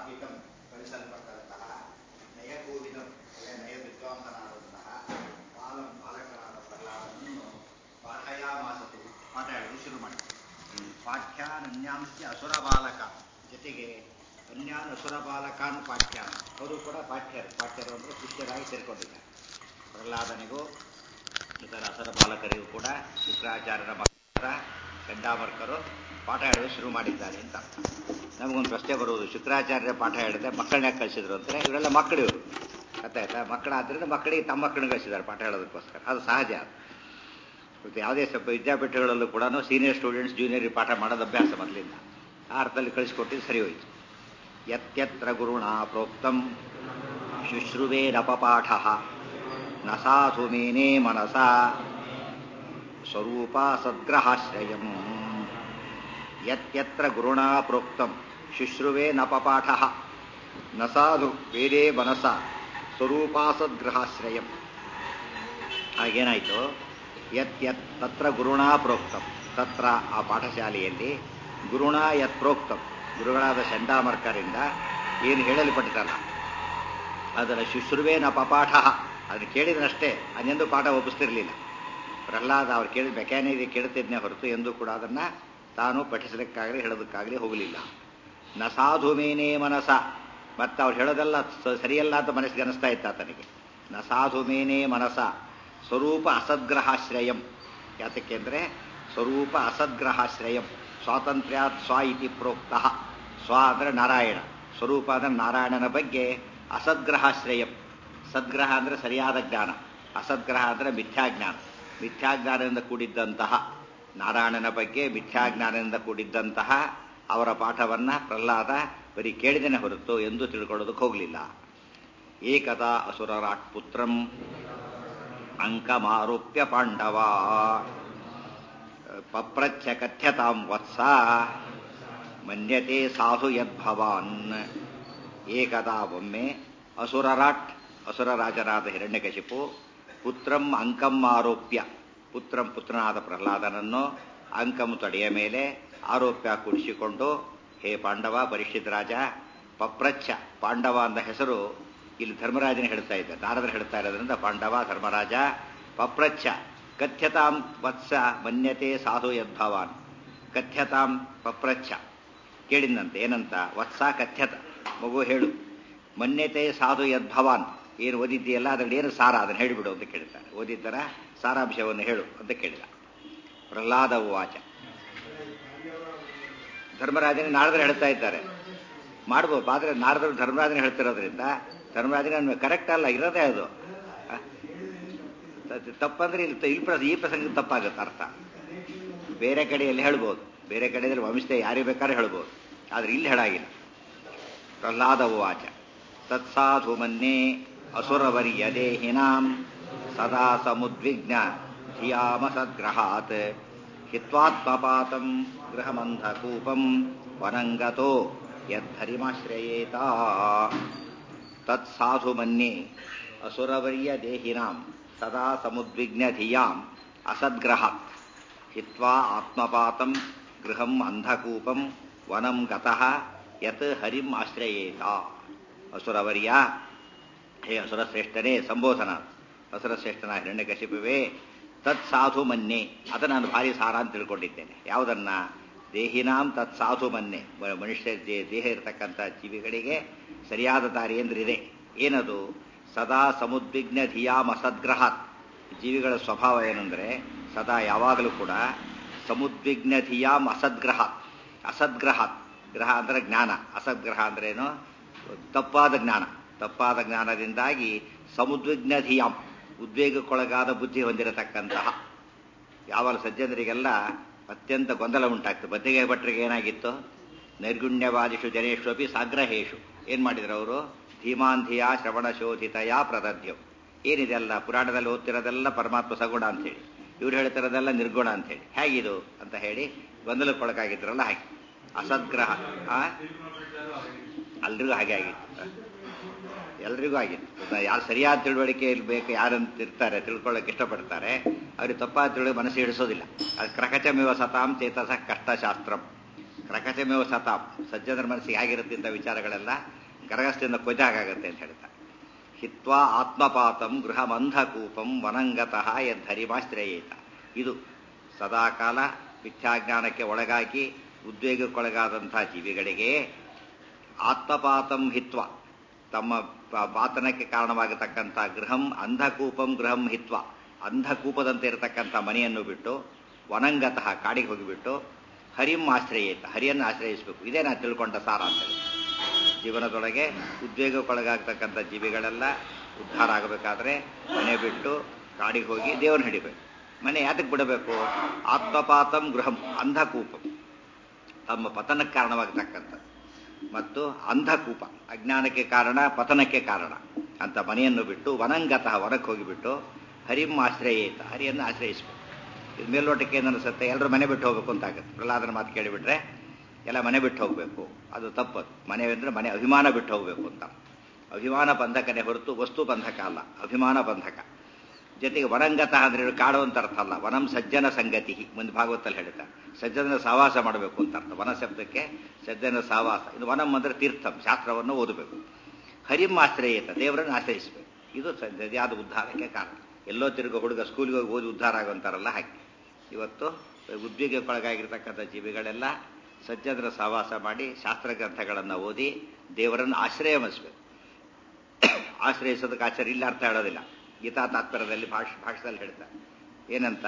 ಪ್ರಾಪಿತಂ ಕಳಿಸಲ್ಪಟ್ಟಂತಹ ನಯಕೋವಿದಂ ನಯ ವಿದ್ವಾಂಸನಾದಂತಹ ಬಾಲಂ ಬಾಲಕನಾದ ಪ್ರಹ್ಲಾದನನ್ನು ಪಾಠಯಾಮಾಸತು ಪಾಠ ಹೇಳಲು ಶುರು ಮಾಡಿ ಪಾಠ್ಯಾನನ್ಯಾಂಶ ಅಸುರ ಬಾಲಕ ಜೊತೆಗೆ ಅನ್ಯಾನ್ ಅಸುರ ಬಾಲಕಾನ್ ಪಾಠ್ಯ ಅವರು ಕೂಡ ಪಾಠ್ಯರು ಪಾಠ್ಯರು ಅಂದರೆ ಶಿಷ್ಯರಾಗಿ ಸೇರ್ಕೊಂಡಿದ್ದಾರೆ ಪ್ರಹ್ಲಾದನಿಗೂ ಇತರ ಅಸುರ ಬಾಲಕರಿಗೂ ಕೂಡ ಶುಕ್ರಾಚಾರ್ಯರ ಮಕ್ಕಳ ಚಂಡಾಮರ್ಕರು ಪಾಠ ಹೇಳಲು ಶುರು ಮಾಡಿದ್ದಾರೆ ಅಂತ ಅರ್ಥ ನಮಗೊಂದು ಪ್ರಶ್ನೆ ಬರುವುದು ಶುಕ್ರಾಚಾರ್ಯರ ಪಾಠ ಹೇಳಿದ್ರೆ ಮಕ್ಕಳನ್ನ ಕಳಿಸಿದ್ರು ಅಂದರೆ ಇವರೆಲ್ಲ ಮಕ್ಕಳು ಇವರು ಗೊತ್ತಾಯ್ತಾ ಮಕ್ಕಳಾದ್ರಿಂದ ಮಕ್ಕಳಿಗೆ ತಮ್ಮ ಮಕ್ಕಳನ್ನ ಕಳಿಸಿದ್ದಾರೆ ಪಾಠ ಹೇಳೋದಕ್ಕೋಸ್ಕರ ಅದು ಸಹಜ ಮತ್ತು ಯಾವುದೇ ಸ್ವಲ್ಪ ವಿದ್ಯಾಪೀಠಗಳಲ್ಲೂ ಕೂಡ ಸೀನಿಯರ್ ಸ್ಟೂಡೆಂಟ್ಸ್ ಜೂನಿಯರ್ ಪಾಠ ಮಾಡೋದು ಅಭ್ಯಾಸ ಮೊದಲಿಂದ ಆ ಅರ್ಥದಲ್ಲಿ ಕಳಿಸ್ಕೊಟ್ಟಿದ್ದು ಸರಿ ಹೋಯಿತು ಯತ್ಯತ್ರ ಗುರುಣ ಪ್ರೋಕ್ತಂ ಶುಶ್ರುವೇರಪಪಾಠ ನ ಸಾಧು ಮೇನೇ ಮನಸ ಸ್ವರೂಪ ಸದ್ಗ್ರಹಾಶ್ರಯಂ ಯತ್ಯತ್ರ ಗುರುಣ ಪ್ರೋಕ್ತಂ ಶುಶ್ರುವೇ ನಪಪಾಠ ನ ಸಾಧು ಬೇರೆ ಮನಸ ಸ್ವರೂಪಾಸದ್ಗ್ರಹಾಶ್ರಯಂ ಹಾಗೇನಾಯಿತು ಯತ್ ಯತ್ ತತ್ರ ಗುರುಣ ಪ್ರೋಕ್ತಂ ತತ್ರ ಆ ಪಾಠಶಾಲೆಯಲ್ಲಿ ಗುರುಣ ಯತ್ ಪ್ರೋಕ್ತಂ ಗುರುಗಳಾದ ಚಂಡಾಮರ್ಕರಿಂದ ಏನು ಹೇಳಲ್ಪಟ್ಟಿತಲ್ಲ ಅದರ ಶುಶ್ರುವೇ ನ ಪಪಾಠ ಅದನ್ನು ಕೇಳಿದನಷ್ಟೇ ಅದೆಂದು ಪಾಠ ಒಪ್ಪಿಸ್ತಿರ್ಲಿಲ್ಲ ಪ್ರಹ್ಲಾದ ಅವ್ರು ಕೇಳಿದ ಮೆಕ್ಯಾನಿಕ್ ಕೇಳ್ತಿದ್ನೇ ಹೊರತು ಎಂದೂ ಕೂಡ ಅದನ್ನು ತಾನು ಪಠಿಸಲಿಕ್ಕಾಗಲಿ ಹೇಳೋದಕ್ಕಾಗಲಿ ಹೋಗಲಿಲ್ಲ ನ ಸಾಧು ಮೇನೇ ಮನಸ ಮತ್ತು ಅವ್ರು ಹೇಳೋದೆಲ್ಲ ಸರಿಯಲ್ಲ ಅಂತ ಮನಸ್ಸಿಗೆ ಅನಿಸ್ತಾ ಇತ್ತ ಆತನಿಗೆ ನ ಸಾಧು ಮೇನೇ ಮನಸ ಸ್ವರೂಪ ಅಸದ್ಗ್ರಹಾಶ್ರಯಂ ಯಾತಕ್ಕೆ ಅಂದರೆ ಸ್ವರೂಪ ಅಸದ್ಗ್ರಹಾಶ್ರಯಂ ಸ್ವಾತಂತ್ರ್ಯಾತ್ ಸ್ವ ಇತಿ ಪ್ರೋಕ್ತ ಸ್ವ ಅಂದರೆ ನಾರಾಯಣ ಸ್ವರೂಪ ಅಂದರೆ ನಾರಾಯಣನ ಬಗ್ಗೆ ಅಸದ್ಗ್ರಹಾಶ್ರಯಂ ಸದ್ಗ್ರಹ ಅಂದರೆ ಸರಿಯಾದ ಜ್ಞಾನ ಅಸದ್ಗ್ರಹ ಅಂದರೆ ಮಿಥ್ಯಾಜ್ಞಾನ ಮಿಥ್ಯಾಜ್ಞಾನದಿಂದ ಕೂಡಿದ್ದಂತಹ ನಾರಾಯಣನ ಬಗ್ಗೆ ಮಿಥ್ಯಾಜ್ಞಾನದಿಂದ ಕೂಡಿದ್ದಂತಹ ಅವರ ಪಾಠವನ್ನ ಪ್ರಹ್ಲಾದ ಬರೀ ಕೇಳಿದನೆ ಹೊರತು ಎಂದು ತಿಳ್ಕೊಳ್ಳೋದಕ್ಕೆ ಹೋಗಲಿಲ್ಲ ಏಕದಾ ಅಸುರರಾಟ್ ಪುತ್ರಂ ಅಂಕಮಾರೋಪ್ಯ ಪಾಂಡವ ಪಪ್ರಚ್ಛ ಕಥ್ಯತಾಂ ವತ್ಸ ಮನ್ಯತೆ ಸಾಧು ಯದ್ಭವಾನ್ ಏಕದಾ ಒಮ್ಮೆ ಅಸುರರಾಟ್ ಅಸುರರಾಜನಾದ ಹಿರಣ್ಯಕಶಿಪು ಪುತ್ರಂ ಅಂಕಂ ಆರೋಪ್ಯ ಪುತ್ರಂ ಪುತ್ರನಾದ ಪ್ರಹ್ಲಾದನನ್ನು ಅಂಕಂ ತೊಡೆಯ ಮೇಲೆ ಆರೋಪ್ಯ ಕುಡಿಸಿಕೊಂಡು ಹೇ ಪಾಂಡವ ಪರಿಷತ್ ರಾಜ ಪಪ್ರಚ್ಛ ಪಾಂಡವ ಅಂದ ಹೆಸರು ಇಲ್ಲಿ ಧರ್ಮರಾಜನ ಹೇಳ್ತಾ ಇದ್ದ ನಾರದರು ಹೇಳ್ತಾ ಇರೋದ್ರಿಂದ ಪಾಂಡವ ಧರ್ಮರಾಜ ಪಪ್ರಚ್ಛ ಕಥ್ಯತಾಂ ವತ್ಸ ಮನ್ಯತೆ ಸಾಧು ಯದ್ಭವಾನ್ ಕಥ್ಯತಾಂ ಪಪ್ರಚ್ಛ ಕೇಳಿದಂತೆ ಏನಂತ ವತ್ಸ ಕಥ್ಯತ ಮಗು ಹೇಳು ಮನ್ಯತೆ ಸಾಧು ಯದ್ಭವಾನ್ ಏನು ಓದಿದ್ದೀಯಲ್ಲ ಅದರಲ್ಲಿ ಏನು ಸಾರ ಅದನ್ನು ಹೇಳಿಬಿಡು ಅಂತ ಕೇಳ್ತಾರೆ ಓದಿದ್ದರ ಸಾರಾಂಶವನ್ನು ಹೇಳು ಅಂತ ಕೇಳಿದ ಪ್ರಹ್ಲಾದ ವಾಚ ಧರ್ಮರಾಜನೇ ನಾರದರು ಹೇಳ್ತಾ ಇದ್ದಾರೆ ಮಾಡ್ಬೋದು ಆದರೆ ನಾರದರು ಧರ್ಮರಾಜನ ಹೇಳ್ತಿರೋದ್ರಿಂದ ಧರ್ಮರಾಜನ ಕರೆಕ್ಟ್ ಅಲ್ಲ ಇರೋದೇ ಅದು ತಪ್ಪಂದ್ರೆ ಇಲ್ಲಿ ಇಲ್ಲಿ ಈ ಪ್ರಸಂಗ ತಪ್ಪಾಗುತ್ತೆ ಅರ್ಥ ಬೇರೆ ಕಡೆಯಲ್ಲಿ ಹೇಳ್ಬೋದು ಬೇರೆ ಕಡೆಯಲ್ಲಿ ವಂಶತೆ ಯಾರಿಗೆ ಬೇಕಾದ್ರೆ ಹೇಳ್ಬೋದು ಆದ್ರೆ ಇಲ್ಲಿ ಹೇಳಾಗಿಲ್ಲ ಪ್ರಹ್ಲಾದ ವಾಚ ತತ್ಸಾಧು ಮನ್ಯೆ ಅಸುರವರ್ಯ ದೇಹಿನಾಂ ಸದಾ ಸಮುದ್ವಿಗ್ನ ಧಿಯಾಮ ಸದ್ಗ್ರಹಾತ್ ಹಿತ್ವಾತ್ಮಪಾತಂ ಗೃಹಮಂಧಕೂಪಂ ವನಂಗತೋ ಯದ್ಧರಿಮಾಶ್ರಯೇತ ತತ್ಸಾಧು ಮನ್ಯೆ ಅಸುರವರ್ಯ ದೇಹಿನಾಂ ಸದಾ ಸಮುದ್ವಿಗ್ನ ಧಿಯಾಂ ಅಸದ್ಗ್ರಹಾತ್ ಹಿತ್ವಾ ಆತ್ಮಪಾತಂ ಗೃಹಂ ಅಂಧಕೂಪಂ ವನಂ ಗತಃ ಯತ್ ಹರಿಂ ಆಶ್ರಯೇತ ಅಸುರವರ್ಯ ಹೇ ಅಸುರಶ್ರೇಷ್ಠನೇ ಸಂಬೋಧನ ಅಸುರಶ್ರೇಷ್ಠನ ಹಿರಣ್ಯಕಶಿಪುವೆ ತತ್ ಸಾಧು ಮನ್ನೆ ಅದು ನಾನು ಭಾರಿ ಸಾರ ಅಂತ ತಿಳ್ಕೊಂಡಿದ್ದೇನೆ ಯಾವುದನ್ನ ದೇಹಿನಾಂ ತತ್ ಸಾಧು ಮನ್ನೆ ಮನುಷ್ಯ ದೇಹ ಇರತಕ್ಕಂಥ ಜೀವಿಗಳಿಗೆ ಸರಿಯಾದ ದಾರಿ ಎಂದ್ರಿದೆ ಏನದು ಸದಾ ಸಮುದ್ವಿಗ್ನ ಧಿಯಾಮ್ ಅಸದ್ಗ್ರಹಾತ್ ಜೀವಿಗಳ ಸ್ವಭಾವ ಏನಂದ್ರೆ ಸದಾ ಯಾವಾಗಲೂ ಕೂಡ ಸಮುದ್ವಿಗ್ನ ಧಿಯಾಮ್ ಅಸದ್ಗ್ರಹಾತ್ ಅಸದ್ಗ್ರಹಾತ್ ಗ್ರಹ ಅಂದ್ರೆ ಜ್ಞಾನ ಅಸದ್ಗ್ರಹ ಅಂದ್ರೆ ಏನು ತಪ್ಪಾದ ಜ್ಞಾನ ತಪ್ಪಾದ ಜ್ಞಾನದಿಂದಾಗಿ ಸಮುದ್ವಿಗ್ನ ಧಿಯಾಮ್ ಉದ್ವೇಗಕ್ಕೊಳಗಾದ ಬುದ್ಧಿ ಹೊಂದಿರತಕ್ಕಂತಹ ಯಾವ ಸಜ್ಜನರಿಗೆಲ್ಲ ಅತ್ಯಂತ ಗೊಂದಲ ಉಂಟಾಗ್ತದೆ ಬದ್ದಿಗೆ ಭಟ್ರಿಗೆ ಏನಾಗಿತ್ತು ನೈರ್ಗುಣ್ಯವಾದಿಷು ಜನೇಶ್ವಪಿ ಸಾಗ್ರಹೇಶು ಏನ್ ಮಾಡಿದ್ರು ಅವರು ಧೀಮಾಂಧಿಯ ಶ್ರವಣ ಶೋಧಿತಯ ಪ್ರದಧ್ಯವು ಏನಿದೆಲ್ಲ ಪುರಾಣದಲ್ಲಿ ಓದ್ತಿರೋದೆಲ್ಲ ಪರಮಾತ್ಮ ಸಗುಣ ಅಂತೇಳಿ ಇವ್ರು ಹೇಳ್ತಿರೋದೆಲ್ಲ ನಿರ್ಗುಣ ಅಂತೇಳಿ ಹೇಗಿದು ಅಂತ ಹೇಳಿ ಗೊಂದಲಕ್ಕೊಳಗಾಗಿದ್ರಲ್ಲ ಹಾಗೆ ಅಸದ್ಗ್ರಹ ಆ ಎಲ್ರಿಗೂ ಹಾಗೆ ಆಗಿತ್ತು ಎಲ್ರಿಗೂ ಆಗಿತ್ತು ಯಾರು ಸರಿಯಾದ ತಿಳುವಳಿಕೆ ಬೇಕು ಯಾರಂತ ಇರ್ತಾರೆ ತಿಳ್ಕೊಳ್ಳೋಕೆ ಇಷ್ಟಪಡ್ತಾರೆ ಅವ್ರಿಗೆ ತಪ್ಪಾದ ತಿಳುವಳಿಕೆ ಮನಸ್ಸು ಹಿಡಿಸೋದಿಲ್ಲ ಅದು ಕ್ರಕಚಮಿವ ಸತಾಂ ಚೇತಸ ಕಷ್ಟಶಾಸ್ತ್ರಂ ಕ್ರಕಚಮೇವ ಸತಾಪ್ ಸಜ್ಜನರ ಮನಸ್ಸಿಗೆ ಹೇಗಿರುತ್ತೆ ಇಂಥ ವಿಚಾರಗಳೆಲ್ಲ ಗರಗಸದಿಂದ ಕೊಯ್ದಾಗತ್ತೆ ಅಂತ ಹೇಳ್ತಾರೆ ಹಿತ್ವಾ ಆತ್ಮಪಾತಂ ಗೃಹಮಂಧಕೂಪಂ ವನಂಗತಃ ಯದ್ಧರಿಮಾಶ್ರಯೇತ ಇದು ಸದಾಕಾಲ ಮಿಥ್ಯಾಜ್ಞಾನಕ್ಕೆ ಒಳಗಾಗಿ ಉದ್ವೇಗಕ್ಕೊಳಗಾದಂತಹ ಜೀವಿಗಳಿಗೆ ಆತ್ಮಪಾತಂ ಹಿತ್ವ ತಮ್ಮ ಪ- ಪಾತನಕ್ಕೆ ಕಾರಣವಾಗತಕ್ಕಂಥ ಗೃಹಂ ಅಂಧಕೂಪಂ ಗೃಹಂ ಹಿತ್ವ ಅಂಧಕೂಪದಂತೆ ಇರತಕ್ಕಂಥ ಮನೆಯನ್ನು ಬಿಟ್ಟು ವನಂಗತಃ ಕಾಡಿಗೆ ಹೋಗಿಬಿಟ್ಟು ಹರಿಂ ಆಶ್ರಯೇತ ಹರಿಯನ್ನು ಆಶ್ರಯಿಸಬೇಕು ಇದೇ ನಾನು ತಿಳ್ಕೊಂಡ ಸಾರ ಅಂತೇಳಿ ಜೀವನದೊಳಗೆ ಉದ್ವೇಗಕ್ಕೊಳಗಾಗ್ತಕ್ಕಂಥ ಜೀವಿಗಳೆಲ್ಲ ಉದ್ಧಾರ ಆಗಬೇಕಾದ್ರೆ ಮನೆ ಬಿಟ್ಟು ಕಾಡಿಗೆ ಹೋಗಿ ದೇವರನ್ನ ಹಿಡಿಬೇಕು ಮನೆ ಯಾತಕ್ಕೆ ಬಿಡಬೇಕು ಆತ್ಮಪಾತಂ ಗೃಹಂ ಅಂಧಕೂಪಂ ತಮ್ಮ ಪತನಕ್ಕೆ ಕಾರಣವಾಗತಕ್ಕಂಥದ್ದು ಮತ್ತು ಅಂಧಕೂಪ ಅಜ್ಞಾನಕ್ಕೆ ಕಾರಣ ಪತನಕ್ಕೆ ಕಾರಣ ಅಂತ ಮನೆಯನ್ನು ಬಿಟ್ಟು ವನಂಗತಃ ಹೊರಕ್ಕೆ ಹೋಗಿಬಿಟ್ಟು ಹರಿಂ ಆಶ್ರಯೇತ ಹರಿಯನ್ನು ಆಶ್ರಯಿಸಬೇಕು ಇದು ಮೇಲ್ನೋಟಕ್ಕೆ ಏನು ಅನಿಸುತ್ತೆ ಎಲ್ಲರೂ ಮನೆ ಬಿಟ್ಟು ಹೋಗ್ಬೇಕು ಅಂತ ಆಗುತ್ತೆ ಪ್ರಹ್ಲಾದನ ಮಾತು ಕೇಳಿಬಿಟ್ರೆ ಎಲ್ಲ ಮನೆ ಬಿಟ್ಟು ಹೋಗಬೇಕು ಅದು ತಪ್ಪದು ಮನೆ ಅಂದರೆ ಮನೆ ಅಭಿಮಾನ ಬಿಟ್ಟು ಹೋಗಬೇಕು ಅಂತ ಅಭಿಮಾನ ಬಂಧಕನೇ ಹೊರತು ವಸ್ತು ಬಂಧಕ ಅಲ್ಲ ಅಭಿಮಾನ ಬಂಧಕ ಜೊತೆಗೆ ವನಂಗತಃ ಅಂದ್ರೆ ಇದು ಕಾಡು ಅಂತ ಅರ್ಥ ಅಲ್ಲ ವನಂ ಸಜ್ಜನ ಸಂಗತಿ ಮುಂದೆ ಭಾಗವತಲ್ಲಿ ಹೇಳ್ತಾರೆ ಸಜ್ಜನ ಸಹವಾಸ ಮಾಡಬೇಕು ಅಂತ ಅರ್ಥ ವನ ಶಬ್ದಕ್ಕೆ ಸಜ್ಜನ ಸಹವಾಸ ಇದು ವನಂ ಅಂದ್ರೆ ತೀರ್ಥಂ ಶಾಸ್ತ್ರವನ್ನು ಓದಬೇಕು ಹರಿಂ ಆಶ್ರಯೇತ ದೇವರನ್ನು ಆಶ್ರಯಿಸಬೇಕು ಇದು ಸದ್ಯದ ಉದ್ಧಾರಕ್ಕೆ ಕಾರಣ ಎಲ್ಲೋ ತಿರುಗೋ ಹುಡುಗ ಸ್ಕೂಲ್ಗೆ ಹೋಗಿ ಓದಿ ಉದ್ಧಾರ ಆಗುವಂತಾರಲ್ಲ ಹಾಗೆ ಇವತ್ತು ಉದ್ವೇಗಕ್ಕೊಳಗಾಗಿರ್ತಕ್ಕಂಥ ಜೀವಿಗಳೆಲ್ಲ ಸಜ್ಜನರ ಸಹವಾಸ ಮಾಡಿ ಶಾಸ್ತ್ರ ಗ್ರಂಥಗಳನ್ನು ಓದಿ ದೇವರನ್ನು ಆಶ್ರಯ ಮನಿಸ್ಬೇಕು ಆಶ್ರಯಿಸೋದಕ್ಕೆ ಆಚಾರ್ಯ ಇಲ್ಲ ಅರ್ಥ ಹೇಳೋದಿಲ್ಲ ಗೀತಾ ತಾತ್ಪರ್ಯದಲ್ಲಿ ಭಾಷ ಭಾಷೆದಲ್ಲಿ ಹೇಳ್ತಾರೆ ಏನಂತ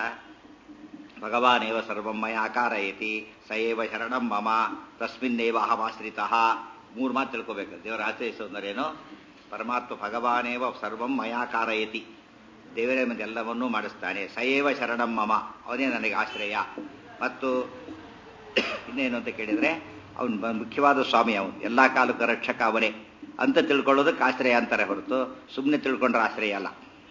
ಭಗವಾನೇವ ಸರ್ವಮಯ ಆಕಾರಯತಿ ಸಯೇವ ಶರಣಂ ಮಮ ತಸ್ಮಿನ್ನೇವ ಅಹಮಾಶ್ರಿತ ಮೂರು ಮಾತು ತಿಳ್ಕೋಬೇಕು ದೇವರ ಆಶ್ರಯಿಸೋದರೇನು ಪರಮಾತ್ಮ ಭಗವಾನೇವ ಸರ್ವಂ ಮಯಾಕಾರಯತಿ ದೇವರೇ ಮತ್ತೆ ಎಲ್ಲವನ್ನೂ ಮಾಡಿಸ್ತಾನೆ ಸಯೇವ ಶರಣಂ ಮಮ ಅವನೇ ನನಗೆ ಆಶ್ರಯ ಮತ್ತು ಇನ್ನೇನು ಅಂತ ಕೇಳಿದ್ರೆ ಅವನು ಮುಖ್ಯವಾದ ಸ್ವಾಮಿ ಅವನು ಎಲ್ಲಾ ಕಾಲಕ್ಕೂ ರಕ್ಷಕ ಅವನೇ ಅಂತ ತಿಳ್ಕೊಳ್ಳೋದಕ್ಕೆ ಆಶ್ರಯ ಅಂತಾರೆ ಹೊರತು ಸುಮ್ಮನೆ ತಿಳ್ಕೊಂಡ್ರೆ ಆಶ್ರಯ ಅಲ್ಲ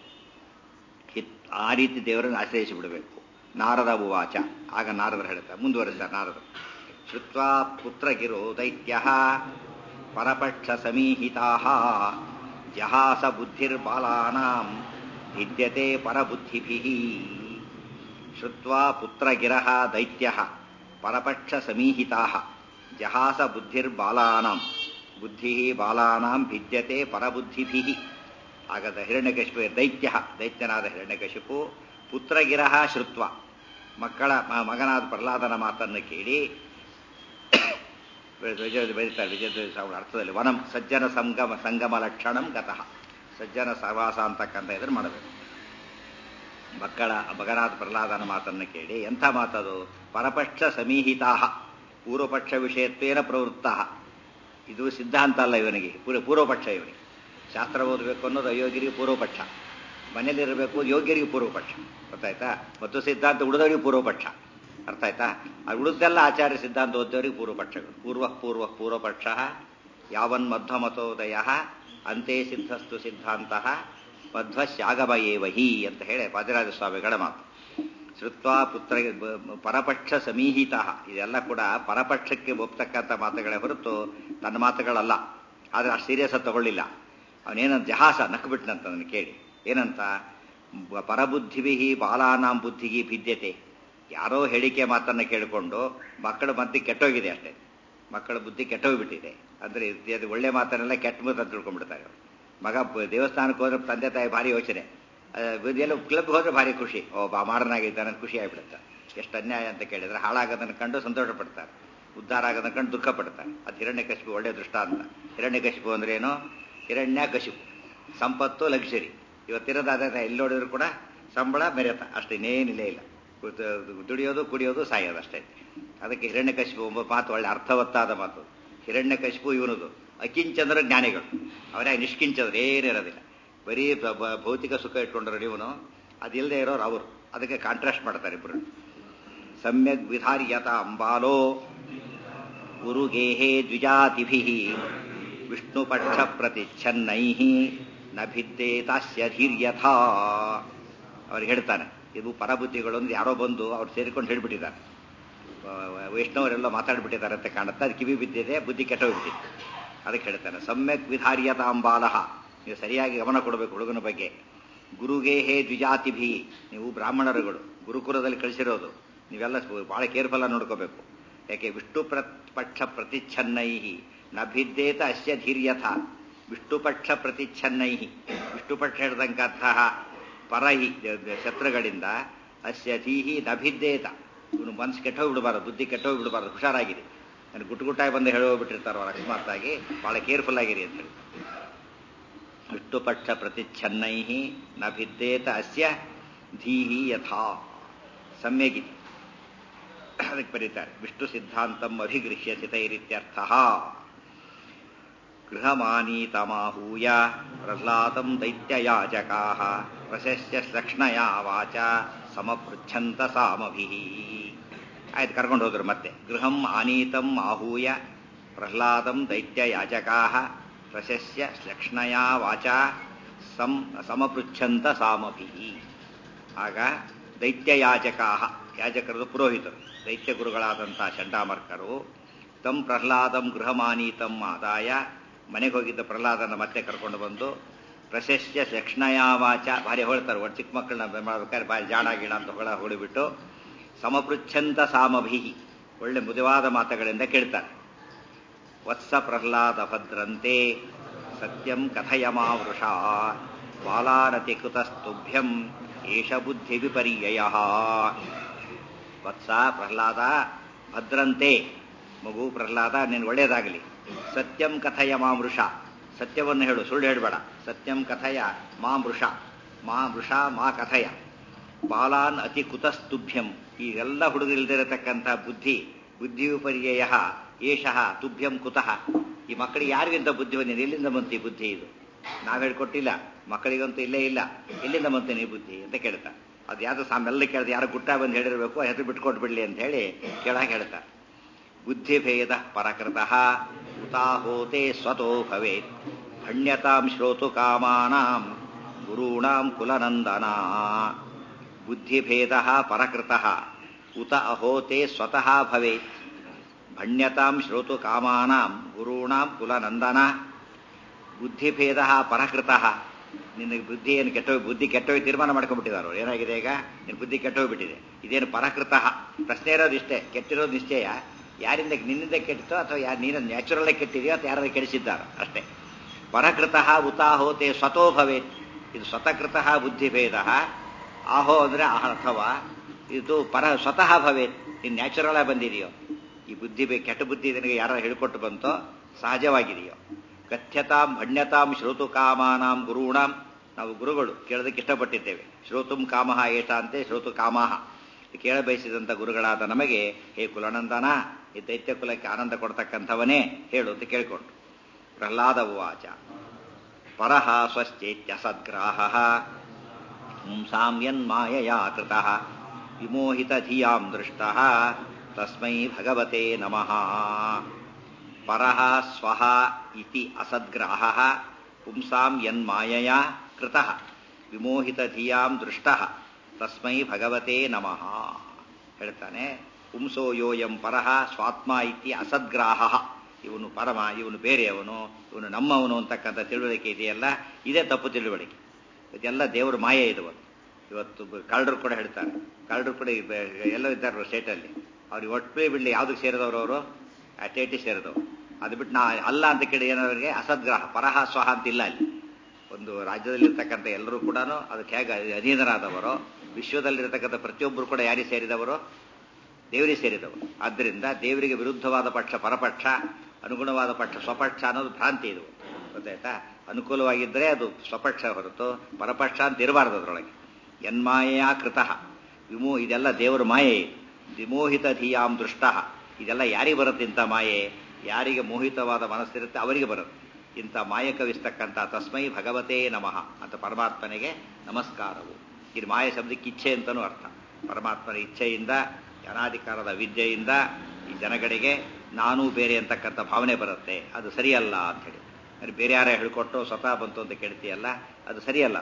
ಹಿತ್ ಆ ರೀತಿ ದೇವರನ್ನು ಆಶ್ರಯಿಸಿ ಬಿಡಬೇಕು ನಾರದ ಉವಾಚ ಆಗ ನಾರದರು ಹೇಳ್ತಾರೆ ಮುಂದುವರಿಸ್ತಾರೆ ನಾರದರು ಶ್ರುತ್ವಾ ಪುತ್ರಗಿರೋ ದೈತ್ಯ ಪರಪಕ್ಷ ಸಮೀಹಿತಾ ಜಹಾಸ ಬುದ್ಧಿರ್ಬಾಲಾನಾಂ ಭಿದ್ಯತೆ ಪರಬುದ್ಧಿಭಿ ಶ್ರುತ್ವಾ ಪುತ್ರಗಿರಃ ದೈತ್ಯ ಪರಪಕ್ಷ ಸಮೀಹಿತಾ ಜಹಾಸ ಬುದ್ಧಿರ್ಬಾಲಾನಾಂ ಬುದ್ಧಿ ಬಾಲಾನಾಂ ಭಿದ್ಯತೆ ಪರಬುದ್ಧಿಭಿ ಆಗದ ಹಿರಣ್ಯಕಶಿಪು ದೈತ್ಯ ದೈತ್ಯನಾದ ಹಿರಣ್ಯಕಶಿಪು ಪುತ್ರಗಿರಹ ಶ್ರುತ್ವ ಮಕ್ಕಳ ಮ- ಮಗನಾದ ಪ್ರಹ್ಲಾದನ ಮಾತನ್ನು ಕೇಳಿ ವಿಜಯ ಬರೀತಾರೆ ವಿಜಯ ಅವರ ಅರ್ಥದಲ್ಲಿ ವನಂ ಸಜ್ಜನ ಸಂಗಮ ಸಂಗಮ ಲಕ್ಷಣಂ ಗತಃ ಸಜ್ಜನ ಸಹವಾಸ ಅಂತಕ್ಕಂಥ ಇದನ್ನು ಮಾಡಬೇಕು ಮಕ್ಕಳ ಮಗನಾದ ಪ್ರಹ್ಲಾದನ ಮಾತನ್ನು ಕೇಳಿ ಎಂಥ ಮಾತದು ಪರಪಕ್ಷ ಸಮೀಹಿತಾ ಪೂರ್ವಪಕ್ಷ ವಿಷಯತ್ವೇನ ಪ್ರವೃತ್ತ ಇದು ಸಿದ್ಧಾಂತ ಅಲ್ಲ ಇವನಿಗೆ ಪೂರ್ವ ಪೂರ್ವಪಕ್ಷ ಇವನಿಗೆ ಶಾಸ್ತ್ರ ಓದಬೇಕು ಅನ್ನೋದು ಅಯೋಗ್ಯರಿಗೆ ಪೂರ್ವಪಕ್ಷ ಮನೇಲಿರಬೇಕು ಯೋಗ್ಯರಿಗೆ ಪೂರ್ವಪಕ್ಷ ಗೊತ್ತಾಯ್ತಾ ಮತ್ತು ಸಿದ್ಧಾಂತ ಉಳಿದವರಿಗೆ ಪೂರ್ವಪಕ್ಷ ಅರ್ಥ ಆಯ್ತಾ ಅದು ಉಳಿದೆಲ್ಲ ಆಚಾರ್ಯ ಸಿದ್ಧಾಂತ ಓದಿದವರಿಗೆ ಪೂರ್ವಪಕ್ಷಗಳು ಪೂರ್ವ ಪೂರ್ವ ಪೂರ್ವಪಕ್ಷ ಯಾವನ್ ಮಧ್ವಮತೋದಯ ಅಂತೆ ಸಿದ್ಧಸ್ತು ಸಿದ್ಧಾಂತ ಮಧ್ವಶ್ಯಾಗಮಯೇವಹಿ ಅಂತ ಹೇಳಿ ಪಾದರಾಜ ಸ್ವಾಮಿಗಳ ಮಾತು ಶ್ರುತ್ವ ಪುತ್ರ ಪರಪಕ್ಷ ಸಮೀಹಿತ ಇದೆಲ್ಲ ಕೂಡ ಪರಪಕ್ಷಕ್ಕೆ ಒಪ್ತಕ್ಕಂಥ ಮಾತುಗಳೇ ಹೊರತು ತನ್ನ ಮಾತುಗಳಲ್ಲ ಆದರೆ ಅಷ್ಟು ಸೀರಿಯಸ್ ತಗೊಳ್ಳಿಲ್ಲ ಅವನೇನಂತ ಜಹಾಸ ನಕ್ಬಿಟ್ನಂತ ಅದನ್ನು ಕೇಳಿ ಏನಂತ ಬ- ಪರಬುದ್ಧಿಭಿ ಬಾಲಾನಾಂ ಬುದ್ಧಿಗೆ ಭಿದ್ಯತೆ ಯಾರೋ ಹೇಳಿಕೆ ಮಾತನ್ನು ಕೇಳಿಕೊಂಡು ಮಕ್ಕಳ ಮಧ್ಯೆ ಕೆಟ್ಟೋಗಿದೆ ಅಷ್ಟೇ ಮಕ್ಕಳ ಬುದ್ಧಿ ಕೆಟ್ಟೋಗ್ಬಿಟ್ಟಿದೆ ಅಂದರೆ ಇದು ಒಳ್ಳೆ ಮಾತನ್ನೆಲ್ಲ ಕೆಟ್ಟ ಮಾತು ತಿಳ್ಕೊಂಡ್ಬಿಡ್ತಾರೆ ಅವ್ರು. ಮಗ ಬ- ದೇವಸ್ಥಾನಕ್ಕೆ ಹೋದ್ರೆ ತಂದೆ ತಾಯಿ ಭಾರಿ ಯೋಚನೆ ಎಲ್ಲ ಕ್ಲಬ್ ಹೋದ್ರೆ ಭಾರಿ ಖುಷಿ ಓ ಬಾ ಮಾಡನಾಗಿದ್ದಾನೆ ಅಂತ ಖುಷಿ ಆಗಿಬಿಡುತ್ತೆ ಎಷ್ಟು ಅನ್ಯಾಯ ಅಂತ ಕೇಳಿದ್ರೆ ಹಾಳಾಗೋದನ್ನು ಕಂಡು ಸಂತೋಷ ಪಡ್ತಾರೆ ಉದ್ಧಾರ ಆಗೋದನ್ನ ಕಂಡು ದುಃಖ ಪಡ್ತಾರೆ ಅದು ಹಿರಣ್ಯಕಶಿಪು ಒಳ್ಳೆ ದೃಷ್ಟಾಂತ ಹಿರಣ್ಯಕಶಿಪು ಅಂದ್ರೆ ಏನು ಹಿರಣ್ಯ ಕಶಿಪು ಸಂಪತ್ತು ಲಕ್ಷರಿ ಇವತ್ತಿರೋದಾದ ಎಲ್ಲಿ ನೋಡಿದ್ರು ಕೂಡ ಸಂಬಳ ಮೆರೆತ ಅಷ್ಟೇ ಇನ್ನೇನಿಲ್ಲ ಇಲ್ಲ ಕೂತು ದುಡಿಯೋದು ಕುಡಿಯೋದು ಸಾಯೋದು ಅಷ್ಟೇ ಅದಕ್ಕೆ ಹಿರಣ್ಯಕಶಿಪು ಒಬ್ಬ ಮಾತು ಒಳ್ಳೆ ಅರ್ಥವತ್ತಾದ ಮಾತು ಹಿರಣ್ಯಕಶಿಪು ಇವನದು ಅಕಿಂಚಂದ್ರ ಜ್ಞಾನಿಗಳು ಅವರೇ ನಿಷ್ಕಿಂಚಂದ್ರ ಏನಿರೋದಿಲ್ಲ ಬರೀ ಬ- ಬ- ಭೌತಿಕ ಸುಖ ಇಟ್ಕೊಂಡ್ರು ಇವನು ಅದಿಲ್ಲದೆ ಇರೋರು ಅವರು ಅದಕ್ಕೆ ಕಾಂಟ್ರಾಸ್ಟ್ ಮಾಡ್ತಾರೆ ಇಬ್ಬರು ಸಮ್ಯಕ್ ವಿಧಾರ್ಯತ ಅಂಬಾಲೋ ಗುರುಗೇಹೇ ದ್ವಿಜಾತಿಭಿ ವಿಷ್ಣುಪಕ್ಷ ಪ್ರತಿಚ್ಛನ್ನೈ ನ ಭಿದ್ದೇತಾಸ್ಯ ಧೀರ್ಯಥಾ ಅವ್ರು ಹೇಳ್ತಾನೆ ಇದು ಪರಬುದ್ಧಿಗಳು ಅಂದ್ರೆ ಯಾರೋ ಬಂದು ಅವ್ರು ಸೇರಿಕೊಂಡು ಹೇಳ್ಬಿಟ್ಟಿದ್ದಾರೆ ವ- ವೈಷ್ಣವರೆಲ್ಲ ಮಾತಾಡ್ಬಿಟ್ಟಿದ್ದಾರೆ ಅಂತ ಕಾಣುತ್ತೆ ಅದು ಕಿವಿ ಬಿದ್ದಿದೆ ಬುದ್ಧಿ ಕೆಟ್ಟೋಗ್ಬಿಟ್ಟಿದೆ ಅದಕ್ಕೆ ಹೇಳ್ತಾನೆ ಸಮ್ಯಕ್ ವಿಧಾರ್ಯತಾಂಬಾಲಹ ನೀವು ಸರಿಯಾಗಿ ಗಮನ ಕೊಡಬೇಕು ಹುಡುಗನ ಬಗ್ಗೆ ಗುರುಗೇ ಹೇ ದ್ವಿಜಾತಿಭಿ ನೀವು ಬ್ರಾಹ್ಮಣರುಗಳು ಗುರುಕುಲದಲ್ಲಿ ಕಳಿಸಿರೋದು ನೀವೆಲ್ಲ ಭಾಳ ಕೇರ್ಫುಲ್ಲ ನೋಡ್ಕೋಬೇಕು ಯಾಕೆ ವಿಷ್ಣು ಪಕ್ಷ ಪ್ರತಿಚ್ಛನ್ನೈ ನ ಭಿದ್ದೇತ ಅಸ್ಯ ಧೀರ್ಯಥ ವಿಷ್ಣು ಪಕ್ಷ ಪ್ರತಿಚ್ಛನ್ನೈ ವಿಷ್ಣು ಪಕ್ಷ ಹಿಡಿದಂತಹ ಪರಹಿ ಶತ್ರುಗಳಿಂದ ಅಸ್ಯ ಧೀಹಿ ನ ಭಿದ್ದೇತ ಇವನು ಮನಸ್ಸು ಕೆಟ್ಟೋಗಿ ಬಿಡಬಾರದು ಬುದ್ಧಿ ಕೆಟ್ಟೋಗಿ ಬಿಡಬಾರದು ಹುಷಾರಾಗಿರಿ ನಾನು ಗುಟ್ಟು ಗುಟ್ಟಾಗಿ ಬಂದು ಹೇಳೋಗ್ಬಿಟ್ಟಿರ್ತಾರ ಅವ್ರು ಅಕಸ್ಮಾತ್ತಾಗಿ ಭಾಳ ಕೇರ್ಫುಲ್ ಆಗಿರಿ ಅಂತೇಳಿ ವಿಷ್ಣು ಪಕ್ಷ ಪ್ರತಿಚ್ಛನ್ನೈ ನ ಭಿದ್ದೇತ ಅಸ್ಯ ಧೀಹಿ ಯಥಾ ಸಮ್ಯಗಿತಿ ಅದಕ್ಕೆ ಬರೀತಾರೆ ವಿಷ್ಣು ಸಿದ್ಧಾಂತಂ ಅಭಿಗೃಹ್ಯ ಸ್ಥಿತೈರಿತ್ಯರ್ಥ ಗೃಹಮಾನೀತಮಾಹೂಯ ಪ್ರಹ್ಲಾದಂ ದೈತ್ಯಯಾಜಕಾ ಪ್ರಶಸ್ಯ ಲಕ್ಷ್ಣಯ ವಾಚ ಸಮಪೃಚ್ಛಂತ ಸಾಮಭಿ ಆಯ್ತು ಕರ್ಕೊಂಡು ಹೋದ್ರು ಮತ್ತೆ ಗೃಹಂ ಆನೀತಂ ಆಹೂಯ ಪ್ರಹ್ಲಾದಂ ದೈತ್ಯಯಾಜಕಾ ಪ್ರಶಸ್ಯ ಲಕ್ಷ್ಣಯ ವಾಚ ಸಂ ಸಮಪೃಚ್ಛಂತ ಸಾಮಭಿ ಆಗ ದೈತ್ಯಯಾಜಕಾ ಯಾಜಕರದು ಪುರೋಹಿತರು ದೈತ್ಯ ಗುರುಗಳಾದಂಥ ಚಂಡಾಮರ್ಕರು ತಂ ಪ್ರಹ್ಲಾದಂ ಗೃಹಮಾನೀತಂ ಆದಾಯ ಮನೆಗೆ ಹೋಗಿದ್ದ ಪ್ರಹ್ಲಾದನ ಮತ್ತೆ ಕರ್ಕೊಂಡು ಬಂದು ಪ್ರಶಸ್ಯ ಲಕ್ಷ್ಣಯ ವಾಚ ಭಾರಿ ಹೊಳ್ತಾರೆ ಒಟ್ಟು ಚಿಕ್ಕ ಮಕ್ಕಳನ್ನ ಮಾಡ್ಬೇಕಾದ್ರೆ ಭಾರಿ ಜಾಣ ಗೀಣ ಅಂತ ಹೊಳ ಹೊಡಿಬಿಟ್ಟು ಸಮಪೃಚ್ಛಂತ ಸಾಮಭಿ ಒಳ್ಳೆ ಮೃದುವಾದ ಮಾತುಗಳಿಂದ ಕೇಳ್ತಾರೆ ವತ್ಸ ಪ್ರಹ್ಲಾದ ಭದ್ರಂತೆ ಸತ್ಯಂ ಕಥಯಮಾವೃಷ ಬಾಲಾರತಿ ಕೃತಸ್ತುಭ್ಯಂ ಏಷ ಬುದ್ಧಿ ವಿಪರ್ಯಯ ವತ್ಸ ಪ್ರಹ್ಲಾದ ಭದ್ರಂತೆ ಮಗು ಪ್ರಹ್ಲಾದ ನೀನು ಒಳ್ಳೇದಾಗಲಿ ಸತ್ಯಂ ಕಥಯ ಮಾಮೃಷ ಸತ್ಯವನ್ನು ಹೇಳು ಸುಳ್ಳು ಹೇಳಬೇಡ ಸತ್ಯಂ ಕಥಯ ಮಾಮೃಷ ಮಾ ಮೃಷ ಮಾ ಕಥಯ ಬಾಲಾನ್ ಅತಿ ಕುತಸ್ತುಭ್ಯಂ ಈ ಎಲ್ಲ ಹುಡುಗರಿಲ್ದಿರತಕ್ಕಂಥ ಬುದ್ಧಿ ಬುದ್ಧಿ ವಿಪರ್ಯಯ ಏಷಃ ತುಭ್ಯಂ ಕುತಃ ಈ ಮಕ್ಕಳಿಗೆ ಯಾರಿಗಿಂತ ಬುದ್ಧಿ ಬಂದಿದೆ ಎಲ್ಲಿಂದ ಬಂತು ಈ ಬುದ್ಧಿ ಇದು ನಾವು ಹೇಳ್ಕೊಟ್ಟಿಲ್ಲ ಮಕ್ಕಳಿಗಂತೂ ಇಲ್ಲೇ ಇಲ್ಲ ಎಲ್ಲಿಂದ ಬಂತು ನೀ ಬುದ್ಧಿ ಅಂತ ಕೇಳ್ತಾ ಅದು ಯಾವುದು ಸಾಮೆಲ್ಲ ಕೇಳಿದ ಯಾರು ಗುಟ್ಟ ಬಂದು ಹೇಳಿರಬೇಕು ಹೆಸರು ಬಿಟ್ಕೊಟ್ಟು ಬಿಡ್ಲಿ ಅಂತ ಹೇಳಿ ಕೇಳಾಗ ಹೇಳ್ತಾರೆ ಬುದ್ಧಿಭೇದ ಪರಕೃತಃ ಉತಾಹೋತೆ ಸ್ವತೋ ಭವೇತ್ ಭಣ್ಯತಾಂ ಶ್ರೋತು ಕಾಮಾನಾಂ ಗುರುಣಾಂ ಕುಲನಂದನಾ ಬುದ್ಧಿಭೇದ ಪರಕೃತಃ ಉತ ಅಹೋತೆ ಸ್ವತಃ ಭವೇತ್ ಭಣ್ಯತಾಂ ಶ್ರೋತು ಕಾಮಾನಾಂ ಗುರುಣಾಂ ಕುಲನಂದನ ಬುದ್ಧಿಭೇದ ಪರಕೃತಃ ನಿನಗೆ ಬುದ್ಧಿ ಏನು ಕೆಟ್ಟೋಗಿ ಬುದ್ಧಿ ಕೆಟ್ಟೋಗಿ ತೀರ್ಮಾನ ಮಾಡ್ಕೊಂಡ್ಬಿಟ್ಟಿದ್ದಾರೆ ಅವ್ರು ಏನಾಗಿದೆ ಈಗ ನಿನ್ನ ಬುದ್ಧಿ ಕೆಟ್ಟೋಗ್ಬಿಟ್ಟಿದೆ ಇದೇನು ಪರಕೃತಃ ಪ್ರಶ್ನೆ ಇರೋದು ಇಷ್ಟೇ ಕೆಟ್ಟಿರೋದು ನಿಶ್ಚಯ ಯಾರಿಂದ ನಿನ್ನಿಂದ ಕೆಟ್ಟಿತೋ ಅಥವಾ ಯಾರು ನೀನು ನ್ಯಾಚುರಲ್ ಕೆಟ್ಟಿದೆಯೋ ಅಥವಾ ಯಾರು ಕೆಡಿಸಿದ್ದಾರೋ ಅಷ್ಟೇ ಪರಕೃತಃ ಉತಾಹೋತೆ ಸ್ವತೋ ಭವೇತ್ ಇದು ಸ್ವತಃಕೃತಃ ಬುದ್ಧಿಭೇದ ಆಹೋ ಅಂದರೆ ಅಥವಾ ಇದು ಪರ ಸ್ವತಃ ಭವೇತ್ ಇದು ನ್ಯಾಚುರಲ್ ಆಗಿ ಬಂದಿದೆಯೋ ಈ ಬುದ್ಧಿ ಕೆಟ್ಟ ಬುದ್ಧಿ ನಿನಗೆ ಯಾರು ಹೇಳಿಕೊಟ್ಟು ಬಂತೋ ಸಹಜವಾಗಿದೆಯೋ ಕಥ್ಯತಾಂ ಭಣ್ಯತಾಂ ಶ್ರೋತು ಕಾಮಾನಾಂ ಗುರುಣಾಂ ನಾವು ಗುರುಗಳು ಕೇಳೋದಕ್ಕೆ ಇಷ್ಟಪಟ್ಟಿದ್ದೇವೆ ಶ್ರೋತುಂ ಕಾಮಹ ಏಷ ಅಂತೆ ಶ್ರೋತು ಕಾಮಹ ಕೇಳ ಬಯಸಿದಂಥ ಗುರುಗಳಾದ ನಮಗೆ ಹೇ ಕುಲನಂದನ ಈ ದೈತ್ಯ ಕುಲಕ್ಕೆ ಆನಂದ ಕೊಡ್ತಕ್ಕಂಥವನೇ ಹೇಳು ಅಂತ ಕೇಳಿಕೊಂಡು ಪ್ರಹ್ಲಾದ ಉವಾಚ ಪರಹ ಸ್ವಶ್ಚೇತ್ಯಸದ್ಗ್ರಾಹ ಪುಂಸಾಂ ಯನ್ಮಾಯಯಾ ಕೃತಃ ವಿಮೋಹಿತ ಧಿಯಾಂ ದೃಷ್ಟಃ ತಸ್ಮೈ ಭಗವತೆ ನಮಃ ಪರಃ ಸ್ವಃ ಇತಿ ಅಸದ್ಗ್ರಾಹ ಪುಂಸಾಂ ಯನ್ಮಾಯಯಾ ಕೃತಃ ವಿಮೋಹಿತ ಧಿಯಾಂ ದೃಷ್ಟಃ ತಸ್ಮೈ ಭಗವತೆ ನಮಃ ಹೇಳ್ತಾನೆ ಪುಂಸೋ ಯೋಯಂ ಪರಹ ಸ್ವಾತ್ಮ ಇತಿ ಅಸದ್ಗ್ರಾಹ ಇವನು ಪರಮ ಇವನು ಬೇರೆಯವನು ಇವನು ನಮ್ಮವನು ಅಂತಕ್ಕಂಥ ತಿಳುವಳಿಕೆ ಇದೆಯಲ್ಲ ಇದೇ ತಪ್ಪು ತಿಳುವಳಿಕೆ ಇದೆಲ್ಲ ದೇವರ ಮಾಯೆ ಇದು ಇವತ್ತು ಕಳ್ಳರು ಕೂಡ ಹೇಳ್ತಾರೆ ಕಳ್ಳರು ಕೂಡ ಎಲ್ಲೋ ಇದ್ದಾರೆ ಸ್ಟೇಟಲ್ಲಿ ಅವ್ರಿಗೆ ಒಟ್ಟು ಬಿಡ್ಲಿ ಯಾವ್ದಕ್ಕೆ ಸೇರಿದವರು ಅವರು ಅಟೇಟಿ ಸೇರಿದವರು ಅದು ಬಿಟ್ಟು ನಾ ಅಲ್ಲ ಅಂತ ಕೇಳಿ ಏನವರಿಗೆ ಅಸದ್ಗ್ರಹ ಪರಹ ಸ್ವಹ ಅಂತಿಲ್ಲ ಅಲ್ಲಿ ಒಂದು ರಾಜ್ಯದಲ್ಲಿರ್ತಕ್ಕಂಥ ಎಲ್ಲರೂ ಕೂಡ ಅದಕ್ಕೆ ಹೇಗೆ ಅಧೀನರಾದವರು ವಿಶ್ವದಲ್ಲಿರ್ತಕ್ಕಂಥ ಪ್ರತಿಯೊಬ್ಬರು ಕೂಡ ಯಾರಿಗೆ ಸೇರಿದವರು ದೇವರಿಗೆ ಸೇರಿದವರು ಆದ್ದರಿಂದ ದೇವರಿಗೆ ವಿರುದ್ಧವಾದ ಪಕ್ಷ ಪರಪಕ್ಷ ಅನುಗುಣವಾದ ಪಕ್ಷ ಸ್ವಪಕ್ಷ ಅನ್ನೋದು ಭ್ರಾಂತಿ ಇದು ಗೊತ್ತಾಯ್ತಾ ಅನುಕೂಲವಾಗಿದ್ದರೆ ಅದು ಸ್ವಪಕ್ಷ ಹೊರತು ಪರಪಕ್ಷ ಅಂತ ಇರಬಾರ್ದು ಅದರೊಳಗೆ ಯನ್ಮಾಯೆಯ ಕೃತಃ ವಿಮೋ ಇದೆಲ್ಲ ದೇವರ ಮಾಯೆ ವಿಮೋಹಿತ ಧಿಯಾಂ ದೃಷ್ಟ ಇದೆಲ್ಲ ಯಾರಿಗೆ ಬರುತ್ತೆ ಇಂಥ ಮಾಯೆ ಯಾರಿಗೆ ಮೋಹಿತವಾದ ಮನಸ್ಸಿರುತ್ತೆ ಅವರಿಗೆ ಬರುತ್ತೆ ಇಂಥ ಮಾಯ ಕವಿಸ್ತಕ್ಕಂಥ ತಸ್ಮೈ ಭಗವತೇ ನಮಃ ಅಂತ ಪರಮಾತ್ಮನಿಗೆ ನಮಸ್ಕಾರವು ಇದು ಮಾಯ ಶಬ್ದಕ್ಕೆ ಇಚ್ಛೆ ಅಂತಲೂ ಅರ್ಥ ಪರಮಾತ್ಮನ ಇಚ್ಛೆಯಿಂದ ಅನಾಧಿಕಾರದ ವಿದ್ಯೆಯಿಂದ ಈ ಜನಗಳಿಗೆ ನಾನೂ ಬೇರೆ ಅಂತಕ್ಕಂಥ ಭಾವನೆ ಬರುತ್ತೆ ಅದು ಸರಿಯಲ್ಲ ಅಂತ ಹೇಳಿ ಅದು ಬೇರೆ ಯಾರೇ ಹೇಳ್ಕೊಟ್ಟು ಸ್ವತಃ ಬಂತು ಅಂತ ಕೇಳ್ತೀಯಲ್ಲ ಅದು ಸರಿಯಲ್ಲ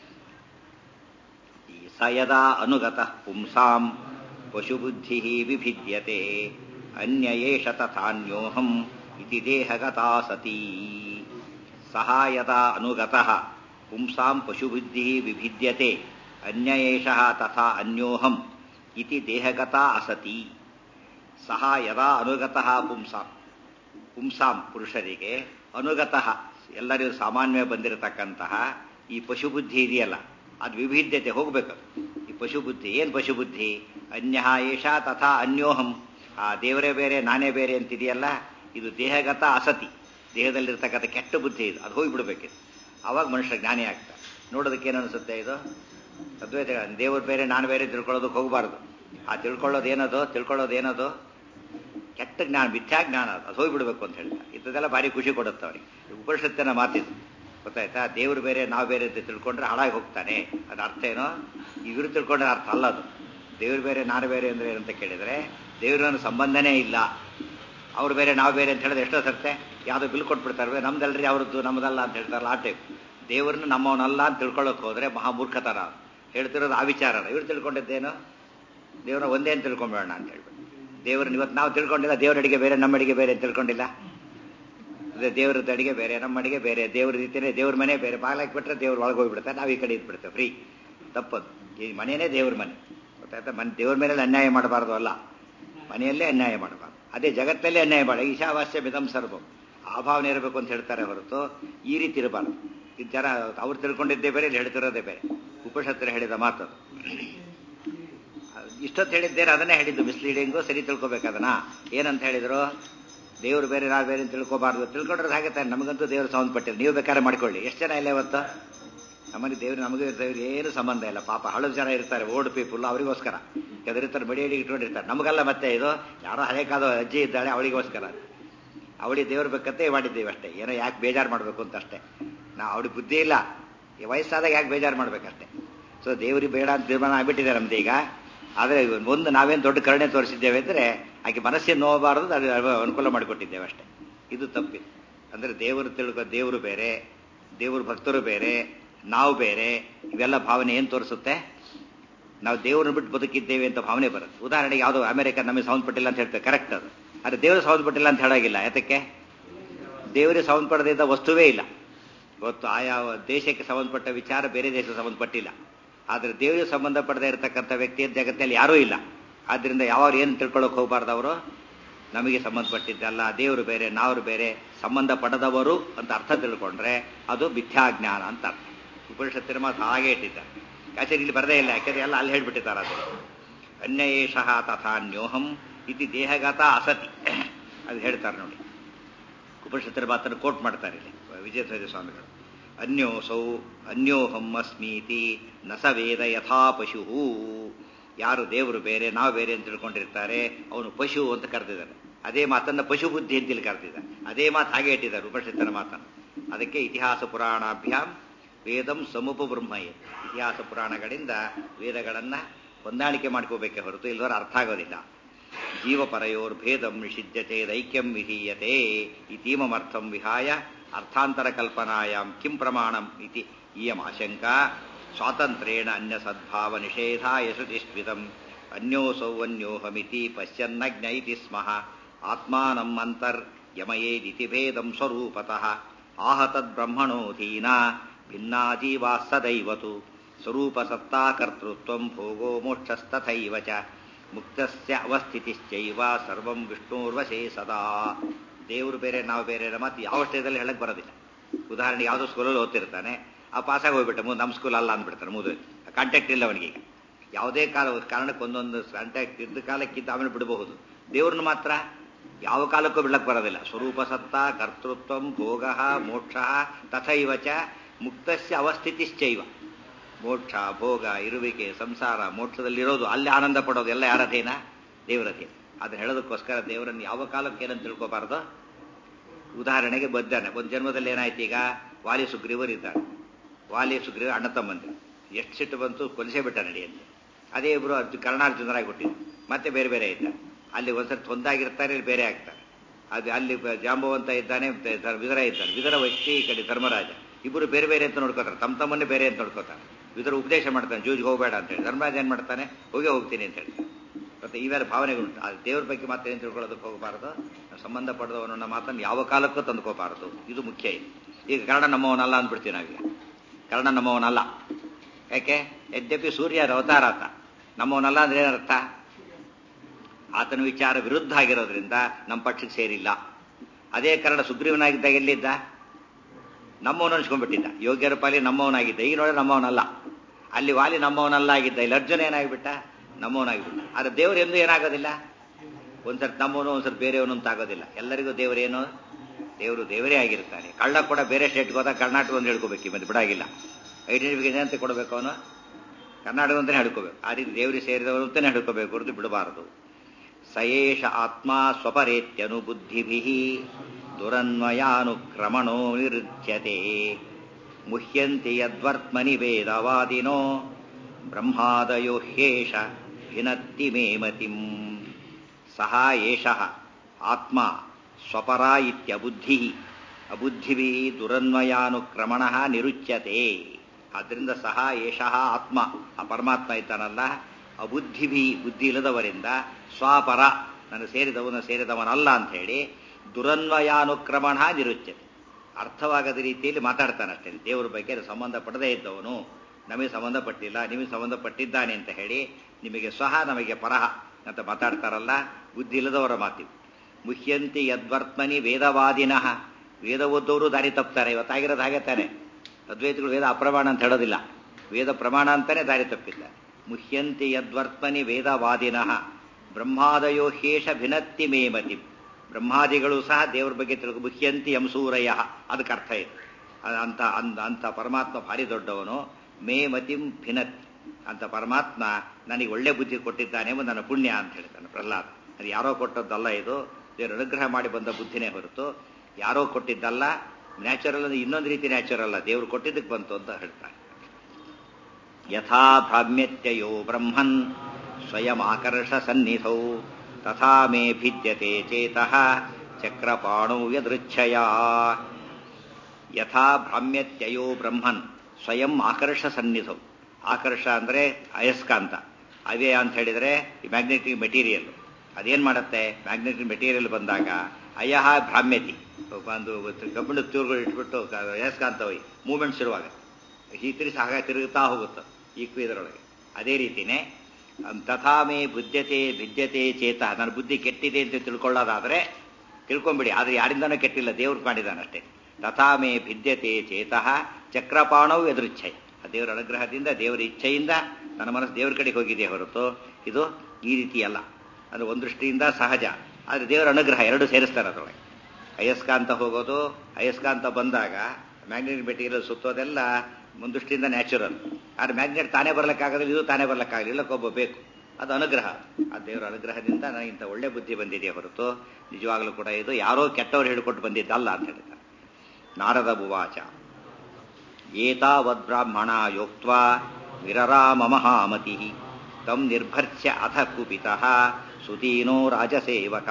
ಈ ಸಯದಾ ಅನುಗತ ಪುಂಸಾಂ ಪಶುಬುದ್ಧಿ ವಿಭಿದ್ಯತೆ ಅನ್ಯ ಏಷ ತಥಾನ್ಯೋಹಂ ಇತಿ ದೇಹಗತಾ ಸತೀ ಸಹ ಯದಾ ಅನುಗತಃ ಪುಂಸಾಂ ಪಶುಬುದ್ಧಿ ವಿಭಿದ್ಯತೆ ಅನ್ಯ ಏಷ ತಥಾ ಅನ್ಯೋಹಂ ಇತಿ ದೇಹಗತಾ ಅಸತಿ ಸಹ ಯದಾ ಅನುಗತಃ ಪುಂಸಾಂ ಪುಂಸಾಂ ಪುರುಷರಿಗೆ ಅನುಗತಃ ಎಲ್ಲರಿಗೂ ಸಾಮಾನ್ಯವಾಗಿ ಬಂದಿರತಕ್ಕಂತಹ ಈ ಪಶುಬುದ್ಧಿ ಇದೆಯಲ್ಲ ಅದು ವಿಭಿದ್ಯತೆ ಹೋಗ್ಬೇಕು ಈ ಪಶುಬುದ್ಧಿ ಏನು ಪಶುಬುದ್ಧಿ ಅನ್ಯ ಏಷಾ ತಥಾ ಅನ್ಯೋಹಂ ಆ ದೇವರೇ ಬೇರೆ ನಾನೇ ಬೇರೆ ಅಂತಿದೆಯಲ್ಲ ಇದು ದೇಹಗತ ಅಸತಿ ದೇಹದಲ್ಲಿರ್ತಕ್ಕಂಥ ಕೆಟ್ಟ ಬುದ್ಧಿ ಇದು ಅದು ಹೋಗಿಬಿಡ್ಬೇಕಿದು ಆವಾಗ ಮನುಷ್ಯ ಜ್ಞಾನಿ ಆಗ್ತಾರೆ ನೋಡೋದಕ್ಕೆ ಏನು ಅನಿಸುತ್ತೆ ಇದು ಅದ್ವೈತ ದೇವರು ಬೇರೆ ನಾನು ಬೇರೆ ತಿಳ್ಕೊಳ್ಳೋದಕ್ಕೆ ಹೋಗಬಾರ್ದು ಆ ತಿಳ್ಕೊಳ್ಳೋದು ಏನದು ತಿಳ್ಕೊಳ್ಳೋದು ಏನದು ಕೆಟ್ಟ ಜ್ಞಾನ ಮಿಥ್ಯಾ ಜ್ಞಾನ ಅದು ಅದು ಹೋಗ್ಬಿಡ್ಬೇಕು ಅಂತ ಹೇಳ್ತಾರೆ ಇಂಥದ್ದೆಲ್ಲ ಭಾರಿ ಖುಷಿ ಕೊಡುತ್ತೆ ಅವರಿಗೆ ಉಪನಿಷತ್ತಿನ ಮಾತಿದು ಗೊತ್ತಾಯ್ತಾ ದೇವರು ಬೇರೆ ನಾವು ಬೇರೆ ಅಂತ ತಿಳ್ಕೊಂಡ್ರೆ ಹಾಳಾಗಿ ಹೋಗ್ತಾನೆ ಅದು ಅರ್ಥ ಏನೋ ಇವರು ತಿಳ್ಕೊಂಡ್ರೆ ಅರ್ಥ ಅಲ್ಲ ಅದು ದೇವ್ರು ಬೇರೆ ನಾನು ಬೇರೆ ಅಂದ್ರೆ ಏನಂತ ಕೇಳಿದ್ರೆ ದೇವ್ರನ್ನ ಸಂಬಂಧನೇ ಇಲ್ಲ ಅವ್ರು ಬೇರೆ ನಾವು ಬೇರೆ ಅಂತ ಹೇಳಿದ್ರೆ ಎಷ್ಟೋ ಸರ್ತೆ ಯಾವುದೋ ಬಿಲ್ ಕೊಟ್ಬಿಡ್ತಾರೆ ನಮ್ದಲ್ರಿ ಅವ್ರದ್ದು ನಮ್ದಲ್ಲ ಅಂತ ಹೇಳ್ತಾರಲ್ಲ ಆ ಟೈಪ್ ದೇವ್ರನ್ನ ನಮ್ಮವನಲ್ಲ ಅಂತ ತಿಳ್ಕೊಳ್ಳೋಕೆ ಹೋದ್ರೆ ಮಹಾಮೂರ್ಖತರ ಹೇಳ್ತಿರೋದು ಆ ವಿಚಾರನ ಇವ್ರು ತಿಳ್ಕೊಂಡಿದ್ದೇನು ದೇವ್ರ ಒಂದೇ ಅಂತ ತಿಳ್ಕೊಂಬೇಡ ಅಂತ ಹೇಳ್ಬಿಟ್ಟು ದೇವ್ರನ್ನ ಇವತ್ತು ನಾವು ತಿಳ್ಕೊಂಡಿಲ್ಲ ದೇವ್ರ ಅಡಿಗೆ ಬೇರೆ ನಮ್ಮ ಅಡಿಗೆ ಬೇರೆ ಅಂತ ತಿಳ್ಕೊಂಡಿಲ್ಲ ಅದೇ ದೇವ್ರದ್ದು ಅಡಿಗೆ ಬೇರೆ ನಮ್ಮ ಅಡಿಗೆ ಬೇರೆ ದೇವ್ರ ರೀತಿಯೇ ದೇವ್ರ ಮನೆ ಬೇರೆ ಬಾಗಿಲಾಕಿ ಬಿಟ್ರೆ ದೇವ್ರ ಒಳಗೆ ಹೋಗ್ಬಿಡ್ತಾರೆ ನಾವು ಈ ಕಡೆ ಇದ್ಬಿಡ್ತೇವೆ ಫ್ರೀ ತಪ್ಪದು ಈ ಮನೆಯೇ ದೇವ್ರ ಮನೆ ಗೊತ್ತಾಯ್ತಾ ಮನೆ ದೇವ್ರ ಮೇಲೆ ಅನ್ಯಾಯ ಮಾಡಬಾರ್ದು ಅಲ್ಲ ಮನೆಯಲ್ಲೇ ಅನ್ಯಾಯ ಮಾಡಬಾರ್ದು ಅದೇ ಜಗತ್ತಲ್ಲೇ ಅನ್ಯಾಯ ಮಾಡ ಈಶಾವಾಸ್ಯ ಮಿದಂ ಸರ್ವಂ ಆ ಭಾವನೆ ಇರಬೇಕು ಅಂತ ಹೇಳ್ತಾರೆ ಹೊರತು ಈ ರೀತಿ ಇರಬಾರ್ದು ಇದು ಜನ ಅವ್ರು ತಿಳ್ಕೊಂಡಿದ್ದೇ ಬೇರೆ ಇಲ್ಲಿ ಹೇಳ್ತಿರೋದೇ ಬೇರೆ ಉಪನಿಷತ್ತರ ಹೇಳಿದ ಮಾತದು ಇಷ್ಟೊತ್ತು ಹೇಳಿದ್ದೇನೆ ಅದನ್ನೇ ಹೇಳಿದ್ದು ಮಿಸ್ಲೀಡಿಂಗು ಸರಿ ತಿಳ್ಕೊಬೇಕು ಅದನ್ನ ಏನಂತ ಹೇಳಿದ್ರು ದೇವ್ರು ಬೇರೆ ನಾವು ಬೇರೆ ಅಂತ ತಿಳ್ಕೊಬಾರ್ದು ತಿಳ್ಕೊಂಡ್ರೆ ಹಾಗೆ ತಾನೆ ನಮಗಂತೂ ದೇವ್ರು ಸಂಬಂಧಪಟ್ಟಿಲ್ಲ ನೀವು ಬೇಕಾದ್ರೆ ಮಾಡ್ಕೊಳ್ಳಿ ಎಷ್ಟು ಜನ ಇಲ್ಲ ಇವತ್ತು ನಮಗೆ ದೇವ್ರು ನಮಗೆ ದೇವ್ರು ಏನು ಸಂಬಂಧ ಇಲ್ಲ ಪಾಪ ಹಳದು ಜನ ಇರ್ತಾರೆ ಓಲ್ಡ್ ಪೀಪಲ್ ಅವರಿಗೋಸ್ಕರ ಕೆದರಿರ್ತಾರೆ ಬಡಿ ಅಡಿ ಇಟ್ಕೊಂಡಿರ್ತಾರೆ ನಮಗಲ್ಲ ಮತ್ತೆ ಇದು ಯಾರೋ ಹಳೆ ಕಾದ ಅಜ್ಜಿ ಇದ್ದಾಳೆ ಅವಳಿಗೋಸ್ಕರ ಅವಳಿ ದೇವ್ರ ಬೇಕಂತೆ ಮಾಡಿದ್ದೀವಿ ಅಷ್ಟೇ ಏನೋ ಯಾಕೆ ಬೇಜಾರು ಮಾಡಬೇಕು ಅಂತ ಅಷ್ಟೇ ನಾವು ಅವಳಿಗೆ ಬುದ್ಧಿ ಇಲ್ಲ ಈ ವಯಸ್ಸಾದಾಗ ಯಾಕೆ ಬೇಜಾರು ಮಾಡ್ಬೇಕಷ್ಟೇ ಸೊ ದೇವ್ರಿಗೆ ಬೇಡ ಅಂತ ತೀರ್ಮಾನ ಆಗ್ಬಿಟ್ಟಿದೆ ನಮ್ದು ಈಗ ಆದರೆ ಒಂದು ನಾವೇನು ದೊಡ್ಡ ಕರುಣೆ ತೋರಿಸಿದ್ದೇವೆ ಅಂದರೆ ಆಕೆ ಮನಸ್ಸಿಗೆ ನೋವಬಾರದು ಅದು ಅನುಕೂಲ ಮಾಡಿಕೊಟ್ಟಿದ್ದೇವೆ ಅಷ್ಟೇ ಇದು ತಪ್ಪಿದೆ ಅಂದರೆ ದೇವರು ತಿಳ್ಕೊ ದೇವರು ಬೇರೆ ದೇವ್ರ ಭಕ್ತರು ಬೇರೆ ನಾವು ಬೇರೆ ಇವೆಲ್ಲ ಭಾವನೆ ಏನು ತೋರಿಸುತ್ತೆ ನಾವು ದೇವ್ರನ್ನ ಬಿಟ್ಟು ಬದುಕಿದ್ದೇವೆ ಅಂತ ಭಾವನೆ ಬರುತ್ತೆ ಉದಾಹರಣೆಗೆ ಯಾವುದೋ ಅಮೆರಿಕ ನಮಗೆ ಸಂಬಂಧಪಟ್ಟಿಲ್ಲ ಅಂತ ಹೇಳ್ತೇವೆ ಕರೆಕ್ಟ್ ಅದು ಆದರೆ ದೇವರು ಸಂಬಂಧಪಟ್ಟಿಲ್ಲ ಅಂತ ಹೇಳಾಗಿಲ್ಲ ಯಾತಕ್ಕೆ ದೇವರಿಗೆ ಸಂಬಂಧಪಡದಿದ್ದ ವಸ್ತುವೇ ಇಲ್ಲ ಇವತ್ತು ಆಯಾ ದೇಶಕ್ಕೆ ಸಂಬಂಧಪಟ್ಟ ವಿಚಾರ ಬೇರೆ ದೇಶಕ್ಕೆ ಸಂಬಂಧಪಟ್ಟಿಲ್ಲ ಆದರೆ ದೇವರಿಗೆ ಸಂಬಂಧಪಡದೇ ಇರತಕ್ಕಂಥ ವ್ಯಕ್ತಿ ಜಗತ್ತಿನಲ್ಲಿ ಯಾರೂ ಇಲ್ಲ ಆದ್ದರಿಂದ ಯಾವಾಗ ಏನು ತಿಳ್ಕೊಳ್ಳೋಕೆ ಹೋಗಬಾರ್ದು ಅವರು ನಮಗೆ ಸಂಬಂಧಪಟ್ಟಿದ್ದಲ್ಲ ದೇವರು ಬೇರೆ ನಾವು ಬೇರೆ ಸಂಬಂಧ ಪಡೆದವರು ಅಂತ ಅರ್ಥ ತಿಳ್ಕೊಂಡ್ರೆ ಅದು ಮಿಥ್ಯಾಜ್ಞಾನ ಅಂತ ಅರ್ಥ ಉಪನಿಷತ್ತಿನ ಮಾತು ಹಾಗೆ ಇಟ್ಟಿದ್ದಾರೆ ಆಚಾರ್ಯ ಇಲ್ಲಿ ಬರದೇ ಇಲ್ಲ ಯಾಕಂದ್ರೆ ಎಲ್ಲ ಅಲ್ಲಿ ಹೇಳ್ಬಿಟ್ಟಿದ್ದಾರೆ ಅದು ಅನ್ಯಯೇಷಃ ತಥಾನ್ಯೋಹಂ ಇತಿ ದೇಹಗತ ಅಸತಿ ಅದು ಹೇಳ್ತಾರೆ ನೋಡಿ ಉಪನಿಷತ್ತರ ಮಾತನ್ನು ಕೋಟ್ ಮಾಡ್ತಾರೆ ಇಲ್ಲಿ ವಿಜಯಧ್ವಜ ಸ್ವಾಮಿಗಳು ಅನ್ಯೋಸೌ ಅನ್ಯೋಹಂ ಅಸ್ಮೀತಿ ನ ಸ ವೇದ ಯಥಾ ಪಶು ಯಾರು ದೇವರು ಬೇರೆ ನಾವು ಬೇರೆ ಅಂತ ತಿಳ್ಕೊಂಡಿರ್ತಾರೆ ಅವನು ಪಶು ಅಂತ ಕರೆದಿದ್ದಾರೆ ಅದೇ ಮಾತನ್ನ ಪಶು ಬುದ್ಧಿ ಅಂತ ಇಲ್ಲಿ ಕರೆದಿದ್ದಾರೆ ಅದೇ ಮಾತು ಹಾಗೆ ಇಟ್ಟಿದ್ದಾರೆ ಉಪನಿಷತ್ತರ ಮಾತನ್ನು ಅದಕ್ಕೆ ಇತಿಹಾಸ ಪುರಾಣಾಭ್ಯಾಂ ವೇದಂ ಸಮುಪ ಬ್ರಹ್ಮಯೇ ಇತಿಹಾಸ ಪುರಾಣಗಳಿಂದ ವೇದಗಳನ್ನ ಹೊಂದಾಣಿಕೆ ಮಾಡ್ಕೋಬೇಕೆ ಹೊರತು ಇಲ್ಲದರ ಅರ್ಥ ಆಗೋದಿಲ್ಲ ಜೀವಪರಯೋರ್ಭೇದಂ ನಿಷಿದ್ಯತೆ ದೈಕ್ಯಂ ವಿಧೀಯತೆ ಇತೀಮರ್ಥಂ ವಿಹಾಯ ಅರ್ಥಾಂತರ ಕಲ್ಪನಾಯಾಂ ಕಿಂ ಪ್ರಮಾಣಂ ಇತಿ ಇಯಂ ಆಶಂಕಾ ಸ್ವಾತಂತ್ರ್ಯೇಣ ಅನ್ಯ ಸದ್ಭಾವ ನಿಷೇಧಾಯ ಶ್ರುತಿಷ್ವಿತಂ ಅನ್ಯೋಸೌ ಅನ್ಯೋಹಮಿತಿ ಪಶ್ಯನ್ನ ಜ್ಞೈತಿ ಸ್ಮಃ ಆತ್ಮಾನಂ ಅಂತರ್ ಯಮಯೇದಿತಿ ಭೇದಂ ಸ್ವರೂಪತಃ ಆಹತದ್ಬ್ರಹ್ಮಣೋಧೀನ ಭಿನ್ನಾ ಜೀವಾ ಸದೈವತು ಸ್ವರೂಪ ಸತ್ತಾ ಕರ್ತೃತ್ವಂ ಭೋಗೋ ಮೋಕ್ಷಸ್ತಥೈವ ಚ ಮುಕ್ತಸ್ಯ ಅವಸ್ಥಿತಿಶ್ಚೈವ ಸರ್ವಂ ವಿಷ್ಣುರ್ವಶೇ ಸದಾ ದೇವರು ಬೇರೆ ನಾವು ಬೇರೆ ಮತ್ತೆ ಯಾವ ಸ್ಟೇಜಲ್ಲಿ ಹೇಳಕ್ ಬರೋದಿಲ್ಲ ಉದಾಹರಣೆ ಯಾವುದೋ ಸ್ಕೂಲಲ್ಲಿ ಓದ್ತಿರ್ತಾನೆ ಆ ಪಾಸಾಗಿ ಹೋಗ್ಬಿಟ್ಟ ಮುಂದೆ ನಮ್ಮ ಸ್ಕೂಲ್ ಅಲ್ಲ ಅಂದ್ಬಿಡ್ತಾನೆ ಮುದು ಕಾಂಟ್ಯಾಕ್ಟ್ ಇಲ್ಲ ಅವನಿಗೆ ಈಗ ಯಾವುದೇ ಕಾಲ ಕಾರಣಕ್ಕೆ ಒಂದೊಂದು ಕಾಂಟ್ಯಾಕ್ಟ್ ಇದ್ದ ಕಾಲಕ್ಕಿಂತ ಆಮೇಲೆ ಬಿಡಬಹುದು ದೇವ್ರನ್ನ ಮಾತ್ರ ಯಾವ ಕಾಲಕ್ಕೂ ಬಿಡಕ್ ಬರೋದಿಲ್ಲ ಸ್ವರೂಪ ಸತ್ತ ಕರ್ತೃತ್ವಂ ಭೋಗ ಮೋಕ್ಷ ತಥೈವ ಚ ಮುಕ್ತಸ್ಯ ಅವಸ್ಥಿತಿಶ್ಚೈವ ಮೋಕ್ಷ ಭೋಗ ಇರುವಿಕೆ ಸಂಸಾರ ಮೋಕ್ಷದಲ್ಲಿರೋದು ಅಲ್ಲಿ ಆನಂದ ಪಡೋದು ಎಲ್ಲ ಯಾರಧೇನ ದೇವರಧೇನ ಅದನ್ನ ಹೇಳೋದಕ್ಕೋಸ್ಕರ ದೇವರನ್ನು ಯಾವ ಕಾಲಕ್ಕೆ ಏನಂತ ತಿಳ್ಕೊಬಾರ್ದು ಉದಾಹರಣೆಗೆ ಬದ್ದಾನೆ ಒಂದು ಜನ್ಮದಲ್ಲಿ ಏನಾಯ್ತು ಈಗ ವಾಲಿ ಸುಗ್ರೀವರು ಇದ್ದಾರೆ ವಾಲಿ ಸುಗ್ರೀವ ಅಣ್ಣ ತಮ್ಮಂದಿರು ಎಷ್ಟು ಸಿಟ್ಟು ಬಂತು ಕೊಲಿಸೇ ಬಿಟ್ಟ ನಡೆಯಂತೆ ಅದೇ ಇಬ್ಬರು ಅರ್ಜು ಕರ್ಣಾರ್ಜುನರಾಗಿ ಹುಟ್ಟಿದ್ರು ಮತ್ತೆ ಬೇರೆ ಬೇರೆ ಇದ್ದಾರೆ ಅಲ್ಲಿ ಒಂದ್ಸರಿ ಒಂದಾಗಿರ್ತಾರೆ ಇಲ್ಲಿ ಬೇರೆ ಆಗ್ತಾರೆ ಅದು ಅಲ್ಲಿ ಜಾಂಬವಂತ ಇದ್ದಾನೆ ವಿದರ ಇದ್ದಾನೆ ವಿದರ ವ್ಯಕ್ತಿ ಈ ಕಡೆ ಧರ್ಮರಾಜ ಇಬ್ಬರು ಬೇರೆ ಬೇರೆ ಅಂತ ನೋಡ್ಕೋತಾರೆ ತಮ್ಮ ತಮ್ಮನ್ನೇ ಬೇರೆ ಅಂತ ನೋಡ್ಕೋತಾರೆ ವಿದರ ಉಪದೇಶ ಮಾಡ್ತಾನೆ ಜೂಜ್ಗೆ ಹೋಗಬೇಡ ಅಂತೇಳಿ ಧರ್ಮರಾಜ ಏನು ಮಾಡ್ತಾನೆ ಹೋಗೇ ಹೋಗ್ತೀನಿ ಅಂತ ಹೇಳಿ ಮತ್ತೆ ಇವೆಲ್ಲ ಭಾವನೆಗಳುಂಟು ಆ ದೇವ್ರ ಬಗ್ಗೆ ಮಾತ್ರ ಏನು ತಿಳ್ಕೊಳ್ಳೋದಕ್ಕೆ ಹೋಗಬಾರದು ಸಂಬಂಧ ಪಡೆದವನನ್ನ ಮಾತನ್ನು ಯಾವ ಕಾಲಕ್ಕೂ ತಂದ್ಕೋಬಾರದು ಇದು ಮುಖ್ಯ ಇದು ಈಗ ಕರ್ಣ ನಮ್ಮವನಲ್ಲ ಅಂದ್ಬಿಡ್ತೀವಿ ನಾವೀಗ ಕರ್ಣ ನಮ್ಮವನಲ್ಲ ಯಾಕೆ ಯದ್ಯಪಿ ಸೂರ್ಯ ಅವತಾರ ಆತ ನಮ್ಮವನಲ್ಲ ಅಂದ್ರೆ ಏನರ್ಥ ಆತನ ವಿಚಾರ ವಿರುದ್ಧ ಆಗಿರೋದ್ರಿಂದ ನಮ್ಮ ಪಕ್ಷಕ್ಕೆ ಸೇರಿಲ್ಲ ಅದೇ ಕಾರಣ ಸುಗ್ರೀವನಾಗಿದ್ದಾಗ ಎಲ್ಲಿದ್ದ ನಮ್ಮವನು ಅನ್ಸ್ಕೊಂಡ್ಬಿಟ್ಟಿದ್ದ ಯೋಗ್ಯರ ಪಾಲಿ ನಮ್ಮವನಾಗಿದ್ದ ಈಗ ನೋಡಿದ್ರೆ ನಮ್ಮವನಲ್ಲ ಅಲ್ಲಿ ವಾಲಿ ನಮ್ಮವನಲ್ಲ ಆಗಿದ್ದ ಇಲ್ಲಿ ಅರ್ಜುನ ಏನಾಗ್ಬಿಟ್ಟ ನಮ್ಮವನಾಗಿಬಿಟ್ಟ ಆದ್ರೆ ದೇವರು ಎಂದು ಏನಾಗೋದಿಲ್ಲ ಒಂದ್ಸರ್ತಿ ನಮ್ಮವನು ಒಂದ್ಸರ್ತಿ ಬೇರೆಯವನು ಅಂತ ಆಗೋದಿಲ್ಲ ಎಲ್ಲರಿಗೂ ದೇವರೇನು ದೇವರು ದೇವರೇ ಆಗಿರ್ತಾನೆ ಕಳ್ಳ ಕೂಡ ಬೇರೆ ಸ್ಟೇಟ್ಗೆ ಹೋದಾಗ ಕರ್ನಾಟಕ ಒಂದು ಹೇಳ್ಕೋಬೇಕು ಮತ್ತೆ ಬಿಡಾಗಿಲ್ಲ ಐಡೆಂಟಿಫಿಕೇಶನ್ ಅಂತ ಕೊಡಬೇಕು ಅವನು ಕರ್ನಾಟಕ ಅಂತಾನೆ ಹೇಳ್ಕೋಬೇಕು ಆ ರೀತಿ ದೇವರಿಗೆ ಸೇರಿದವರು ಅಂತಾನೆ ಹೇಳ್ಕೋಬೇಕು ಹೊರತು ಬಿಡಬಾರದು ಸಯೇಷ ಆತ್ಮ ಸ್ವಪರೇತ್ಯನು ಬುದ್ಧಿಭಿ ದುರನ್ವಯಾನುಕ್ರಮಣೋ ನಿರುಚ್ಯತೆ ಮುಹ್ಯಂತಿ ಯದ್ವರ್ತ್ಮನಿ ವೇದವಾದಿನೋ ಬ್ರಹ್ಮಾದಯೋ ಹ್ಯೇಷ ಭಿನತ್ತಿ ಮೇ ಮತಿಂ ಸಹ ಏಷ ಆತ್ಮ ಸ್ವಪರ ಇತ್ಯಬುದ್ಧಿ ಅಬುದ್ಧಿಭಿ ದುರನ್ವಯಾನುಕ್ರಮಣ ನಿರುಚ್ಯತೆ ಆದ್ದರಿಂದ ಸಹ ಏಷಃ ಆತ್ಮ ಆ ಪರಮಾತ್ಮ ಇದ್ದಾನಲ್ಲ ಅಬುದ್ಧಿಭಿ ಬುದ್ಧಿ ಇಲ್ಲದವರಿಂದ ಸ್ವಾಪರ ನಾನು ಸೇರಿದವನು ಸೇರಿದವನಲ್ಲ ಅಂತ ಹೇಳಿ ದುರನ್ವಯಾನುಕ್ರಮಣ ನಿರುಚ್ಯತೆ ಅರ್ಥವಾಗದ ರೀತಿಯಲ್ಲಿ ಮಾತಾಡ್ತಾನಷ್ಟೇ ದೇವರ ಬಗ್ಗೆ ಅದು ಸಂಬಂಧಪಡದೇ ಇದ್ದವನು ನಮಗೆ ಸಂಬಂಧಪಟ್ಟಿಲ್ಲ ನಿಮಗೆ ಸಂಬಂಧಪಟ್ಟಿದ್ದಾನೆ ಅಂತ ಹೇಳಿ ನಿಮಗೆ ಸ್ವಹ ನಮಗೆ ಪರಹ ಅಂತ ಮಾತಾಡ್ತಾರಲ್ಲ ಬುದ್ಧಿ ಇಲ್ಲದವರ ಮಾತಿವು ಮುಹ್ಯಂತಿ ಯದ್ವರ್ತ್ಮನಿ ವೇದವಾದಿನಃ ವೇದ ಓದ್ದವರು ದಾರಿ ತಪ್ತಾರೆ ಇವತ್ತಾಗಿರೋದು ಹಾಗೆ ತಾನೆ ಅದ್ವೈತಗಳು ವೇದ ಅಪ್ರಮಾಣ ಅಂತ ಹೇಳೋದಿಲ್ಲ ವೇದ ಪ್ರಮಾಣ ಅಂತಾನೆ ದಾರಿ ತಪ್ಪಿಲ್ಲ ಮುಹ್ಯಂತಿ ಯದ್ವರ್ತ್ಮನಿ ವೇದವಾದಿನಃ ಬ್ರಹ್ಮಾದಯೋ ಹೇಷ ಭಿನತ್ತಿ ಮೇಮತಿ ಬ್ರಹ್ಮಾದಿಗಳು ಸಹ ದೇವರ ಬಗ್ಗೆ ತಿಳ್ಕೊ ಮುಹ್ಯಂತಿ ಯಂಸೂರಯ ಅದಕ್ಕೆ ಅರ್ಥ ಇದೆ ಅಂತ ಅಂತ ಪರಮಾತ್ಮ ಭಾರಿ ದೊಡ್ಡವನು ಮೇ ಮತಿಂ ಭಿನತ್ ಅಂತ ಪರಮಾತ್ಮ ನನಗೆ ಒಳ್ಳೆ ಬುದ್ಧಿ ಕೊಟ್ಟಿದ್ದಾನೆ ಎಂಬ ನನ್ನ ಪುಣ್ಯ ಅಂತ ಹೇಳ್ತಾನೆ ಪ್ರಹ್ಲಾದ ಅದು ಯಾರೋ ಕೊಟ್ಟದ್ದಲ್ಲ ಇದು ದೇವರು ಅನುಗ್ರಹ ಮಾಡಿ ಬಂದ ಬುದ್ಧಿನೇ ಹೊರತು ಯಾರೋ ಕೊಟ್ಟಿದ್ದಲ್ಲ ನ್ಯಾಚುರಲ್ ಅಂದ್ರೆ ಇನ್ನೊಂದು ರೀತಿ ನ್ಯಾಚುರಲ್ ಅಲ್ಲ ದೇವರು ಕೊಟ್ಟಿದ್ದಕ್ಕೆ ಬಂತು ಅಂತ ಹೇಳ್ತಾರೆ ಯಥಾ ಭ್ರಾಮ್ಯತ್ಯಯೋ ಬ್ರಹ್ಮನ್ ಸ್ವಯಂ ಆಕರ್ಷ ಸನ್ನಿಧೌ ತಥಾ ಮೇ ಭಿದ್ಯತೆ ಚೇತಃ ಚಕ್ರಪಾಣೌ ಯದೃಚ್ಛಯ ಯಥಾ ಭ್ರಾಮ್ಯತ್ಯಯೋ ಬ್ರಹ್ಮನ್ ಸ್ವಯಂ ಆಕರ್ಷ ಸನ್ನಿಧೌ ಆಕರ್ಷ ಅಂದ್ರೆ ಅಯಸ್ಕಾಂತ ಅವೇ ಅಂತ ಹೇಳಿದ್ರೆ ಮ್ಯಾಗ್ನೆಟಿಕ್ ಮೆಟೀರಿಯಲ್ ಅದೇನ್ ಮಾಡುತ್ತೆ ಮ್ಯಾಗ್ನೆಟಿಕ್ ಮೆಟೀರಿಯಲ್ ಬಂದಾಗ ಅಯಹ ಭ್ರಾಮ್ಯತಿ ಒಂದು ಕಬ್ಬಿಣ ಚೂರುಗಳು ಇಟ್ಬಿಟ್ಟು ಅಯಸ್ಕಾಂತ ಹೋಗಿ ಮೂವ್ಮೆಂಟ್ಸ್ ಇರುವಾಗ ಈ ತಿರುಗಿ ಹಾಗೆ ತಿರುಗುತ್ತಾ ಹೋಗುತ್ತೆ ಈಕ್ವಿ ಇದರೊಳಗೆ ಅದೇ ರೀತಿನೇ ತಥಾಮೇ ಬುದ್ಧತೆ ಭಿದ್ಯತೆ ಚೇತ ನನ್ನ ಬುದ್ಧಿ ಕೆಟ್ಟಿದೆ ಅಂತ ತಿಳ್ಕೊಳ್ಳೋದಾದ್ರೆ ತಿಳ್ಕೊಂಬಿಡಿ ಆದ್ರೆ ಯಾರಿಂದನೂ ಕೆಟ್ಟಿಲ್ಲ ದೇವ್ರು ಮಾಡಿದಾನಷ್ಟೇ ತಥಾಮೇ ಭಿದ್ಯತೆ ಚೇತಃ ಚಕ್ರಪಾಣವು ಎದುರಿಚ್ಛೈ ದೇವರ ಅನುಗ್ರಹದಿಂದ ದೇವರ ಇಚ್ಛೆಯಿಂದ ನನ್ನ ಮನಸ್ಸು ದೇವರ ಕಡೆಗೆ ಹೋಗಿದೆ ಹೊರತು ಇದು ಈ ರೀತಿ ಅಲ್ಲ ಅದು ಒಂದು ದೃಷ್ಟಿಯಿಂದ ಸಹಜ ಆದರೆ ದೇವರ ಅನುಗ್ರಹ ಎರಡು ಸೇರಿಸ್ತಾರೆ ಅದರೊಳಗೆ ಅಯಸ್ಕಾಂತ ಹೋಗೋದು ಅಯಸ್ಕಾಂತ ಬಂದಾಗ ಮ್ಯಾಗ್ನೆಟಿಕ್ ಮೆಟೀರಿಯಲ್ ಸುತ್ತೋದೆಲ್ಲ ಒಂದು ದೃಷ್ಟಿಯಿಂದ ನ್ಯಾಚುರಲ್ ಆದ್ರೆ ಮ್ಯಾಗ್ನೆಟ್ ತಾನೇ ಬರ್ಲಿಕ್ಕಾಗದ್ರೆ ಇದು ತಾನೇ ಬರ್ಲಿಕ್ಕಾಗಲಿಲ್ಲ ಒಬ್ಬ ಬೇಕು ಅದು ಅನುಗ್ರಹ ಆ ದೇವರ ಅನುಗ್ರಹದಿಂದ ನನಗೆ ಇಂಥ ಒಳ್ಳೆ ಬುದ್ಧಿ ಬಂದಿದೆ ಹೊರತು ನಿಜವಾಗ್ಲೂ ಕೂಡ ಇದು ಯಾರೋ ಕೆಟ್ಟವ್ರು ಹೇಳಿಕೊಟ್ಟು ಬಂದಿದ್ದಲ್ಲ ಅಂತ ಹೇಳ್ತಾರೆ ನಾರದ ಭುವಾಚ ಏತಾವದ್ಬ್ರಾಹ್ಮಣ ಯೋಕ್ತ ವಿರರಾಮ ಮಹಾಮತಿ ತಂ ನಿರ್ಭರ್ಚ್ಯ ಅಥ ಕುಪಿತಃ ಸುತೀನೋ ರಾಜಸೇವಕ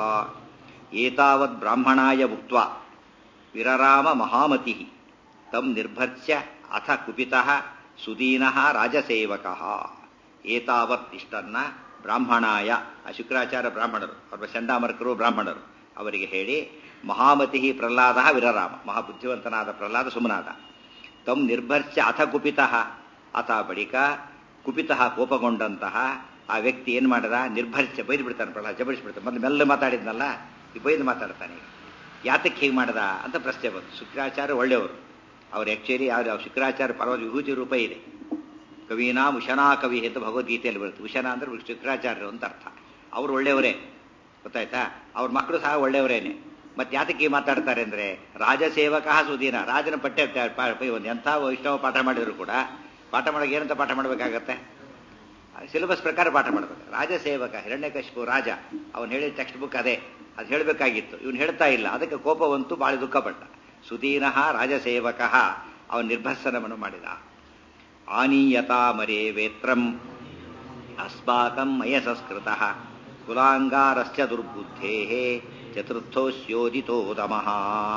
ಏತಾವದ್ ಬ್ರಾಹ್ಮಣಾಯ ಉಕ್ತ ವಿರರಾಮ ಮಹಾಮತಿ ತಂ ನಿರ್ಭರ್ಚ್ಯ ಅಥ ಕುಪಿತಃ ಸುದೀನಃ ರಾಜಸೇವಕ ಏತಾವತ್ ಇಷ್ಟನ್ನ ಬ್ರಾಹ್ಮಣಾಯ ಆ ಶುಕ್ರಾಚಾರ್ಯ ಬ್ರಾಹ್ಮಣರು ಅವ್ರ ಚಂಡಾಮರ್ಕರು ಬ್ರಾಹ್ಮಣರು ಅವರಿಗೆ ಹೇಳಿ ಮಹಾಮತಿ ಪ್ರಹ್ಲಾದ ವಿರರಾಮ ಮಹಾಬುದ್ಧಿವಂತನಾದ ಪ್ರಹ್ಲಾದ ಸುಮನಾದ ತಮ್ ನಿರ್ಭರ್ಚ್ಯ ಅಥ ಕುಪಿತಃ ಅಥ ಬಳಿಕ ಕುಪಿತಃ ಕೋಪಗೊಂಡಂತಹ ಆ ವ್ಯಕ್ತಿ ಏನ್ ಮಾಡದ ನಿರ್ಭರ್ಚ್ಯ ಬೈದು ಬಿಡ್ತಾನೆ ಪ್ರಹ್ಲಾದ ಜಬರಿಸ್ಬಿಡ್ತಾನೆ ಮೊದಲು ಮೆಲ್ಲ ಮಾತಾಡಿದ್ನಲ್ಲ ಈ ಬೈದು ಮಾತಾಡ್ತಾನೆ ಯಾತಕ್ಕೆ ಹೀಗೆ ಮಾಡದ ಅಂತ ಪ್ರಶ್ನೆ ಬಂತು ಶುಕ್ರಾಚಾರ್ಯ ಒಳ್ಳೆಯವರು ಅವ್ರು ಆಕ್ಚುಲಿ ಯಾವ ಶುಕ್ರಾಚಾರ್ಯ ಪರ್ವತ ವಿಭೂತಿ ರೂಪ ಇದೆ ಕವಿನಾ ಉಶನಾ ಕವಿ ಅಂತ ಭಗವದ್ಗೀತೆಯಲ್ಲಿ ಬರುತ್ತೆ ಉಶನ ಅಂದ್ರೆ ಶುಕ್ರಾಚಾರ್ಯರು ಅಂತ ಅರ್ಥ ಅವ್ರು ಒಳ್ಳೆಯವರೇ ಗೊತ್ತಾಯ್ತಾ ಅವ್ರ ಮಕ್ಕಳು ಸಹ ಒಳ್ಳೆಯವರೇನೆ ಮತ್ತೆ ಯಾತಕ್ಕೆ ಮಾತಾಡ್ತಾರೆ ಅಂದ್ರೆ ರಾಜಸೇವಕ ಸುದೀನ ರಾಜನ ಪಠ್ಯ ಒಂದು ಎಂಥ ವೈಷ್ಣವ ಪಾಠ ಮಾಡಿದ್ರು ಕೂಡ ಪಾಠ ಮಾಡೋಕೆ ಏನಂತ ಪಾಠ ಮಾಡಬೇಕಾಗತ್ತೆ ಸಿಲೆಬಸ್ ಪ್ರಕಾರ ಪಾಠ ಮಾಡಬೇಕು ರಾಜಸೇವಕ ಹಿರಣ್ಯಕಶಿಪು ರಾಜ ಅವನು ಹೇಳಿದ ಟೆಕ್ಸ್ಟ್ ಬುಕ್ ಅದೇ ಅದು ಹೇಳಬೇಕಾಗಿತ್ತು ಇವನು ಹೇಳ್ತಾ ಇಲ್ಲ ಅದಕ್ಕೆ ಕೋಪವಂತೂ ಬಾಳಿ ದುಃಖಪಟ್ಟ ಸುದೀನಃ ರಾಜಸೇವಕ ಅವನ ನಿರ್ಭರ್ಸನವನ್ನು ಮಾಡಿದ ಆನೀಯತಾ ಮರೇ ವೇತ್ರಂ ಅಸ್ಮಾಕಂ ಮಯಸಸ್ಕೃತ ಕುಲಾಂಗಾರಸ್ಯ ದುರ್ಬುದ್ಧೇ ಚತುರ್ಥೋಸ್ಯೋದಿತೋ ದಮಃ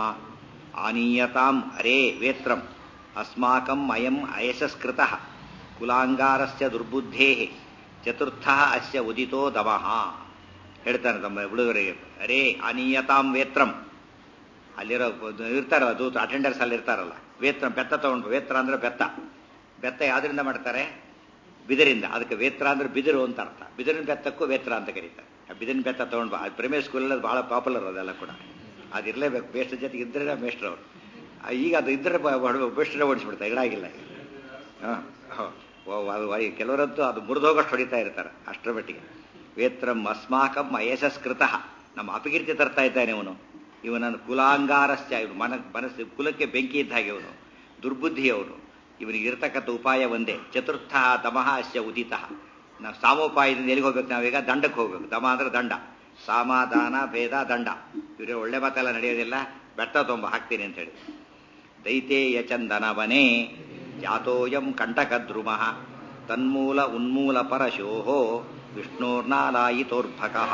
ಆನೀಯತಾಂ ಅರೇ ವೇತ್ರಂ ಅಸ್ಮಾಕಂ ಅಯಂ ಅಯಶಸ್ಕೃತ ಕುಲಾಂಗಾರಸ್ಯ ದುರ್ಬುದ್ಧೇ ಚತುರ್ಥ ಅಸ್ಯ ಉದಿತೋ ದಮಃ ಹೇಳ್ತಾನೆ ತಮ್ಮ ಹುಡುಗರಿಗೆ ಅರೇ ಆನೀಯತಾಂ ವೇತ್ರಂ ಅಲ್ಲಿರೋ ಇರ್ತಾರಲ್ಲ ದೂತ ಅಟೆಂಡರ್ಸ್ ಅಲ್ಲಿ ಇರ್ತಾರಲ್ಲ ವೇತ್ರ ಬೆತ್ತ ತಗೊಂಡು ವೇತ್ರ ಅಂದ್ರೆ ಬೆತ್ತ ಬೆತ್ತ ಯಾವ್ದ್ರಿಂದ ಮಾಡ್ತಾರೆ ಬಿದಿರಿಂದ ಅದಕ್ಕೆ ವೇತ್ರ ಅಂದ್ರೆ ಬಿದಿರು ಅಂತ ಅರ್ಥ ಬಿದಿರಿನ ಬೆತ್ತಕ್ಕೂ ವೇತ್ರ ಅಂತ ಕರೀತಾರೆ ಬಿದಿನ ಬೆತ್ತ ತೊಗೊಂಡು ಬಾ ಅದು ಪ್ರೈಮರಿ ಸ್ಕೂಲಲ್ಲಿ ಅದು ಭಾಳ ಪಾಪ್ಯುಲರ್ ಅದೆಲ್ಲ ಕೂಡ ಅದು ಇರಲೇಬೇಕು ಬೇಸ್ಟ್ ಜೊತೆಗೆ ಇದ್ದರೆ ಮೇಷ್ಟ್ರು ಅವರು ಈಗ ಅದು ಇದ್ದರೆ ಬೇಸ್ಟ್ರೆ ಓಡಿಸ್ಬಿಡ್ತಾರೆ ಇಡಾಗಿಲ್ಲ ಹಾಂ ಅದು ಕೆಲವರಂತೂ ಅದು ಮುರಿದೋಗಷ್ಟು ಹೊಡಿತಾ ಇರ್ತಾರೆ ಅಷ್ಟರ ಮಟ್ಟಿಗೆ ವೇತ್ರಂ ಅಸ್ಮಾಕಂ ಅಯಶಸ್ಕೃತ ನಮ್ಮ ಅಪಕೀರ್ತಿ ತರ್ತಾ ಇದ್ದಾನೆ ಇವನು ಇವನನ್ನು ಕುಲಾಂಗಾರಸ್ಯ ಇವನು ಮನ ಮನಸ್ಸು ಕುಲಕ್ಕೆ ಬೆಂಕಿ ಇದ್ದ ಹಾಗೆ ಇವನು ದುರ್ಬುದ್ಧಿ ಅವನು ಇವನಿಗೆ ಇರತಕ್ಕಂಥ ಉಪಾಯ ಒಂದೇ ಚತುರ್ಥ ದಮಃ ಅಸ್ಯ ಉದಿತ ನಾವು ಸಾಮೋಪಾಯದಿಂದ ಎಲ್ಲಿಗೆ ಹೋಗ್ಬೇಕು ನಾವೀಗ ದಂಡಕ್ಕೆ ಹೋಗ್ಬೇಕು ದಮ ಅಂದ್ರೆ ದಂಡ ಸಾಮ ದಾನ ಭೇದ ದಂಡ ಇವ್ರಿಗೆ ಒಳ್ಳೆ ಮಾತೆಲ್ಲ ನಡೆಯೋದಿಲ್ಲ ಬೆಟ್ಟ ತೊಂಬ ಹಾಕ್ತೀನಿ ಅಂತ ಹೇಳಿ ದೈತೇಯ ಚಂದನವನೇ ಜಾತೋಯಂ ಕಂಟಕದ್ರುಮಃ ತನ್ಮೂಲ ಉನ್ಮೂಲ ಪರಶೋಹೋ ವಿಷ್ಣೋರ್ನಾಲಾಯಿತೋರ್ಭಕಃ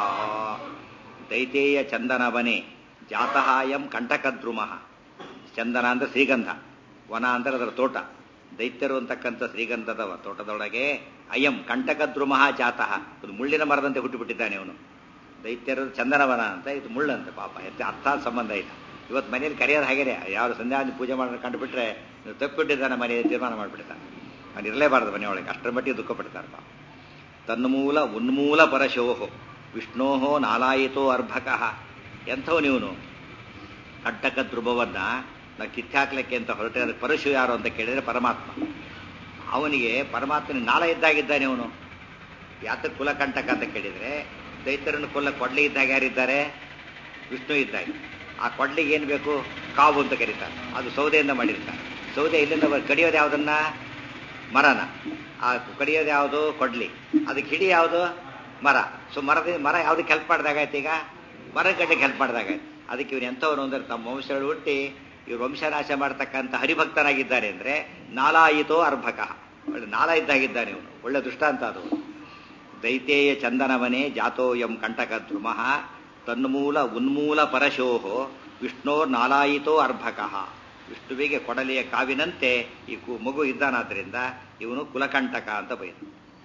ದೈತೇಯ ಚಂದನವನೇ ಜಾತಹಾಯಂ ಕಂಟಕದ್ರುಮಃ ಚಂದನ ಅಂದ್ರೆ ಶ್ರೀಗಂಧ ವನ ಅಂದ್ರೆ ಅದರ ತೋಟ ದೈತ್ಯರು ಅಂತಕ್ಕಂಥ ಶ್ರೀಗಂಧದ ತೋಟದೊಳಗೆ ಅಯಂ ಕಂಟಕದ್ರುಮಃ ಜಾತಃ ಇದು ಮುಳ್ಳಿನ ಮರದಂತೆ ಹುಟ್ಟುಬಿಟ್ಟಿದ್ದಾನೆ ಅವನು ದೈತ್ಯರು ಚಂದನವನ ಅಂತ ಇದು ಮುಳ್ಳಂತೆ ಪಾಪ ಎತ್ತ ಅರ್ಥಾತ್ ಸಂಬಂಧ ಇಲ್ಲ ಇವತ್ತು ಮನೆಯಲ್ಲಿ ಕರೆಯೋದು ಹಾಗೇನೆ ಯಾರು ಸಂಧ್ಯಾವಂತಿ ಪೂಜೆ ಮಾಡಿ ಕಂಡುಬಿಟ್ರೆ ನೀವು ತಪ್ಪಿಟ್ಟಿದ್ದಾನೆ ಮನೆಯಲ್ಲಿ ತೀರ್ಮಾನ ಮಾಡಿಬಿಡ್ತಾನೆ ಅವ್ನು ಇರಲೇಬಾರದು ಮನೆಯೊಳಗೆ ಅಷ್ಟರ ಮಟ್ಟಿಗೆ ದುಃಖ ಪಡ್ತಾರೆ ಪಾಪ ತನ್ಮೂಲ ಉನ್ಮೂಲ ಪರಶೋಹೋ ವಿಷ್ಣೋಹೋ ನಾಲಾಯಿತೋ ಅರ್ಭಕಃ ಎಂಥವು ನೀವನು ಕಂಟಕ ಧ್ರುವವನ್ನ ನಾವು ಕಿತ್ತಾಕ್ಲಿಕ್ಕೆ ಅಂತ ಹೊರಟೆ ಅದಕ್ಕೆ ಪರಶು ಯಾರು ಅಂತ ಕೇಳಿದರೆ ಪರಮಾತ್ಮ ಅವನಿಗೆ ಪರಮಾತ್ಮನ ನಾಲ ಇದ್ದಾಗಿದ್ದಾನೆ ಅವನು ಯಾತ ಕುಲಕಂಟಕ ಅಂತ ಕೇಳಿದರೆ ದೈತ್ಯರನ್ನು ಕೊಲ್ಲ ಕೊಡ್ಲಿ ಇದ್ದಾಗ ಯಾರಿದ್ದಾರೆ ವಿಷ್ಣು ಇದ್ದಾಗ ಆ ಕೊಡ್ಲಿಗೆ ಏನು ಬೇಕು ಕಾವು ಅಂತ ಕರೀತಾರೆ ಅದು ಸೌದೆಯಿಂದ ಮಾಡಿರ್ತಾರೆ ಸೌದೆ ಇಲ್ಲಿಂದ ಕಡಿಯೋದು ಯಾವುದನ್ನ ಮರನ ಆ ಕಡಿಯೋದು ಯಾವುದು ಕೊಡ್ಲಿ ಅದಕ್ಕೆ ಹಿಡಿ ಯಾವುದು ಮರ ಸೊ ಮರದ ಮರ ಯಾವುದಕ್ಕೆ ಹೆಲ್ಪ್ ಮಾಡಿದಾಗಾಯ್ತು ಈಗ ಮರ ಗಡ್ಡೆಗೆ ಹೆಲ್ಪ್ ಮಾಡಿದಾಗಾಯ್ತು ಅದಕ್ಕೆ ಇವನು ಎಂಥವನು ಅಂದ್ರೆ ತಮ್ಮ ವಂಶಗಳು ಹುಟ್ಟಿ ಇವ್ರು ವಂಶನಾಶ ಮಾಡ್ತಕ್ಕಂಥ ಹರಿಭಕ್ತನಾಗಿದ್ದಾನೆ ಅಂದ್ರೆ ನಾಲಾಯಿತೋ ಅರ್ಭಕ ಒಳ್ಳೆ ನಾಲ ಇದ್ದಾಗಿದ್ದಾನೆ ಇವನು ಒಳ್ಳೆ ದೃಷ್ಟಾಂತ ಅದು ದೈತೇಯ ಚಂದನವನೇ ಜಾತೋಯಂ ಕಂಟಕ ಧ್ರುಮಃ ತನ್ಮೂಲ ಉನ್ಮೂಲ ಪರಶೋಹೋ ವಿಷ್ಣೋರ್ ನಾಲಾಯಿತೋ ಅರ್ಭಕಃ ವಿಷ್ಣುವಿಗೆ ಕೊಡಲಿಯ ಕಾವಿನಂತೆ ಈ ಮಗು ಇದ್ದಾನಾದ್ರಿಂದ ಇವನು ಕುಲಕಂಟಕ ಅಂತ ಬೈದು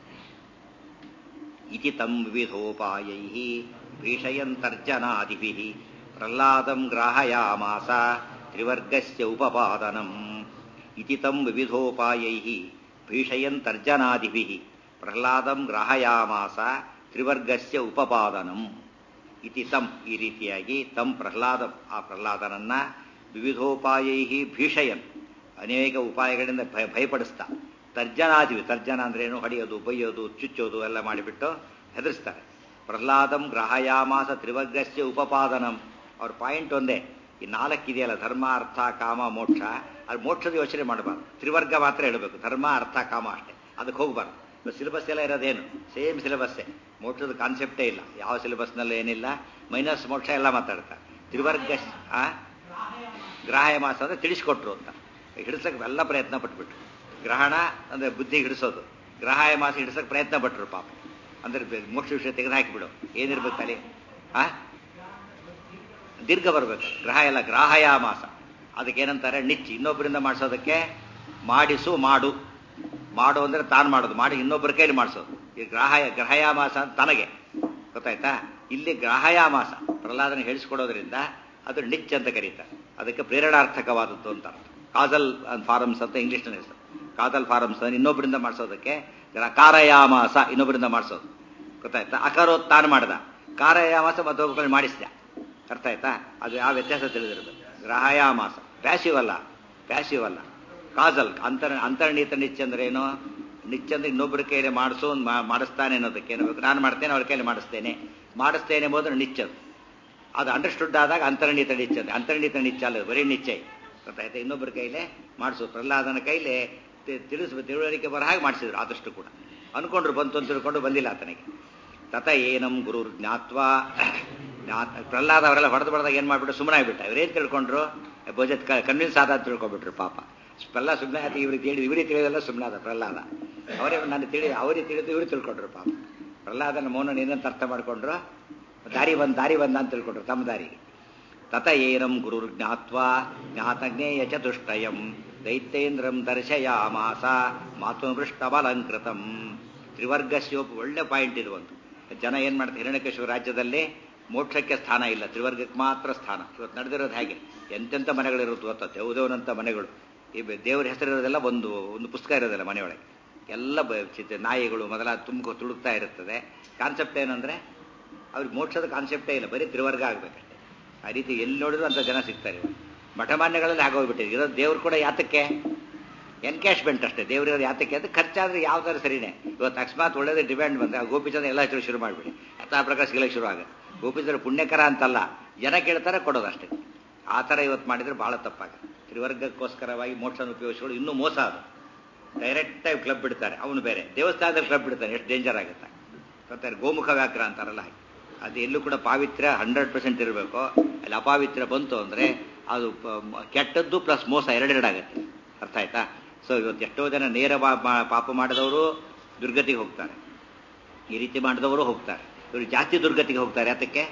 ಇತಿ ತಂ ವಿವಿಧೋಪಾಯೈ ಭೀಷಯಂತರ್ಜನಾದಿಭಿ ಪ್ರಹ್ಲಾದಂ ಗ್ರಾಹಯಾಮಾಸ ತ್ರಿವರ್ಗಸ್ಯ ಉಪಪಾದನಂ ಇತಿ ತಂ ವಿವಿಧೋಪಾಯೈ ಭೀಷಯಂತರ್ಜನಾದಿಭಿ ಪ್ರಹ್ಲಾದಂ ಗ್ರಾಹಯಾಮಾಸ ತ್ರಿವರ್ಗಸ್ಯ ಉಪಪಾದನಂ ಇತಿ ತಂ ಈ ರೀತಿಯಾಗಿ ತಂ ಪ್ರಹ್ಲಾದ ಆ ಪ್ರಹ್ಲಾದನನ್ನ ವಿವಿಧೋಪಾಯೈ ಭೀಷಯನ್ ಅನೇಕ ಉಪಾಯಗಳಿಂದ ಭಯ ಭಯಪಡಿಸ್ತಾ ತರ್ಜನಾದಿವಿ ತರ್ಜನ ಅಂದ್ರೇನು ಹೊಡೆಯೋದು ಬೈಯೋದು ಚುಚ್ಚೋದು ಎಲ್ಲ ಮಾಡಿಬಿಟ್ಟು ಹೆದರಿಸ್ತಾರೆ ಪ್ರಹ್ಲಾದಂ ಗ್ರಹಯಾಮಾಸ ತ್ರಿವರ್ಗಸ್ಯ ಉಪಪಾದನಂ ಅವ್ರ ಪಾಯಿಂಟ್ ಒಂದೇ ಈ ನಾಲ್ಕಿದೆಯಲ್ಲ ಧರ್ಮ ಅರ್ಥ ಕಾಮ ಮೋಕ್ಷ ಅದು ಮೋಕ್ಷದ ಯೋಚನೆ ಮಾಡಬಾರ್ದು ತ್ರಿವರ್ಗ ಮಾತ್ರ ಹೇಳಬೇಕು ಧರ್ಮ ಅರ್ಥ ಕಾಮ ಅಷ್ಟೇ ಅದಕ್ಕೆ ಹೋಗಬಾರ್ದು ಸಿಲೆಬಸ್ ಎಲ್ಲ ಇರೋದೇನು ಸೇಮ್ ಸಿಲೆಬಸ್ಸೇ ಮೋಕ್ಷದ ಕಾನ್ಸೆಪ್ಟೇ ಇಲ್ಲ ಯಾವ ಸಿಲೆಬಸ್ನಲ್ಲೂ ಏನಿಲ್ಲ ಮೈನಸ್ ಮೋಕ್ಷ ಎಲ್ಲ ಮಾತಾಡ್ತಾರೆ ತ್ರಿವರ್ಗ ಗ್ರಾಹಯ ಮಾಸ ಅಂದರೆ ತಿಳಿಸ್ಕೊಟ್ರು ಅಂತ ಹಿಡಿಸಕ್ಕೆ ಎಲ್ಲ ಪ್ರಯತ್ನ ಪಟ್ಬಿಟ್ರು ಗ್ರಹಣ ಅಂದರೆ ಬುದ್ಧಿ ಹಿಡಿಸೋದು ಗ್ರಹಾಯ ಮಾಸ ಹಿಡಿಸಕ್ಕೆ ಪ್ರಯತ್ನ ಪಟ್ರು ಪಾಪ ಅಂದ್ರೆ ಮೋಕ್ಷ ವಿಷಯ ತೆಗೆದು ಹಾಕಿಬಿಡು ಏನಿರ್ಬೇಕು ತಲೆ ಆ ದೀರ್ಘ ಬರಬೇಕು ಗ್ರಹ ಎಲ್ಲ ಗ್ರಾಹಯ ಮಾಸ ಅದಕ್ಕೆ ಏನಂತಾರೆ ನಿಚ್ಚಿ ಇನ್ನೊಬ್ಬರಿಂದ ಮಾಡಿಸೋದಕ್ಕೆ ಮಾಡಿಸು ಮಾಡು ಮಾಡು ಅಂದ್ರೆ ತಾನು ಮಾಡೋದು ಮಾಡಿ ಇನ್ನೊಬ್ಬರ ಕೈಲಿ ಮಾಡಿಸೋದು ಈ ಗ್ರಾಹಯ ಗ್ರಹಯಾಮಾಸ ಅಂತ ತನಗೆ ಗೊತ್ತಾಯ್ತಾ ಇಲ್ಲಿ ಗ್ರಾಹಯಾಮಾಸ ಪ್ರಹ್ಲಾದನ ಹೇಳಿಸ್ಕೊಡೋದ್ರಿಂದ ಅದು ನಿಚ್ ಅಂತ ಕರೀತಾರೆ ಅದಕ್ಕೆ ಪ್ರೇರಣಾರ್ಥಕವಾದದ್ದು ಅಂತ ಅರ್ಥ ಕಾಜಲ್ ಫಾರಮ್ಸ್ ಅಂತ ಇಂಗ್ಲಿಷ್ನಲ್ಲಿ ಹೆಸರು ಕಾಜಲ್ ಫಾರಮ್ಸ್ ಅಂದ್ರೆ ಇನ್ನೊಬ್ಬರಿಂದ ಮಾಡಿಸೋದಕ್ಕೆ ಕಾರಯಾಮಾಸ ಇನ್ನೊಬ್ಬರಿಂದ ಮಾಡಿಸೋದು ಗೊತ್ತಾಯ್ತಾ ಅಕರೋತ್ ತಾನು ಮಾಡ್ದ ಕಾರಯಾಮಾಸ ಮತ್ತೊಬ್ಬರಲ್ಲಿ ಮಾಡಿಸಿದ ಅರ್ಥ ಆಯ್ತಾ ಅದು ಯಾವ ವ್ಯತ್ಯಾಸ ತಿಳಿದಿರಬೇಕು ಗ್ರಹಯಾಮಾಸ ಪ್ಯಾಸಿವ್ ಅಲ್ಲ ಪ್ಯಾಸಿವ್ ಅಲ್ಲ ಕಾಜಲ್ ಅಂತರ ಅಂತರ್ನೀತ ನಿಚ್ ಅಂದ್ರೆ ಏನು ನಿಚ್ ಅಂದ್ರೆ ಇನ್ನೊಬ್ಬರ ಕೈಲಿ ಮಾಡಿಸು ಮಾಡಿಸ್ತಾನೆ ಅನ್ನೋದಕ್ಕೆ ಏನಬೇಕು ನಾನು ಮಾಡ್ತೇನೆ ಅವ್ರ ಕೈಲಿ ಮಾಡಿಸ್ತೇನೆ ಮಾಡಿಸ್ತೇನೆ ಎಂಬುದು ನಿಚ್ಚದು ಅದು ಅಂಡರ್ಸ್ಟುಡ್ ಆದಾಗ ಅಂತರ್ನೀತ ನಿಚ್ಚ ಅಂತ ಅಂತರ್ನೀತ ನಿಚ್ಚ ಅಲ್ಲ ಬರೀ ನಿಚ್ಚೆ ಗೊತ್ತಾಯ್ತಾ ಇನ್ನೊಬ್ಬರ ಕೈಲೇ ಮಾಡಿಸು ಪ್ರಹ್ಲಾದನ ಕೈಲೇ ತಿಳಿಸ್ ತಿಳುವಳಿಕೆ ಬರ ಹಾಗೆ ಮಾಡಿಸಿದ್ರು ಆದಷ್ಟು ಕೂಡ ಅನ್ಕೊಂಡ್ರು ಬಂತು ಅಂತ ತಿಳ್ಕೊಂಡು ಬಂದಿಲ್ಲ ಆತನಿಗೆ ತತ ಏನಂ ಗುರು ಜ್ಞಾತ್ವಾ ಪ್ರಹ್ಲಾದ ಅವರೆಲ್ಲ ಹೊಡೆದು ಬಡ್ದಾಗ ಏನು ಮಾಡ್ಬಿಟ್ಟು ಸುಮ್ಮನೆ ಆಗ್ಬಿಟ್ಟ ಇವರೇನು ತಿಳ್ಕೊಂಡ್ರು ಭೋಜತ್ ಕನ್ವಿನ್ಸ್ ಆದ ತಿಳ್ಕೊಂಡ್ಬಿಟ್ರು ಪಾಪ ಪ್ರಹ್ಲಾದ ಸುಮ್ಮನೆ ಆಯ್ತು ಇವ್ರಿಗೆ ತಿಳಿ ಇವ್ರಿಗೆ ತಿಳಿಯೋದೆಲ್ಲ ಸುಮ್ಮನೆ ಆದ ಪ್ರಹ್ಲಾದ ಅವರೇ ನನ್ನ ತಿಳಿ ಅವ್ರಿಗೆ ತಿಳಿದು ಇವ್ರು ತಿಳ್ಕೊಂಡ್ರು ಪಾಪ ಪ್ರಹ್ಲಾದನ ಮೌನ ಏನಂತ ಅರ್ಥ ಮಾಡ್ಕೊಂಡ್ರು ದಾರಿ ಬಂದ್ ದಾರಿ ಬಂದ ಅಂತ ತಿಳ್ಕೊಂಡ್ರು ತಮ್ಮ ದಾರಿಗೆ ತತ ಏನಂ ಗುರು ಜ್ಞಾತ್ವಾ ಜ್ಞಾತಜ್ಞೇಯ ಚತುಷ್ಟಯಂ ದೈತ್ಯೇಂದ್ರಂ ದರ್ಶಯಾಮಾಸ ಮಾತೃಪೃಷ್ಟಬಲಂಕೃತಂ ತ್ರಿವರ್ಗಸ್ಯೋಪ ಒಳ್ಳೆ ಪಾಯಿಂಟ್ ಇದು ಒಂದು ಜನ ಏನ್ ಮಾಡ್ತಾರೆ ಹಿರಣ್ಯಕೇಶ್ವರ ರಾಜ್ಯದಲ್ಲಿ ಮೋಕ್ಷಕ್ಕೆ ಸ್ಥಾನ ಇಲ್ಲ ತ್ರಿವರ್ಗಕ್ಕೆ ಮಾತ್ರ ಸ್ಥಾನ ಇವತ್ತು ನಡೆದಿರೋದು ಹಾಗೆ ಎಂತೆಂಥ ಮನೆಗಳಿರುತ್ತೆ ಗೊತ್ತಾ ದೇವದೇವನಂಥ ಮನೆಗಳು ಈ ದೇವರ ಹೆಸರಿರೋದೆಲ್ಲ ಒಂದು ಒಂದು ಪುಸ್ತಕ ಇರೋದಿಲ್ಲ ಮನೆಯೊಳಗೆ ಎಲ್ಲ ನಾಯಿಗಳು ಮೊದಲ ತುಂಬ ತುಳುಕ್ತಾ ಇರುತ್ತದೆ ಕಾನ್ಸೆಪ್ಟ್ ಏನಂದ್ರೆ ಅವ್ರಿಗೆ ಮೋಕ್ಷದ ಕಾನ್ಸೆಪ್ಟೇ ಇಲ್ಲ ಬರೀ ತ್ರಿವರ್ಗ ಆಗಬೇಕಷ್ಟೆ ಆ ರೀತಿ ಎಲ್ಲಿ ನೋಡಿದ್ರು ಅಂತ ಜನ ಸಿಗ್ತಾರೆ ಇವಾಗ ಮಠಮಾನ್ಯಗಳಲ್ಲಿ ಆಗೋಗ್ಬಿಟ್ಟಿದೆ ಇರೋ ದೇವ್ರು ಕೂಡ ಯಾತಕ್ಕೆ ಎನ್ಕ್ಯಾಶ್ಮೆಂಟ್ ಅಷ್ಟೇ ದೇವ್ರಿರೋದು ಯಾತಕ್ಕೆ ಅಂತ ಖರ್ಚಾದ್ರೆ ಯಾವ್ದಾದ್ರು ಸರಿನೇ ಇವತ್ತು ಅಕಸ್ಮಾತ್ ಒಳ್ಳೇದೇ ಡಿಮ್ಯಾಂಡ್ ಬಂದ್ರೆ ಆ ಗೋಪಿಚಂದ್ರ ಎಲ್ಲ ಹಚ್ಚಲು ಶುರು ಮಾಡಿಬಿಡಿ ಯಥಾ ಪ್ರಕಾರ ಸಿಗಲಿಕ್ಕೆ ಶುರು ಆಗುತ್ತೆ ಗೋಪಿಚಂದ್ರ ಪುಣ್ಯಕರ ಅಂತಲ್ಲ ಜನ ಕೇಳ್ತಾರೆ ಕೊಡೋದಷ್ಟೇ ಆ ಥರ ಇವತ್ತು ಮಾಡಿದ್ರೆ ಬಹಳ ತಪ್ಪಾಗುತ್ತೆ ತ್ರಿವರ್ಗಕ್ಕೋಸ್ಕರವಾಗಿ ಮೋಕ್ಷನ ಉಪಯೋಗಿಸ್ಕೊಂಡು ಇನ್ನೂ ಮೋಸ ಅದು ಡೈರೆಕ್ಟಾಗಿ ಕ್ಲಬ್ ಬಿಡ್ತಾರೆ ಅವನು ಬೇರೆ ದೇವಸ್ಥಾನದಲ್ಲಿ ಕ್ಲಬ್ ಬಿಡ್ತಾನೆ ಎಷ್ಟು ಡೇಂಜರ್ ಆಗುತ್ತೆ ಗೊತ್ತಾರೆ ಗೋಮುಖ ವ್ಯಾಕ್ರ ಅಂತಾರಲ್ಲ ಹಾಗೆ ಅದು ಎಲ್ಲೂ ಕೂಡ ಪಾವಿತ್ರ್ಯ ಹಂಡ್ರೆಡ್ ಪರ್ಸೆಂಟ್ ಇರಬೇಕು ಅಲ್ಲಿ ಅಪಾವಿತ್ರ್ಯ ಬಂತು ಅಂದರೆ ಅದು ಪ- ಕೆಟ್ಟದ್ದು ಪ್ಲಸ್ ಮೋಸ ಎರಡೆರಡಾಗುತ್ತೆ ಅರ್ಥ ಆಯ್ತಾ ಸೊ ಇವತ್ತು ಎಷ್ಟೋ ಜನ ನೇರ ಪಾ- ಪಾ- ಪಾಪ ಮಾಡಿದವರು ದುರ್ಗತಿಗೆ ಹೋಗ್ತಾರೆ ಈ ರೀತಿ ಮಾಡಿದವರು ಹೋಗ್ತಾರೆ ಇವರು ಜಾಸ್ತಿ ದುರ್ಗತಿಗೆ ಹೋಗ್ತಾರೆ ಅದಕ್ಕೆ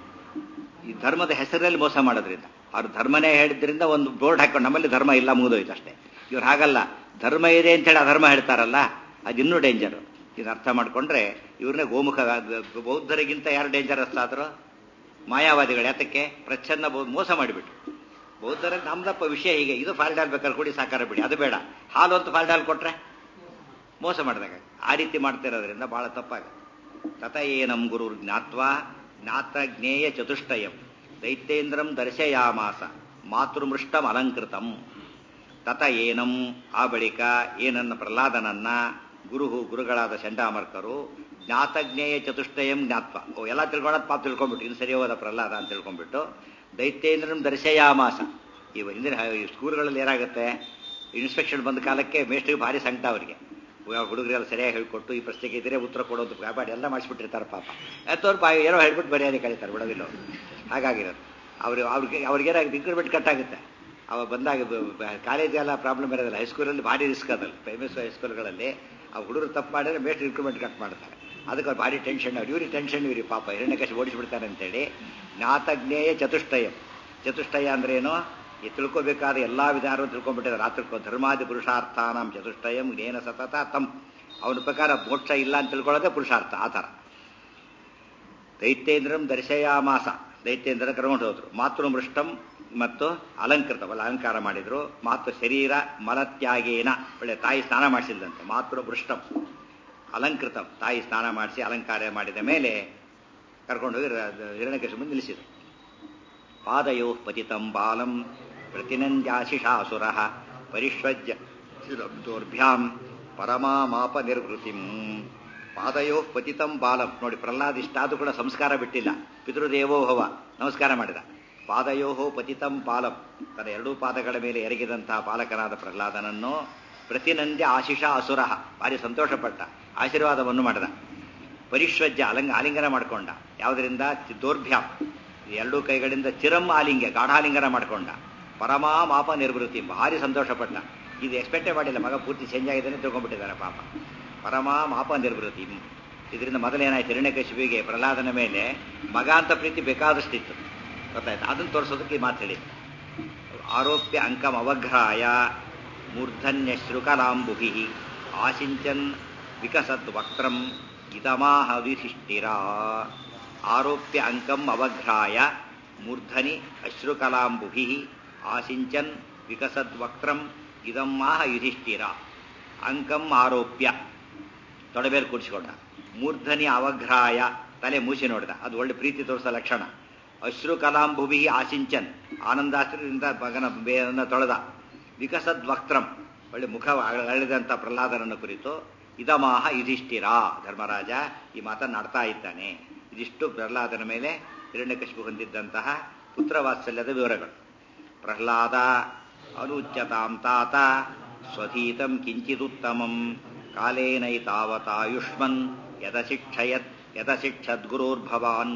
ಈ ಧರ್ಮದ ಹೆಸರಲ್ಲಿ ಮೋಸ ಮಾಡೋದ್ರಿಂದ ಅವ್ರು ಧರ್ಮನೇ ಹೇಳಿದ್ರಿಂದ ಒಂದು ಬೋರ್ಡ್ ಹಾಕೊಂಡು ನಮ್ಮಲ್ಲಿ ಧರ್ಮ ಇಲ್ಲ ಮುಗಿದೋಯ್ತು ಅಷ್ಟೇ ಇವ್ರು ಹಾಗಲ್ಲ ಧರ್ಮ ಇದೆ ಅಂತೇಳಿ ಅಧರ್ಮ ಹೇಳ್ತಾರಲ್ಲ ಅದು ಇನ್ನೂ ಡೇಂಜರ್ ಇದು ಅರ್ಥ ಮಾಡ್ಕೊಂಡ್ರೆ ಇವ್ರನ್ನೇ ಗೋಮುಖ ಬೌದ್ಧರಿಗಿಂತ ಯಾರು ಡೇಂಜರಸ್ ಆದ್ರು ಮಾಯಾವಾದಿಗಳು ಯಾತಕ್ಕೆ ಪ್ರಚ್ಛನ್ನ ಬೌ- ಮೋಸ ಮಾಡಿಬಿಟ್ರು ಬೌದ್ಧರಲ್ಲಿ ನಮ್ದಪ್ಪ ವಿಷಯ ಹೀಗೆ ಇದು ಫಾಲ್ಡಾಲ್ ಬೇಕಾದ್ರೆ ಕೊಡಿ ಸಾಕಾರ ಬಿಡಿ ಅದು ಬೇಡ ಹಾಲು ಅಂತ ಫಾಲ್ಡಾಲ್ ಕೊಟ್ರೆ ಮೋಸ ಮಾಡಿದಾಗ ಆ ರೀತಿ ಮಾಡ್ತಿರೋದ್ರಿಂದ ಬಹಳ ತಪ್ಪಾಗುತ್ತೆ ತತ ಏನಂ ಗುರು ಜ್ಞಾತ್ವ ಜ್ಞಾತ ಜ್ಞೇಯ ಚತುಷ್ಟಯಂ ದೈತ್ಯೇಂದ್ರಂ ದರ್ಶಯಾಮಾಸ ಮಾತೃಮೃಷ್ಟಂ ಅಲಂಕೃತಂ ತತ ಏನಂ ಆ ಬಳಿಕ ಏನನ್ನ ಪ್ರಹ್ಲಾದನನ್ನ ಗುರು ಗುರುಗಳಾದ ಚಂಡಾಮರ್ಕರು ಜ್ಞಾತಜ್ಞೇಯ ಚತುಷ್ಟಯಂ ಜ್ಞಾತ್ವ ಓ ಎಲ್ಲ ತಿಳ್ಕೊಳ್ಳೋದು ಪಾಪ ತಿಳ್ಕೊಂಡ್ಬಿಟ್ಟು ಇನ್ನು ಸರಿ ಹೋದ ಪ್ರಹ್ಲಾದ ಅಂತ ತಿಳ್ಕೊಂಡ್ಬಿಟ್ಟು ದೈತ್ಯೇಂದ್ರಂ ದರ್ಶಯಾಮಾಸ ಇವ ಹಿಂದಿನ ಈ ಸ್ಕೂಲ್ಗಳಲ್ಲಿ ಏನಾಗುತ್ತೆ ಇನ್ಸ್ಪೆಕ್ಷನ್ ಬಂದ ಕಾಲಕ್ಕೆ ಮೇಷ್ಟ್ರಿಗೆ ಭಾರಿ ಸಂಕಟ ಅವರಿಗೆ ಹುಡುಗರೆಲ್ಲ ಸರಿಯಾಗಿ ಹೇಳ್ಕೊಟ್ಟು ಈ ಪ್ರಶ್ನೆಗೆ ಇದ್ರೆ ಉತ್ತರ ಕೊಡೋದು ಕಾಪಾಡಿ ಎಲ್ಲ ಮಾಡಿಸ್ಬಿಟ್ಟಿರ್ತಾರೆ ಪಾಪ ಎತ್ತವ್ರು ಬಾ ಏನೋ ಹೇಳ್ಬಿಟ್ಟು ಬರೆಯೋದೇ ಕಳೀತಾರೆ ಬಿಡೋದಿಲ್ಲ ಅವ್ರು. ಹಾಗಾಗಿರೋದು ಅವ್ರು ಅವ್ರಿಗೆ ಅವ್ರಿಗೇನಾಗುತ್ತೆ ಇಂಕ್ರಿಮೆಂಟ್ ಕಟ್ ಆಗುತ್ತೆ ಅವಾಗ ಬಂದಾಗ ಕಾಲೇಜೆಲ್ಲ ಪ್ರಾಬ್ಲಮ್ ಇರೋದಿಲ್ಲ ಹೈಸ್ಕೂಲಲ್ಲಿ ಭಾರಿ ರಿಸ್ಕ್ ಅದಲ್ಲ ಫೇಮಸ್ ಹೈಸ್ಕೂಲ್ಗಳಲ್ಲಿ ಆ ಹುಡುಗರು ತಪ್ಪು ಮಾಡಿದ್ರೆ ಮೇಸ್ಟ್ ಇನ್ಕ್ರಿಮೆಂಟ್ ಕಟ್ ಮಾಡ್ತಾರೆ ಅದಕ್ಕೆ ಅವ್ರು ಭಾರಿ ಟೆನ್ಷನ್ ಅವ್ರು ಇವ್ರಿಗೆ ಟೆನ್ಷನ್ ಇವ್ರಿ ಪಾಪ ಹಿರಣ್ಯಕಶಿ ಓಡಿಸ್ಬಿಡ್ತಾರೆ ಅಂತೇಳಿ ಜ್ಞಾತಜ್ಞೇಯ ಚತುಷ್ಟಯ ಚತುಷ್ಟಯ ಅಂದ್ರೇನು ಈ ತಿಳ್ಕೊಬೇಕಾದ ಎಲ್ಲಾ ವಿಧಾನವನ್ನು ತಿಳ್ಕೊಂಡ್ಬಿಟ್ಟಿದ್ದಾರೆ ರಾತ್ರಿ ಧರ್ಮಾದಿ ಪುರುಷಾರ್ಥಾನಂ ಚತುಷ್ಟಯಂ ಜ್ಞೇನ ಸತತ ತಮ್ ಅವನ ಪ್ರಕಾರ ಮೋಕ್ಷ ಇಲ್ಲ ಅಂತ ತಿಳ್ಕೊಳ್ಳೋದೇ ಪುರುಷಾರ್ಥ ಆ ಥರ ದೈತ್ಯೇಂದ್ರಂ ದರ್ಶಯಾಮಾಸ ದೈತ್ಯೇಂದ್ರ ಕರ್ಕೊಂಡು ಹೋದ್ರು ಮಾತೃಮೃಷ್ಟಂ ಮತ್ತು ಅಲಂಕೃತವಲ್ಲ ಅಲಂಕಾರ ಮಾಡಿದ್ರು ಮಾತೃ ಶರೀರ ಮಲತ್ಯಾಗೇನ ಒಳ್ಳೆ ತಾಯಿ ಸ್ನಾನ ಮಾಡಿಸಿದಂತೆ ಮಾತೃಮೃಷ್ಟಂ ಅಲಂಕೃತ ತಾಯಿ ಸ್ನಾನ ಮಾಡಿಸಿ ಅಲಂಕಾರ ಮಾಡಿದ ಮೇಲೆ ಕರ್ಕೊಂಡು ಹೋಗಿ ಹಿರಣ್ಯಕೇಶ ಮುಂದೆ ನಿಲ್ಲಿಸಿದ್ರು ಪಾದಯೋ ಪತಿತಂ ಬಾಲಂ ಪ್ರತಿನಂದ್ಯಾಶಿಷಾಸುರ ಪರಿಷ್ವಜ್ಯ ದೌರ್ಭ್ಯಾಂ ಪರಮಾಮಾಪ ನಿರ್ವೃತಿಂ ಪಾದಯೋ ಪತಿತಂ ಬಾಲಂ ನೋಡಿ ಪ್ರಹ್ಲಾದ್ ಇಷ್ಟಾದ್ರೂ ಕೂಡ ಸಂಸ್ಕಾರ ಬಿಟ್ಟಿಲ್ಲ ಪಿತೃದೇವೋ ಭವ ನಮಸ್ಕಾರ ಮಾಡಿದ ಪಾದಯೋ ಪತಿತಂ ಬಾಲಂ ತನ್ನ ಎರಡೂ ಪಾದಗಳ ಮೇಲೆ ಎರಗಿದಂತಹ ಬಾಲಕನಾದ ಪ್ರಹ್ಲಾದನನ್ನು ಪ್ರತಿನಂದ್ಯ ಆಶಿಷ ಅಸುರ ಭಾರಿ ಸಂತೋಷಪಟ್ಟ ಆಶೀರ್ವಾದವನ್ನು ಮಾಡಿದ ಪರಿಶ್ವಜ್ಯ ಅಲಂಗ ಆಲಿಂಗನ ಮಾಡಿಕೊಂಡ ಯಾವುದರಿಂದ ದೌರ್ಭ್ಯಾಂ ಎರಡೂ ಕೈಗಳಿಂದ ಚಿರಂ ಆಲಿಂಗ ಗಾಢಾಲಿಂಗನ ಮಾಡಿಕೊಂಡ ಪರಮಾ ಮಾಪ ನಿರ್ವೃತ್ತಿ ಭಾರಿ ಸಂತೋಷಪಟ್ಟ ಇದು ಎಕ್ಸ್ಪೆಕ್ಟೇ ಮಾಡಿಲ್ಲ ಮಗ ಪೂರ್ತಿ ಚೇಂಜ್ ಆಗಿದ್ದಾನೆ ತಿಳ್ಕೊಂಡ್ಬಿಟ್ಟಿದ್ದಾರೆ ಪಾಪ ಪರಮಾ ಮಾಪ ನಿರ್ವೃತ್ತಿ ಇದರಿಂದ ಮೊದಲೇನಾಯ್ತು ಹಿರಣ್ಯಕಶಿಪಿಗೆ ಪ್ರಹ್ಲಾದನ ಮೇಲೆ ಮಗ ಅಂತ ಪ್ರೀತಿ ಬೇಕಾದಷ್ಟಿತ್ತು ಗೊತ್ತಾಯ್ತು ಅದನ್ನು ತೋರಿಸೋದಕ್ಕೆ ಈ ಮಾತು ಹೇಳಿ ಆರೋಪ್ಯ ಅಂಕಂ ಅವಘ್ರಾಯ ಮೂರ್ಧನ್ಯಶ್ರುಕಲಾಂಬುಭಿ ಆಸಿಂಚನ್ ವಿಕಸದ್ ವಕ್ತ್ರಂ ಇದಮಾಹ ವಿಧಿಷ್ಠಿರ ಆರೋಪ್ಯ ಅಂಕಂ ಅವಘ್ರಾಯ ಮೂರ್ಧನಿ ಅಶ್ರುಕಲಾಂಬುಭಿ ಆಸಿಂಚನ್ ವಿಕಸದ್ ವಕ್ತ್ರಂ ಇದಮ್ಮಾಹ ಯುಧಿಷ್ಠಿರ ಅಂಕಂ ಆರೋಪ್ಯ ತೊಡಬೇರು ಕೂಡಿಸಿಕೊಂಡ ಮೂರ್ಧನಿ ಅವಘ್ರಾಯ ತಲೆ ಮೂಸಿ ನೋಡಿದ ಅದು ಒಳ್ಳೆ ಪ್ರೀತಿ ತೋರಿಸೋ ಲಕ್ಷಣ ಅಶ್ರು ಕಲಾಂಬುಭಿ ಆಸಿಂಚನ್ ಆನಂದಾಶ್ರದಿಂದ ಮಗನ ಬೇರನ್ನ ತೊಳೆದ ವಿಕಸದ್ ವಕ್ತ್ರಂ ಒಳ್ಳೆ ಮುಖ ಅರಳಿದಂಥ ಪ್ರಹ್ಲಾದನನ್ನು ಕುರಿತು ಇದಮಾಹ ಯುಧಿಷ್ಠಿರ ಧರ್ಮರಾಜ ಈ ಮಾತನ್ನಾಡ್ತಾ ಇದ್ದಾನೆ ಇದಿಷ್ಟು ಪ್ರಹ್ಲಾದನ ಮೇಲೆ ಹಿರಣ್ಯಕಶಿಪು ಹೊಂದಿದ್ದಂತಹ ಪುತ್ರವಾತ್ಸಲ್ಯದ ವಿವರಗಳು ಪ್ರಹ್ಲಾದ ಅನುಚ್ಯತಾಂ ತಾತ ಸ್ವಧೀತಂ ಕಿಂಚಿದುತ್ತಮಂ ಕಾಲೇನೈತಾವತಾಯುಷ್ಮನ್ ಯದಶಿಕ್ಷಯತ್ ಯದಶಿಕ್ಷದ್ಗುರೋರ್ಭವಾನ್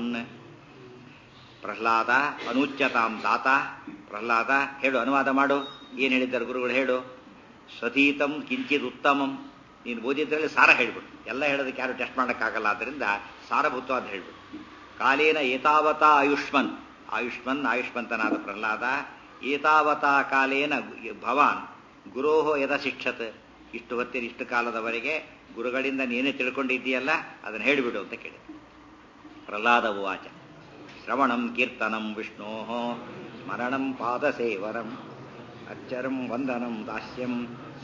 ಪ್ರಹ್ಲಾದ ಅನುಚ್ಯತಾಂ ತಾತ ಪ್ರಹ್ಲಾದ ಹೇಳು ಅನುವಾದ ಮಾಡು ಏನು ಹೇಳಿದ್ದಾರೆ ಗುರುಗಳು ಹೇಳು ಸ್ವಧೀತಂ ಕಿಂಚಿತ್ ಉತ್ತಮಂ ನೀನು ಓದಿದ್ರಲ್ಲಿ ಸಾರ ಹೇಳ್ಬಿಡು ಎಲ್ಲ ಹೇಳೋದಕ್ಕೆ ಯಾರು ಟೆಸ್ಟ್ ಮಾಡೋಕ್ಕಾಗಲ್ಲ ಆದ್ದರಿಂದ ಸಾರಭೂತವಾದ ಹೇಳ್ಬಿಡು ಕಾಲೇನ ಏತಾವತಾ ಆಯುಷ್ಮನ್ ಆಯುಷ್ಮನ್ ಆಯುಷ್ಮಂತನಾದ ಪ್ರಹ್ಲಾದ ಏತಾವತಾ ಕಾಲೇನ ಭವಾನ್ ಗುರೋಹೋ ಯದ ಶಿಕ್ಷತ್ ಇಷ್ಟು ಹೊತ್ತಿನ ಇಷ್ಟು ಕಾಲದವರೆಗೆ ಗುರುಗಳಿಂದ ನೀನೇ ತಿಳ್ಕೊಂಡಿದ್ದೀಯಲ್ಲ ಅದನ್ನು ಹೇಳಿಬಿಡು ಅಂತ ಕೇಳಿ ಪ್ರಹ್ಲಾದ ಉವಾಚ ಶ್ರವಣಂ ಕೀರ್ತನಂ ವಿಷ್ಣೋ ಸ್ಮರಣಂ ಪಾದಸೇವನಂ ಅಚ್ಚರಂ ವಂದನಂ ದಾಸ್ಯಂ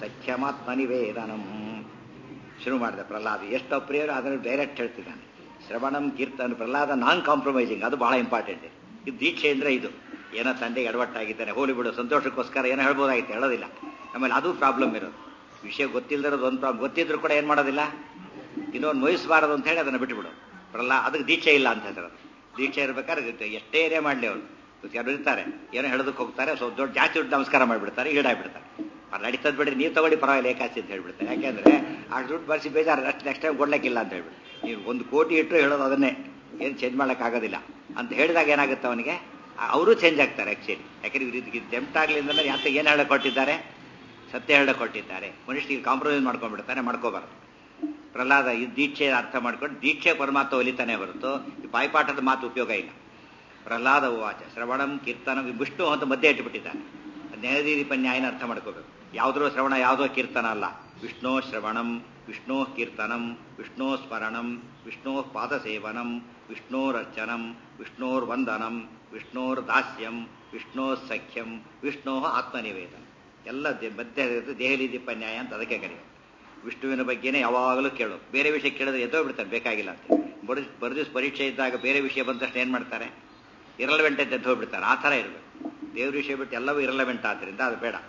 ಸಖ್ಯಮಾತ್ಮ ನಿವೇದನಂ ಶುರು ಮಾಡಿದ ಪ್ರಹ್ಲಾದ ಎಷ್ಟು ಅಪ್ರಿಯರು ಅದನ್ನು ಡೈರೆಕ್ಟ್ ಹೇಳ್ತಿದ್ದಾನೆ ಶ್ರವಣಂ ಕೀರ್ತನ ಪ್ರಹ್ಲಾದ ನಾನ್ ಕಾಂಪ್ರಮೈಸಿಂಗ್ ಅದು ಬಹಳ ಇಂಪಾರ್ಟೆಂಟ್ ಇದು ದೀಕ್ಷೆ ಅಂದ್ರೆ ಇದು ಏನೋ ತಂದೆಗೆ ಎಡವಟ್ಟಾಗಿದ್ದಾನೆ ಹೋಲಿ ಬಿಡು ಸಂತೋಷಕ್ಕೋಸ್ಕರ ಏನೋ ಹೇಳ್ಬೋದಾಗಿತ್ತು ಹೇಳೋದಿಲ್ಲ ಆಮೇಲೆ ಅದು ಪ್ರಾಬ್ಲಮ್ ಇರೋದು ವಿಷಯ ಗೊತ್ತಿಲ್ಲದಿರೋದು ಒಂದು ಪ್ರಾಬ್ಲಮ್ ಗೊತ್ತಿದ್ರು ಕೂಡ ಏನು ಮಾಡೋದಿಲ್ಲ ಇನ್ನೊಂದು ನೋಯಿಸಬಾರದು ಅಂತ ಹೇಳಿ ಅದನ್ನು ಬಿಟ್ಟುಬಿಡು ಪ್ರಹ್ಲಾ ಅದಕ್ಕೆ ದೀಕ್ಷೆ ಇಲ್ಲ ಅಂತ ಹೇಳ್ತಾರೆ ದೀಕ್ಷೆ ಇರ್ಬೇಕಾದ್ರೆ ಎಷ್ಟೇ ಏನೇ ಮಾಡಲಿ ಅವರು ಯಾರು ಇರ್ತಾರೆ ಏನೋ ಹೇಳೋದಕ್ಕೆ ಹೋಗ್ತಾರೆ ಸ್ವಲ್ಪ ದೊಡ್ಡ ಜಾಸ್ತಿ ದುಡ್ಡು ನಮಸ್ಕಾರ ಮಾಡಿಬಿಡ್ತಾರೆ ಈಡಾಗ್ಬಿಡ್ತಾರೆ ಅದು ನಡೀತದ ಬಿಡಿ ನೀವು ತಗೊಳ್ಳಿ ಪರವಾಗಿಲ್ಲ ಏಕಾಸಿ ಅಂತ ಹೇಳ್ಬಿಡ್ತಾರೆ ಯಾಕೆಂದ್ರೆ ಆ ದುಡ್ಡು ಬರ್ಸಿ ಬೇಜಾರು ಅಷ್ಟು ನೆಕ್ಸ್ಟ್ ಟೈಮ್ ಕೊಡ್ಲಿಕ್ಕಿಲ್ಲ ಅಂತ ಹೇಳ್ಬಿಟ್ಟು ನೀವು ಒಂದು ಕೋಟಿ ಇಟ್ಟರು ಹೇಳೋದು ಅದನ್ನೇ ಏನು ಚೇಂಜ್ ಮಾಡೋಕ್ಕಾಗೋದಿಲ್ಲ ಅಂತ ಹೇಳಿದಾಗ ಏನಾಗುತ್ತೆ ಅವನಿಗೆ ಅವರು ಚೇಂಜ್ ಆಗ್ತಾರೆ ಆ್ಯಕ್ಚುಲಿ ಯಾಕಂದ್ರೆ ಇವ್ರಿಗೆ ಟೆಂಪ್ಟ್ ಆಗಲಿಲ್ಲ ಯಾತ ಏನು ಹೇಳಕ್ ಕೊಟ್ಟಿದ್ದಾರೆ ಸತ್ಯ ಹೇಳಕ್ ಕೊಟ್ಟಿದ್ದಾರೆ ಮನುಷ್ಯನಿಗೆ ಕಾಂಪ್ರಮೈಸ್ ಮಾಡ್ಕೊಂಡ್ಬಿಡ್ತಾನೆ ಮಾಡ್ಕೋಬಾರ್ದು ಪ್ರಹ್ಲಾದ ಈ ದೀಕ್ಷೆ ಅರ್ಥ ಮಾಡ್ಕೊಂಡು ದೀಕ್ಷೆ ಪರಮಾತ್ಮ ಒಲಿತಾನೆ ಹೊರತು ಈ ಬಾಯ್ಪಾಠದ ಮಾತು ಉಪಯೋಗ ಇಲ್ಲ ಪ್ರಹ್ಲಾದ ವಾಚ ಶ್ರವಣಂ ಕೀರ್ತನ ವಿಷ್ಣು ಅಂತ ಮಧ್ಯೆ ಇಟ್ಟುಬಿಟ್ಟಿದ್ದಾನೆ ನ್ಯಾಯದೀಪ ನ್ಯಾಯನ ಅರ್ಥ ಮಾಡ್ಕೋಬೇಕು ಯಾವುದೋ ಶ್ರವಣ ಯಾವುದೋ ಕೀರ್ತನ ಅಲ್ಲ ವಿಷ್ಣು ಶ್ರವಣಂ ವಿಷ್ಣು ಕೀರ್ತನಂ ವಿಷ್ಣು ಸ್ಮರಣಂ ವಿಷ್ಣು ಪಾದಸೇವನಂ ವಿಷ್ಣೋರರ್ಚನಂ ವಿಷ್ಣೋರ್ವಂದನಂ ವಿಷ್ಣೋರ್ ದಾಸ್ಯಂ ವಿಷ್ಣೋ ಸಖ್ಯಂ ವಿಷ್ಣೋ ಆತ್ಮನಿವೇದನ ಎಲ್ಲ ಮಧ್ಯ ದೇಹಲಿ ದೀಪ ನ್ಯಾಯ ಅಂತ ಅದಕ್ಕೆ ಕರೆಯೋದು ವಿಷ್ಣುವಿನ ಬಗ್ಗೆನೇ ಯಾವಾಗಲೂ ಕೇಳೋದು ಬೇರೆ ವಿಷಯ ಕೇಳಿದ್ರೆ ಎದ್ದೋ ಬಿಡ್ತಾರೆ ಬೇಕಾಗಿಲ್ಲ ಅಂತ ಬರೆದು ಬರೆದಿಸ್ ಪರೀಕ್ಷೆ ಇದ್ದಾಗ ಬೇರೆ ವಿಷಯ ಬಂದ ತಕ್ಷಣ ಏನು ಮಾಡ್ತಾರೆ ಇರಲವೆಂಟ್ ಅಂತ ಎದ್ದು ಹೋಗ್ಬಿಡ್ತಾರೆ ಆ ಥರ ಇರಬೇಕು ದೇವ್ರ ವಿಷಯ ಬಿಟ್ಟು ಎಲ್ಲವೂ ಇರಲವೆಂಟ್ ಆದ್ದರಿಂದ ಅದು ಬೇಡ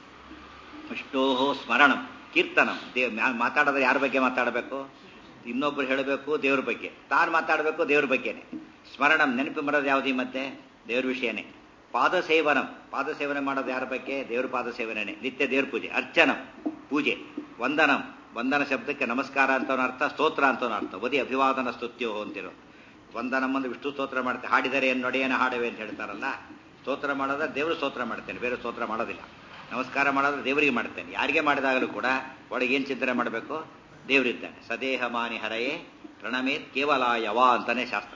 ವಿಷ್ಣೋ ಸ್ಮರಣಂ ಕೀರ್ತನಂ ದೇವ್ ಮಾತಾಡೋದ್ರೆ ಯಾರ ಬಗ್ಗೆ ಮಾತಾಡಬೇಕು ಇನ್ನೊಬ್ರು ಹೇಳಬೇಕು ದೇವ್ರ ಬಗ್ಗೆ ತಾನು ಮಾತಾಡಬೇಕು ದೇವ್ರ ಬಗ್ಗೆನೆ ಸ್ಮರಣಂ ನೆನಪು ಬರೋದು ಯಾವುದು ಈ ಮಧ್ಯೆ ದೇವ್ರ ವಿಷಯನೇ ಪಾದ ಸೇವನಂ ಪಾದ ಸೇವನೆ ಮಾಡೋದು ಯಾರ ಬಗ್ಗೆ ದೇವ್ರ ಪಾದ ಸೇವನೆ ನಿತ್ಯ ದೇವ್ರ ಪೂಜೆ ಅರ್ಚನಂ ಪೂಜೆ ವಂದನಂ ವಂದನ ಶಬ್ದಕ್ಕೆ ನಮಸ್ಕಾರ ಅಂತ ಅರ್ಥ ಸ್ತೋತ್ರ ಅಂತ ಅರ್ಥ ಒದಿ ಅಭಿವಾದನ ಸ್ತುತ್ಯೋ ಅಂತಿರೋ ವಂದನಂ ಅಂದ್ರೆ ವಿಷ್ಣು ಸ್ತೋತ್ರ ಮಾಡ್ತೇವೆ ಹಾಡಿದರೆ ಏನು ನೊಡೆಯನ ಹಾಡುವೆ ಅಂತ ಹೇಳ್ತಾರಲ್ಲ ಸ್ತೋತ್ರ ಮಾಡೋದ್ರೆ ದೇವರು ಸ್ತೋತ್ರ ಮಾಡ್ತೇನೆ ಬೇರೆ ಸ್ತೋತ್ರ ಮಾಡೋದಿಲ್ಲ ನಮಸ್ಕಾರ ಮಾಡೋದ್ರೆ ದೇವರಿಗೆ ಮಾಡ್ತೇನೆ ಯಾರಿಗೆ ಮಾಡಿದಾಗಲೂ ಕೂಡ ಒಳಗೆ ಏನು ಚಿಂತನೆ ಮಾಡಬೇಕು ದೇವರಿದ್ದಾನೆ ಸದೇಹ ಮಾನಿ ಹರೆಯೇ ಪ್ರಣಮೇತ್ ಕೇವಲ ಯವ ಅಂತಾನೆ ಶಾಸ್ತ್ರ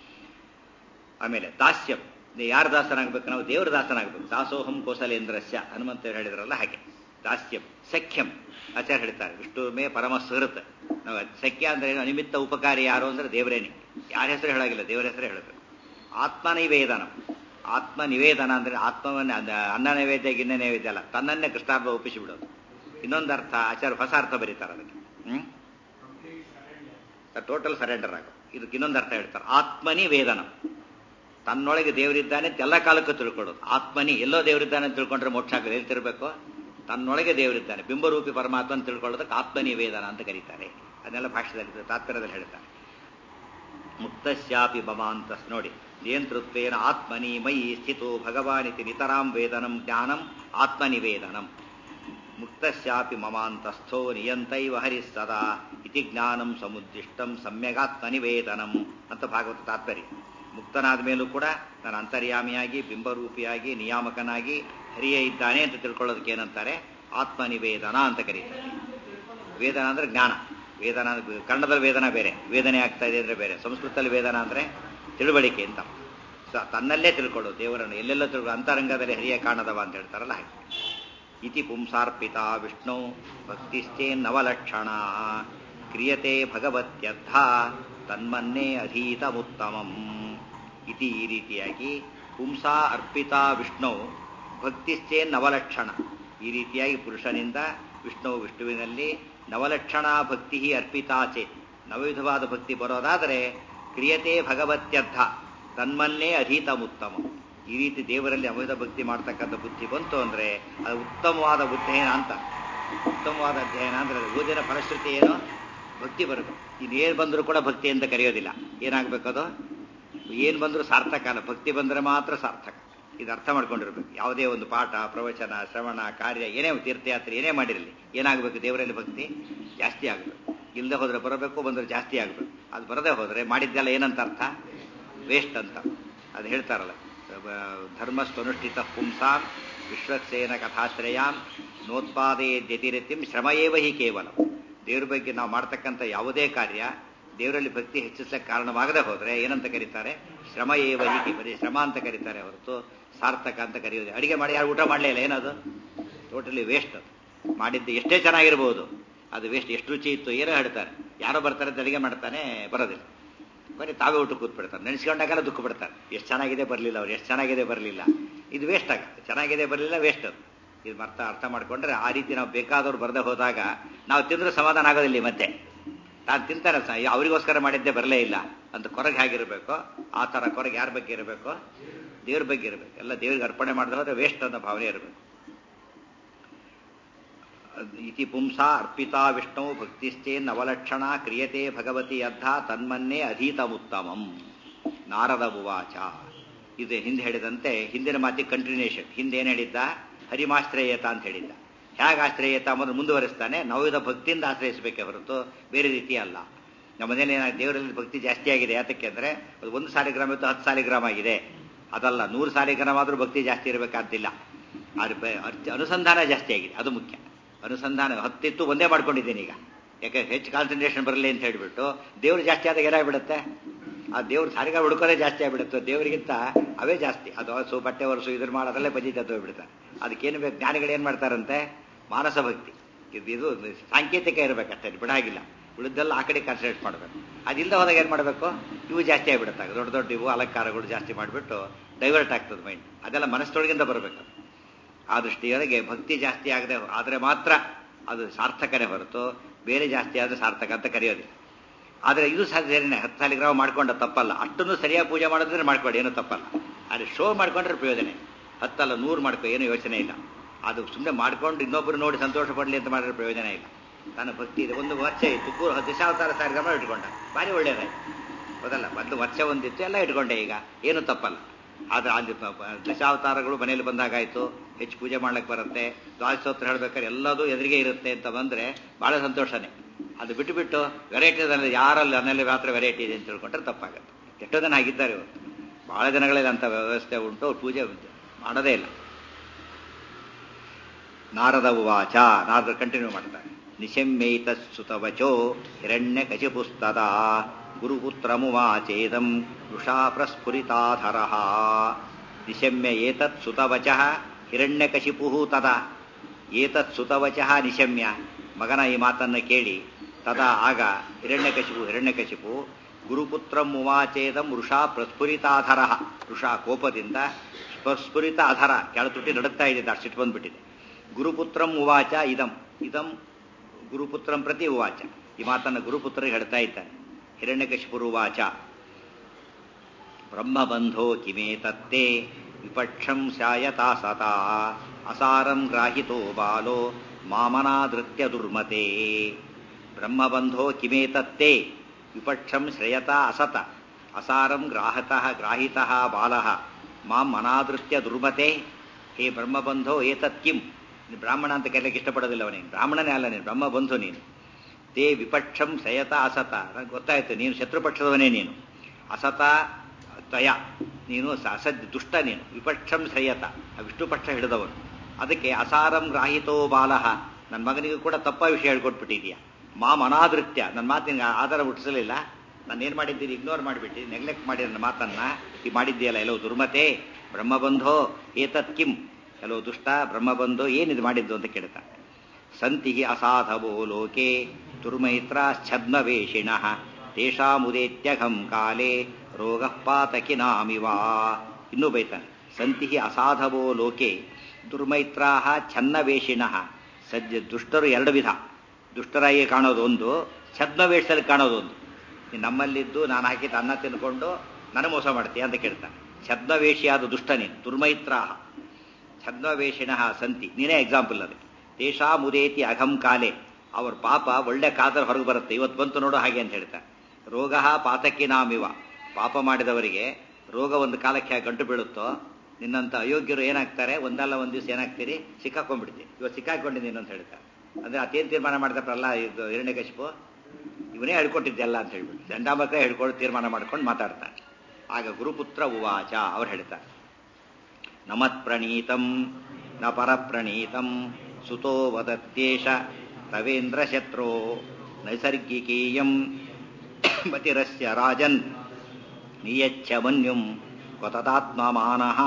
ಆಮೇಲೆ ದಾಸ್ಯಂ ಯಾರ ದಾಸನಾಗಬೇಕು ನಾವು ದೇವರ ದಾಸನಾಗಬೇಕು ದಾಸೋಹಂ ಕೋಸಲೇಂದ್ರಸ್ಯ ಹನುಮಂತ ಹೇಳಿದ್ರಲ್ಲ ಹಾಗೆ ದಾಸ್ಯಂ ಸಖ್ಯಂ ಆಚಾರ್ಯ ಹೇಳ್ತಾರೆ ವಿಷ್ಣು ಮೇ ಪರಮ ಸುಹೃತ್ ನಾವು ಸಖ್ಯ ಅಂದ್ರೆ ಏನು ಅನಿಮಿತ್ತ ಉಪಕಾರಿ ಯಾರು ಅಂದ್ರೆ ದೇವರೇನೆ ಯಾರ ಹೆಸರು ಹೇಳಾಗಿಲ್ಲ ದೇವರ ಹೆಸರು ಹೇಳಬೇಕು ಆತ್ಮ ನಿವೇದನ ಆತ್ಮ ನಿವೇದನ ಅಂದ್ರೆ ಆತ್ಮವನ್ನ ಅನ್ನ ನೈವೇದ್ಯ ಗಿನ್ನ ನೈವೇದ್ಯ ಅಲ್ಲ ತನ್ನನ್ನೇ ಕೃಷ್ಣಾರ್ಥ ಒಪ್ಪಿಸಿ ಬಿಡೋದು ಇನ್ನೊಂದು ಅರ್ಥ ಆಚಾರ್ಯ ಹೊಸ ಅರ್ಥ ಬರೀತಾರೆ ಅದಕ್ಕೆ ಹ್ಮ್ ಟೋಟಲ್ ಸರೆಂಡರ್ ಆಗೋ ಇದಕ್ಕೆ ಇನ್ನೊಂದು ಅರ್ಥ ಹೇಳ್ತಾರೆ ಆತ್ಮನಿ ವೇದನ ತನ್ನೊಳಗೆ ದೇವರಿದ್ದಾನೆ ಅಂತ ಎಲ್ಲ ಕಾಲಕ್ಕೂ ತಿಳ್ಕೊಳ್ಳೋದು ಆತ್ಮನಿ ಎಲ್ಲೋ ದೇವರಿದ್ದಾನೆ ಅಂತ ತಿಳ್ಕೊಂಡ್ರೆ ಮೋಕ್ಷ ಆಗಲಿ ಹೇಳ್ತಿರ್ಬೇಕು ತನ್ನೊಳಗೆ ದೇವರಿದ್ದಾನೆ ಬಿಂಬರೂಪಿ ಪರಮಾತ್ಮ ಅಂತ ತಿಳ್ಕೊಳ್ಳೋದಕ್ಕೆ ಆತ್ಮನಿವೇದನ ಅಂತ ಕರೀತಾರೆ ಅದನ್ನೆಲ್ಲ ಭಾಷೆದಲ್ಲಿ ತಾತ್ಪರ್ಯದಲ್ಲಿ ಹೇಳ್ತಾರೆ ಮುಕ್ತಶ್ಯಾಪಿ ಭವಾಂತಸ್ ನೋಡಿ ನಿಯಂತೃತ್ವೇನ ಆತ್ಮನಿ ಮಯಿ ಸ್ಥಿತೋ ಭಗವಾನಿತಿ ನಿತರಾಂ ವೇದನಂ ಜ್ಞಾನಂ ಆತ್ಮನಿವೇದನಂ ಮುಕ್ತಶ್ಯಾಪಿ ಮಮಾಂತಸ್ಥೋ ನಿಯಂತೈವ ಹರಿ ಸದಾ ಇತಿ ಜ್ಞಾನಂ ಸಮುದ್ದಿಷ್ಟಂ ಸಮ್ಯಗಾತ್ಮನಿವೇದನಂ ಅಂತ ಭಾಗವತ ತಾತ್ಪರ್ಯ ಮುಕ್ತನಾದ ಮೇಲೂ ಕೂಡ ನಾನು ಅಂತರ್ಯಾಮಿಯಾಗಿ ಬಿಂಬರೂಪಿಯಾಗಿ ನಿಯಾಮಕನಾಗಿ ಹರಿಯೇ ಇದ್ದಾನೆ ಅಂತ ತಿಳ್ಕೊಳ್ಳೋದಕ್ಕೆ ಏನಂತಾರೆ ಆತ್ಮನಿವೇದನ ಅಂತ ಕರೀತಾರೆ ವೇದನ ಅಂದ್ರೆ ಜ್ಞಾನ ವೇದನ ಕನ್ನಡದಲ್ಲಿ ವೇದನ ಬೇರೆ ವೇದನೆ ಆಗ್ತಾ ಇದೆ ಅಂದ್ರೆ ಬೇರೆ ಸಂಸ್ಕೃತದಲ್ಲಿ ವೇದನ ಅಂದ್ರೆ ತಿಳುವಳಿಕೆ ಅಂತ ತನ್ನಲ್ಲೇ ತಿಳ್ಕೊಳ್ಳೋದು ದೇವರನ್ನು ಎಲ್ಲೆಲ್ಲ ತಿಳ್ಕೊ ಅಂತರಂಗದಲ್ಲಿ ಹರಿಯ ಕಾಣದವ ಅಂತ ಹೇಳ್ತಾರಲ್ಲ ಹಾಗೆ ಇತಿ ಪುಂಸಾರ್ಪಿತ ವಿಷ್ಣು ಭಕ್ತಿಶ್ಚೇ ನವಲಕ್ಷಣ ಕ್ರಿಯತೆ ಭಗವತ್ಯರ್ಥ ತನ್ಮನ್ನೇ ಅಧೀತಮುತ್ತಮಂ ಇತಿ ಈ ರೀತಿಯಾಗಿ ಪುಂಸಾ ಅರ್ಪಿತ ವಿಷ್ಣು ಭಕ್ತಿಶ್ಚೇ ನವಲಕ್ಷಣ ಈ ರೀತಿಯಾಗಿ ಪುರುಷನಿಂದ ವಿಷ್ಣು ವಿಷ್ಣುವಿನಲ್ಲಿ ನವಲಕ್ಷಣ ಭಕ್ತಿ ಅರ್ಪಿತಾ ಚೇತ್ ನವವಿಧವಾದ ಭಕ್ತಿ ಬರೋದಾದರೆ ಕ್ರಿಯತೆ ಭಗವತ್ಯರ್ಥ ತನ್ಮನ್ನೇ ಅಧೀತಮುತ್ತಮ ಈ ರೀತಿ ದೇವರಲ್ಲಿ ಅಮಿತ ಭಕ್ತಿ ಮಾಡ್ತಕ್ಕಂಥ ಬುದ್ಧಿ ಬಂತು ಅಂದ್ರೆ ಅದು ಉತ್ತಮವಾದ ಅಧ್ಯಯನ ಅಂತ ಉತ್ತಮವಾದ ಅಧ್ಯಯನ ಅಂದ್ರೆ ಓದಿನ ಫಲಶ್ರುತಿ ಏನು ಭಕ್ತಿ ಬರಬೇಕು ಇನ್ನೇನು ಬಂದರೂ ಕೂಡ ಭಕ್ತಿ ಅಂತ ಕರೆಯೋದಿಲ್ಲ ಏನಾಗಬೇಕದು ಏನು ಬಂದರೂ ಸಾರ್ಥಕ ಅಲ್ಲ ಭಕ್ತಿ ಬಂದರೆ ಮಾತ್ರ ಸಾರ್ಥಕ ಇದು ಅರ್ಥ ಮಾಡ್ಕೊಂಡಿರ್ಬೇಕು ಯಾವುದೇ ಒಂದು ಪಾಠ ಪ್ರವಚನ ಶ್ರವಣ ಕಾರ್ಯ ಏನೇ ತೀರ್ಥಯಾತ್ರೆ ಏನೇ ಮಾಡಿರಲಿ ಏನಾಗಬೇಕು ದೇವರಲ್ಲಿ ಭಕ್ತಿ ಜಾಸ್ತಿ ಆಗಬೇಕು ಇಲ್ಲದೆ ಹೋದ್ರೆ ಬರಬೇಕು ಬಂದರೆ ಜಾಸ್ತಿ ಆಗಬೇಕು ಅದು ಬರದೇ ಹೋದರೆ ಮಾಡಿದ್ದೆಲ್ಲ ಏನಂತ ಅರ್ಥ ವೇಸ್ಟ್ ಅಂತ ಅದು ಹೇಳ್ತಾರಲ್ಲ ಧರ್ಮಸ್ವನುಷ್ಠಿತ ಪುಂಸಾಂ ವಿಶ್ವಕ್ಸೇನ ಕಥಾಶ್ರಯಾಂ ನೋತ್ಪಾದೇ ದ್ಯತಿರತಿಂ ಶ್ರಮಯೇವ ಹಿ ಕೇವಲ ದೇವ್ರ ಬಗ್ಗೆ ನಾವು ಮಾಡ್ತಕ್ಕಂಥ ಯಾವುದೇ ಕಾರ್ಯ ದೇವರಲ್ಲಿ ಭಕ್ತಿ ಹೆಚ್ಚಿಸಕ್ಕೆ ಕಾರಣವಾಗದೆ ಹೋದ್ರೆ ಏನಂತ ಕರೀತಾರೆ ಶ್ರಮ ಏವ ಹೀಗೆ ಬರೀ ಶ್ರಮ ಅಂತ ಕರೀತಾರೆ ಹೊರತು ಸಾರ್ಥಕ ಅಂತ ಕರೆಯೋದು ಅಡಿಗೆ ಮಾಡಿ ಯಾರು ಊಟ ಮಾಡಲೇ ಇಲ್ಲ ಏನದು ಟೋಟಲಿ ವೇಸ್ಟ್ ಅದು ಮಾಡಿದ್ದು ಎಷ್ಟೇ ಚೆನ್ನಾಗಿರ್ಬೋದು ಅದು ವೇಸ್ಟ್ ಎಷ್ಟು ರುಚಿ ಇತ್ತು ಏನೋ ಹೇಳ್ತಾರೆ ಯಾರೋ ಬರ್ತಾರೆ ಅಂತ ಅಡಿಗೆ ಮಾಡ್ತಾನೆ ಬರೋದಿಲ್ಲ ಬರೀ ತಾವೇ ಊಟ ಕೂತ್ಬಿಡ್ತಾರೆ ನೆನೆಸ್ಕೊಂಡಾಗೆಲ್ಲ ದುಃಖ ಬಿಡ್ತಾರೆ ಎಷ್ಟು ಚೆನ್ನಾಗಿದೆ ಬರಲಿಲ್ಲ ಅವ್ರು ಎಷ್ಟು ಚೆನ್ನಾಗಿದೆ ಬರಲಿಲ್ಲ ಇದು ವೇಸ್ಟ್ ಆಗುತ್ತೆ ಚೆನ್ನಾಗಿದೆ ಬರಲಿಲ್ಲ ವೇಸ್ಟ್ ಅದು ಇದು ಅರ್ಥ ಅರ್ಥ ಮಾಡ್ಕೊಂಡ್ರೆ ಆ ರೀತಿ ನಾವು ಬೇಕಾದವ್ರು ಬರದೆ ಹೋದಾಗ ನಾವು ತಿಂದ್ರೆ ಸಮಾಧಾನ ಆಗೋದಿಲ್ಲ ಮತ್ತೆ ತಾನು ತಿಂತಾನೆ ಸ- ಅವರಿಗೋಸ್ಕರ ಮಾಡಿದ್ದೇ ಬರಲೇ ಇಲ್ಲ ಅಂತ ಕೊರಗೆ ಹೇಗಿರಬೇಕು ಆ ಥರ ಕೊರಗೆ ಯಾರ ಬಗ್ಗೆ ಇರಬೇಕು ದೇವ್ರ ಬಗ್ಗೆ ಇರಬೇಕು ಎಲ್ಲ ದೇವ್ರಿಗೆ ಅರ್ಪಣೆ ಮಾಡಿದ ಹೋದ್ರೆ ವೇಸ್ಟ್ ಅನ್ನೋ ಭಾವನೆ ಇರಬೇಕು ಇತಿ ಪುಂಸಾ ಅರ್ಪಿತಾ ವಿಷ್ಣು ಭಕ್ತಿಶ್ಚೇನ್ ಅವಲಕ್ಷಣ ಕ್ರಿಯತೆ ಭಗವತಿ ಅರ್ಧ ತನ್ಮನ್ನೇ ಅಧೀತಮುತ್ತಮಂ ನಾರದ ಉವಾಚ ಇದು ಹಿಂದೆ ಹೇಳಿದಂತೆ ಹಿಂದಿನ ಮಾತಿಗೆ ಕಂಟಿನ್ಯೂಷನ್ ಹಿಂದೆ ಏನು ಹೇಳಿದ್ದ ಹರಿಮಾಶ್ರಯತ ಅಂತ ಹೇಳಿದ್ದ ಹೇಗೆ ಆಶ್ರಯತ ಅನ್ನೋದು ಮುಂದುವರಿಸ್ತಾನೆ ನವವಿಧ ಭಕ್ತಿಯಿಂದ ಆಶ್ರಯಿಸಬೇಕೇ ಹೊರತು ಬೇರೆ ರೀತಿ ಅಲ್ಲ ನಮ್ಮ ಮನೇಲಿ ಏನಾಗ ದೇವರಲ್ಲಿ ಭಕ್ತಿ ಜಾಸ್ತಿ ಆಗಿದೆ ಯಾತಕ್ಕೆ ಅಂದ್ರೆ ಅದು ಒಂದು ಸಾಲಿಗ್ರಾಮ ಇತ್ತು ಹತ್ತು ಸಾಲಿಗ್ರಾಮ ಆಗಿದೆ ಅದಲ್ಲ ನೂರು ಸಾಲಿಗ್ರಾಮ ಆದರೂ ಭಕ್ತಿ ಜಾಸ್ತಿ ಇರಬೇಕಾದ್ದಿಲ್ಲ ಆದ್ರೆ ಬೆ- ಅರ್ಥ- ಅನುಸಂಧಾನ ಜಾಸ್ತಿ ಆಗಿದೆ ಅದು ಮುಖ್ಯ ಅನುಸಂಧಾನ ಹತ್ತಿತ್ತು ಒಂದೇ ಮಾಡ್ಕೊಂಡಿದ್ದೀನಿ ಈಗ ಯಾಕೆ ಹೆಚ್ಚು ಕಾನ್ಸಂಟ್ರೇಷನ್ ಬರಲಿ ಅಂತ ಹೇಳಿಬಿಟ್ಟು ದೇವ್ರು ಜಾಸ್ತಿ ಆದಾಗ ಏನಾಗ್ಬಿಡುತ್ತೆ ಆ ದೇವ್ರ ಸಾರಿಗ ಹುಡುಕೋದೇ ಜಾಸ್ತಿ ಆಗ್ಬಿಡುತ್ತೆ ದೇವರಿಗಿಂತ ಅವೇ ಜಾಸ್ತಿ ಅದು ಹಸು ಬಟ್ಟೆ ಒರೆಸು ಇದ್ರ ಮಾಡೋದಲ್ಲೇ ಬಜಿ ಹೋಗ್ಬಿಡ್ತಾರೆ ಅದಕ್ಕೇನು ಬೇಕು ಜ್ಞಾನಿಗಳು ಏನು ಮಾಡ್ತಾರಂತೆ ಮಾನಸ ಭಕ್ತಿ ಇದು ಇದು ಸಾಂಕೇತಿಕ ಇರಬೇಕಷ್ಟೇ ಬಿಡಾಗಿಲ್ಲ ಉಳಿದೆಲ್ಲ ಆ ಕಡೆ ಕಾನ್ಸಂಟ್ರೇಟ್ ಮಾಡಬೇಕು ಅದಿಲ್ಲದೆ ಹೋದಾಗ ಏನು ಮಾಡಬೇಕು ಇವು ಜಾಸ್ತಿ ಆಗಿಬಿಡುತ್ತೆ ದೊಡ್ಡ ದೊಡ್ಡ ಇವು ಅಲಂಕಾರಗಳು ಜಾಸ್ತಿ ಮಾಡಿಬಿಟ್ಟು ಡೈವರ್ಟ್ ಆಗ್ತದೆ ಮೈಂಡ್ ಅದೆಲ್ಲ ಮನಸ್ಸೊಳಗಿಂದ ಬರಬೇಕು ಆ ದೃಷ್ಟಿಯವರೆಗೆ ಭಕ್ತಿ ಜಾಸ್ತಿ ಆಗದೆ ಆದರೆ ಮಾತ್ರ ಅದು ಸಾರ್ಥಕನೇ ಹೊರತು ಬೇರೆ ಜಾಸ್ತಿ ಆದರೆ ಸಾರ್ಥಕ ಅಂತ ಕರೆಯೋದಿಲ್ಲ ಆದರೆ ಇದು ಸರಿನೇ ಹತ್ತು ಸಾಲಿಗ್ರಾಮ ಮಾಡ್ಕೊಂಡ ತಪ್ಪಲ್ಲ ಅಷ್ಟನ್ನು ಸರಿಯಾಗಿ ಪೂಜೆ ಮಾಡಿದ್ರೆ ಮಾಡ್ಕೊಳ್ಳಿ ಏನೂ ತಪ್ಪಲ್ಲ ಆದರೆ ಶೋ ಮಾಡ್ಕೊಂಡ್ರೆ ಪ್ರಯೋಜನ ಹತ್ತಲ್ಲ ನೂರು ಮಾಡ್ಕೊ ಏನು ಯೋಚನೆ ಇಲ್ಲ ಅದು ಸುಮ್ಮನೆ ಮಾಡ್ಕೊಂಡು ಇನ್ನೊಬ್ಬರು ನೋಡಿ ಸಂತೋಷ ಪಡಲಿ ಅಂತ ಮಾಡಿದ್ರೆ ಪ್ರಯೋಜನ ಇಲ್ಲ ತಾನು ಭಕ್ತಿ ಇದೆ ಒಂದು ವರ್ಷ ಇತ್ತು ಪೂರ ದಶಾವತಾರ ಸಾಲಿಗ್ರಾಮ ಇಟ್ಕೊಂಡ ಭಾರಿ ಒಳ್ಳೇದಾಯ್ತು ಹೌದಲ್ಲ ಮೊದಲು ವರ್ಷ ಒಂದಿತ್ತು ಎಲ್ಲ ಇಟ್ಕೊಂಡೆ ಈಗ ಏನು ತಪ್ಪಲ್ಲ ಆದ್ರೆ ಅಲ್ಲಿ ಪ- ಪ- ದಶಾವತಾರಗಳು ಮನೇಲಿ ಬಂದಾಗಾಯ್ತು ಹೆಚ್ಚು ಪೂಜೆ ಮಾಡ್ಲಿಕ್ಕೆ ಬರುತ್ತೆ ದ್ವಾದಶೋತ್ರ ಹೇಳ್ಬೇಕಾದ್ರೆ ಎಲ್ಲದೂ ಎದುರಿಗೆ ಇರುತ್ತೆ ಅಂತ ಬಂದ್ರೆ ಬಹಳ ಸಂತೋಷನೇ ಅದು ಬಿಟ್ಟು ಬಿಟ್ಟು ವೆರೈಟಿದಲ್ಲಿ ಯಾರಲ್ಲಿ ಅನ್ನಲ್ಲಿ ಮಾತ್ರ ವೆರೈಟಿ ಇದೆ ಅಂತ ತಿಳ್ಕೊಂಡ್ರೆ ತಪ್ಪಾಗುತ್ತೆ ಎಷ್ಟೋ ಜನ ಆಗಿದ್ದಾರೆ ಇವತ್ತು ಬಹಳ ಜನಗಳಲ್ಲಿ ಅಂತ ವ್ಯವಸ್ಥೆ ಉಂಟು ಅವ್ರು ಪೂಜೆ ಮಾಡೋದೇ ಇಲ್ಲ ನಾರದ ಉವಾಚ ನಾರದ ಕಂಟಿನ್ಯೂ ಮಾಡ್ತಾರೆ ನಿಶಮ್ಯೈತ ಸುತವಚೋ ಹಿರಣ್ಯ ಕಚಿಪುಸ್ತದ ಗುರುಪುತ್ರಮುವಾಚೇದಂ ವೃಷಾ ಪ್ರಸ್ಫುರಿತಾಧರ ನಿಶಮ್ಯ ಏತತ್ ಸುತವಚ ಹಿರಣ್ಯಕಶಿಪು ತದ ಏತತ್ ಸುತವಚ ನಿಶಮ್ಯ ಮಗನ ಈ ಮಾತನ್ನು ಕೇಳಿ ತದಾ ಆಗ ಹಿರಣ್ಯಕಶಿಪು ಹಿರಣ್ಯಕಶಿಪು ಗುರುಪುತ್ರಂ ಉವಾಚೇದಂ ವೃಷಾ ಪ್ರಸ್ಫುರಿತಾಧರ ವೃಷಾ ಕೋಪದಿಂದ ಪ್ರಸ್ಫುರಿತ ಅಧರ ಕೆಳತುಟಿ ನಡುತ್ತಾ ಇದೆ ಸಿಟ್ಟು ಬಂದ್ಬಿಟ್ಟಿದೆ ಗುರುಪುತ್ರಂ ಉವಾಚ ಇದಂ ಇದಂ ಗುರುಪುತ್ರಂ ಪ್ರತಿ ಉವಾಚ ಈ ಮಾತನ್ನು ಗುರುಪುತ್ರರಿಗೆ ಹೇಳ್ತಾ ಇದ್ದಾನೆ ಹಿರಣ್ಯಕಶಿಪುರುವಾಚ ಬ್ರಹ್ಮಬಂಧೋ ಕಿಮೇತತ್ತೇ ವಿಪಕ್ಷಂ ಶಾಯತಾ ಸತಾ ಅಸಾರಂ ಗ್ರಾಹಿತೋ ಬಾಲೋ ಮಾಮನಾದೃತ್ಯ ದುರ್ಮತೆ ಬ್ರಹ್ಮಬಂಧೋ ಕಿಮೇತತ್ತೇ ವಿಪಕ್ಷಂ ಶ್ರೇಯತಾ ಅಸತ ಅಸಾರಂ ಗ್ರಾಹತಃ ಗ್ರಾಹಿತಃ ಬಾಲಃ ಮಾಂ ಅನಾದೃತ್ಯ ದುರ್ಮತೆ ಹೇ ಬ್ರಹ್ಮಬಂಧೋ ಏತತ್ ಕಿಂ ನೀನು ಬ್ರಾಹ್ಮಣ ಅಂತ ಕರೆಯಲಿಕ್ಕೆ ಇಷ್ಟಪಡೋದಿಲ್ಲ ಅವನಿಗೆ ಬ್ರಾಹ್ಮಣನೇ ಅಲ್ಲ ನೀನು ಬ್ರಹ್ಮಬಂಧು ನೀನು ತೇ ವಿಪಕ್ಷಂ ಸಯತ ಅಸತ ನನಗೆ ಗೊತ್ತಾಯ್ತು ನೀನು ಶತ್ರುಪಕ್ಷದವನೇ ನೀನು ಅಸತ ತಯ ನೀನು ಸ- ಅಸದ್ ದುಷ್ಟ ನೀನು ವಿಪಕ್ಷಂ ಶ್ರೇಯತ ಆ ವಿಷ್ಣು ಪಕ್ಷ ಹಿಡಿದವನು ಅದಕ್ಕೆ ಅಸಾರಂ ಗ್ರಾಹಿತೋ ಬಾಲಃ ನನ್ನ ಮಗನಿಗೂ ಕೂಡ ತಪ್ಪ ವಿಷಯ ಹೇಳ್ಕೊಟ್ಬಿಟ್ಟಿದೀಯ ಮಾಮ್ ಅನಾದೃತ್ಯ ನನ್ನ ಮಾತು ನಿನ್ಗೆ ಆಧಾರ ಹುಟ್ಟಿಸಲಿಲ್ಲ ನಾನು ಏನು ಮಾಡಿದ್ದೀನಿ ಇಗ್ನೋರ್ ಮಾಡಿಬಿಟ್ಟು ನೆಗ್ಲೆಕ್ಟ್ ಮಾಡಿ ನನ್ನ ಮಾತನ್ನ ಈ ಮಾಡಿದ್ದೀಯಲ್ಲ ಎಲ್ಲೋ ದುರ್ಮತೆ ಬ್ರಹ್ಮಬಂಧೋ ಏತತ್ ಕಿಂ ಎಲ್ಲೋ ದುಷ್ಟ ಬ್ರಹ್ಮಬಂಧೋ ಏನಿದು ಮಾಡಿದ್ದು ಅಂತ ಕೇಳ್ತಾ ಸಂತಿ ಅಸಾಧವೋ ಲೋಕೆ ದುರ್ಮೈತ್ರ ಛದ್ಮವೇಷಿಣ ತೇಷಾಮುದೇತ್ಯಘಂ ಕಾಲೇ ರೋಗ ಪಾತಕಿನಾಮಿವ ಇನ್ನೂ ಬೈತಾನೆ ಸಂತಿ ಅಸಾಧವೋ ಲೋಕೆ ದುರ್ಮೈತ್ರಾ ಛನ್ನವೇಷಿಣ ಸಜ್ಜ ದುಷ್ಟರು ಎರಡು ವಿಧ ದುಷ್ಟರಾಗಿ ಕಾಣೋದು ಒಂದು ಛದ್ಮವೇಷದಲ್ಲಿ ಕಾಣೋದು ಒಂದು ನೀನ್ ನಮ್ಮಲ್ಲಿದ್ದು ನಾನು ಹಾಕಿದ ಅನ್ನ ತಿನ್ಕೊಂಡು ನನಗೆ ಮೋಸ ಮಾಡ್ತೀಯ ಅಂತ ಕೇಳ್ತಾನೆ ಛದ್ಮವೇಷಿಯಾದ ದುಷ್ಟ ನೀನು ದುರ್ಮೈತ್ರಾಹ ಛದ್ಮವೇಷಿಣ ಸಂತಿ ನೀನೇ ಎಕ್ಸಾಂಪಲ್ ಅದಕ್ಕೆ ತೇಷಾ ಮುದೇತಿ ಅಘಂ ಕಾಲೆ ಅವ್ರ ಪಾಪ ಒಳ್ಳೆ ಕಾದರ್ ಹೊರಗೆ ಬರುತ್ತೆ ಇವತ್ತು ಬಂತು ನೋಡು ಹಾಗೆ ಅಂತ ಹೇಳ್ತಾರೆ ರೋಗ ಪಾತಕಿನಾಮಿವ ಪಾಪ ಮಾಡಿದವರಿಗೆ ರೋಗ ಒಂದು ಕಾಲಕ್ಕೆ ಹೇಗೆ ಗಂಟು ಬೀಳುತ್ತೋ ನಿನ್ನಂತ ಅಯೋಗ್ಯರು ಏನಾಗ್ತಾರೆ ಒಂದಲ್ಲ ಒಂದು ದಿವಸ ಏನಾಗ್ತೀರಿ ಸಿಕ್ಕಾಕೊಂಡ್ಬಿಡ್ತೀವಿ ಇವತ್ತು ಸಿಕ್ಕಾಕೊಂಡಿದ್ದೀನಿ ಅಂತ ಹೇಳ್ತಾರೆ ಅಂದ್ರೆ ಅತೇನು ತೀರ್ಮಾನ ಮಾಡ್ತಾರಲ್ಲ ಇದು ಹಿರಣ್ಯಕಶಿಪು ಇವನೇ ಹೇಳ್ಕೊಟ್ಟಿದ್ದೆಲ್ಲ ಅಂತ ಹೇಳ್ಬಿಟ್ಟು ದಂಡಾಮಕ ಹೇಳ್ಕೊಂಡು ತೀರ್ಮಾನ ಮಾಡ್ಕೊಂಡು ಮಾತಾಡ್ತಾನೆ ಆಗ ಗುರುಪುತ್ರ ಉವಾಚ ಅವ್ರು ಹೇಳ್ತಾರೆ ನಮತ್ ಪ್ರಣೀತಂ ನ ಪರಪ್ರಣೀತಂ ಸುತೋ ವದತ್ಯೇಷ ತವೇಂದ್ರ ಶತ್ರೋ ನೈಸರ್ಗಿಕೀಯಂ ಮತಿರಸ್ಯ ರಾಜನ್ ನಿಯಚ್ಛ ಮನ್ಯುಂ ಕ್ವತದಾತ್ಮಮಾನಃ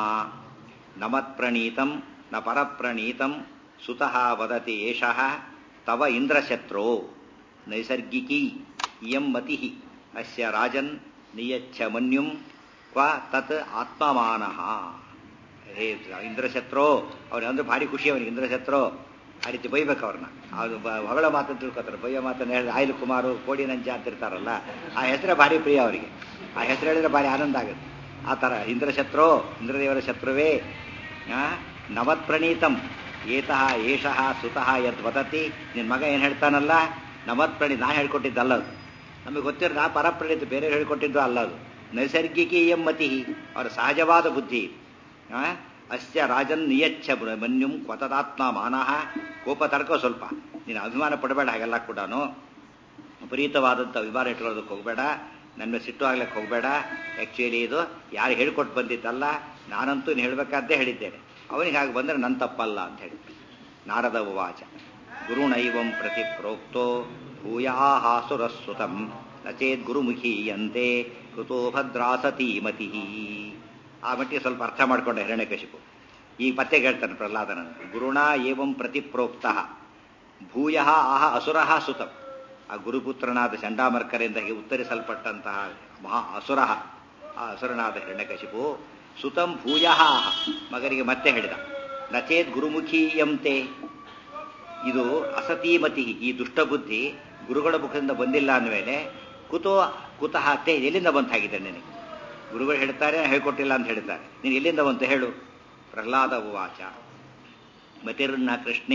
ನಮತ್ ಪ್ರಣೀತಂ ನ ಪರಪ್ರಣೀತಂ ಸುತಃ ವದತಿ ಏಷಃ ತವ ಇಂದ್ರಶತ್ರೋ ನೈಸರ್ಗಿಕೀ ಇಯಂ ಮತಿ ಅಸ್ಯ ರಾಜನ್ ನಿಯಚ್ಛ ಮನ್ಯುಂ ಕ್ವ ತತ್ ಆತ್ಮಮಾನಃ ಹೇ ಇಂದ್ರಶತ್ರೋ ಅವನು ಅಂದ್ರೆ ಭಾರಿ ಖುಷಿ ಅವನಿಗೆ ಇಂದ್ರಶತ್ರೋ ಆ ರೀತಿ ಬೈಬೇಕು ಅವ್ರನ್ನ ಅದು ಬ- ಹೊಗಳ ಮಾತನ್ನು ತಿಳ್ಕೊತಾರೆ ಬೈಯೋ ಮಾತನ್ನು ಹೇಳಿದ್ರೆ ಆಯ್ಲು ಕುಮಾರು ಕೋಡಿ ನಂಜ ಅಂತಿರ್ತಾರಲ್ಲ ಆ ಹೆಸರೇ ಭಾರಿ ಪ್ರಿಯ ಅವರಿಗೆ ಆ ಹೆಸರು ಹೇಳಿದ್ರೆ ಭಾರಿ ಆನಂದ ಆಗುತ್ತೆ ಆ ಥರ ಇಂದ್ರಶತ್ರು ಇಂದ್ರದೇವರ ಶತ್ರುವೇ ಆ, ನವತ್ಪ್ರಣೀತಂ ಏತಃ ಏಷಃ ಸುತಃ ಯದ್ ವದತಿ ನಿನ್ನ ಮಗ ಏನು ಹೇಳ್ತಾನಲ್ಲ ನವತ್ಪ್ರಣಿ ನಾ ಹೇಳ್ಕೊಟ್ಟಿದ್ದಲ್ಲ ಅದು ನಮಗೆ ಗೊತ್ತಿರೋ ನಾ ಪರಪ್ರಣೀತ ಬೇರೆ ಹೇಳ್ಕೊಟ್ಟಿದ್ದು ಅಲ್ಲ ಅದು ನೈಸರ್ಗಿಕೀಯಂ ಮತಿ ಅವರ ಸಹಜವಾದ ಬುದ್ಧಿ ಆ? ಅಸ್ಯ ರಾಜನ್ ನಿಯಚ್ಛ ಮನ್ಯುಂ ಕ್ವತದಾತ್ಮ ಮಾನಃ ಕೋಪ ತಡ್ಕೋ ಸ್ವಲ್ಪ ನೀನು ಅಭಿಮಾನ ಪಡಬೇಡ ಹಾಗೆಲ್ಲ ಕೂಡ ವಿಪರೀತವಾದಂಥ ಅಭಿಮಾನ ಇಟ್ಕೊಳ್ಳೋದಕ್ಕೆ ಹೋಗಬೇಡ ನನ್ನ ಮೇಲೆ ಸಿಟ್ಟು ಆಗ್ಲಿಕ್ಕೆ ಹೋಗಬೇಡ ಆ್ಯಕ್ಚುಲಿ ಇದು ಯಾರು ಹೇಳ್ಕೊಟ್ಟು ಬಂದಿದ್ದಲ್ಲ ನಾನಂತೂ ನೀನು ಹೇಳಬೇಕಾದ್ದೇ ಹೇಳಿದ್ದೇನೆ ಅವನಿಗೆ ಹಾಗೆ ಬಂದರೆ ನನ್ನ ತಪ್ಪಲ್ಲ ಅಂತ ಹೇಳಿ ನಾರದ ಉವಾಚ ಗುರುಣೈವಂ ಪ್ರತಿ ಪ್ರೋಕ್ತೋ ಭೂಯಾಹಾಸುರಸ್ಸುತಂ ನಚೇದ್ ಗುರುಮುಖೀಯಂತೆ ಕೃತೋ ಭದ್ರಾಸತಿ ಮತಿ ಆ ಮಟ್ಟಿಗೆ ಸ್ವಲ್ಪ ಅರ್ಥ ಮಾಡ್ಕೊಂಡೆ ಹಿರಣ್ಯಕಶಿಪು ಈಗ ಮತ್ತೆ ಹೇಳ್ತಾನೆ ಪ್ರಹ್ಲಾದನ ಗುರುಣ ಏವಂ ಪ್ರತಿ ಪ್ರೋಕ್ತ ಭೂಯ ಆಹ ಅಸುರಃ ಸುತಂ ಆ ಗುರುಪುತ್ರನಾದ ಚಂಡಾಮರ್ಕರಿಂದ ಹೀಗೆ ಉತ್ತರಿಸಲ್ಪಟ್ಟಂತಹ ಮಹಾ ಅಸುರ ಆ ಅಸುರನಾದ ಹಿರಣ್ಯಕಶಿಪು ಸುತಂ ಭೂಯ ಮಗನಿಗೆ ಮತ್ತೆ ಹೇಳಿದ ನಚೇತ್ ಗುರುಮುಖೀಯಂತೆ ಇದು ಅಸತೀಮತಿ ಈ ದುಷ್ಟಬುದ್ಧಿ ಗುರುಗಳ ಮುಖದಿಂದ ಬಂದಿಲ್ಲ ಅಂದಮೇಲೆ ಕುತೋ ಕುತಃ ತೇ ಎಲ್ಲಿಂದ ಬಂತಾಗಿದೆ ನಿನಗೆ ಗುರುಗಳು ಹೇಳ್ತಾರೆ ಹೇಳ್ಕೊಟ್ಟಿಲ್ಲ ಅಂತ ಹೇಳ್ತಾರೆ ನೀನು ಎಲ್ಲಿಂದ ಬಂತು ಹೇಳು ಪ್ರಹ್ಲಾದ ಉವಾಚ ಮತಿರ್ನ ಕೃಷ್ಣೇ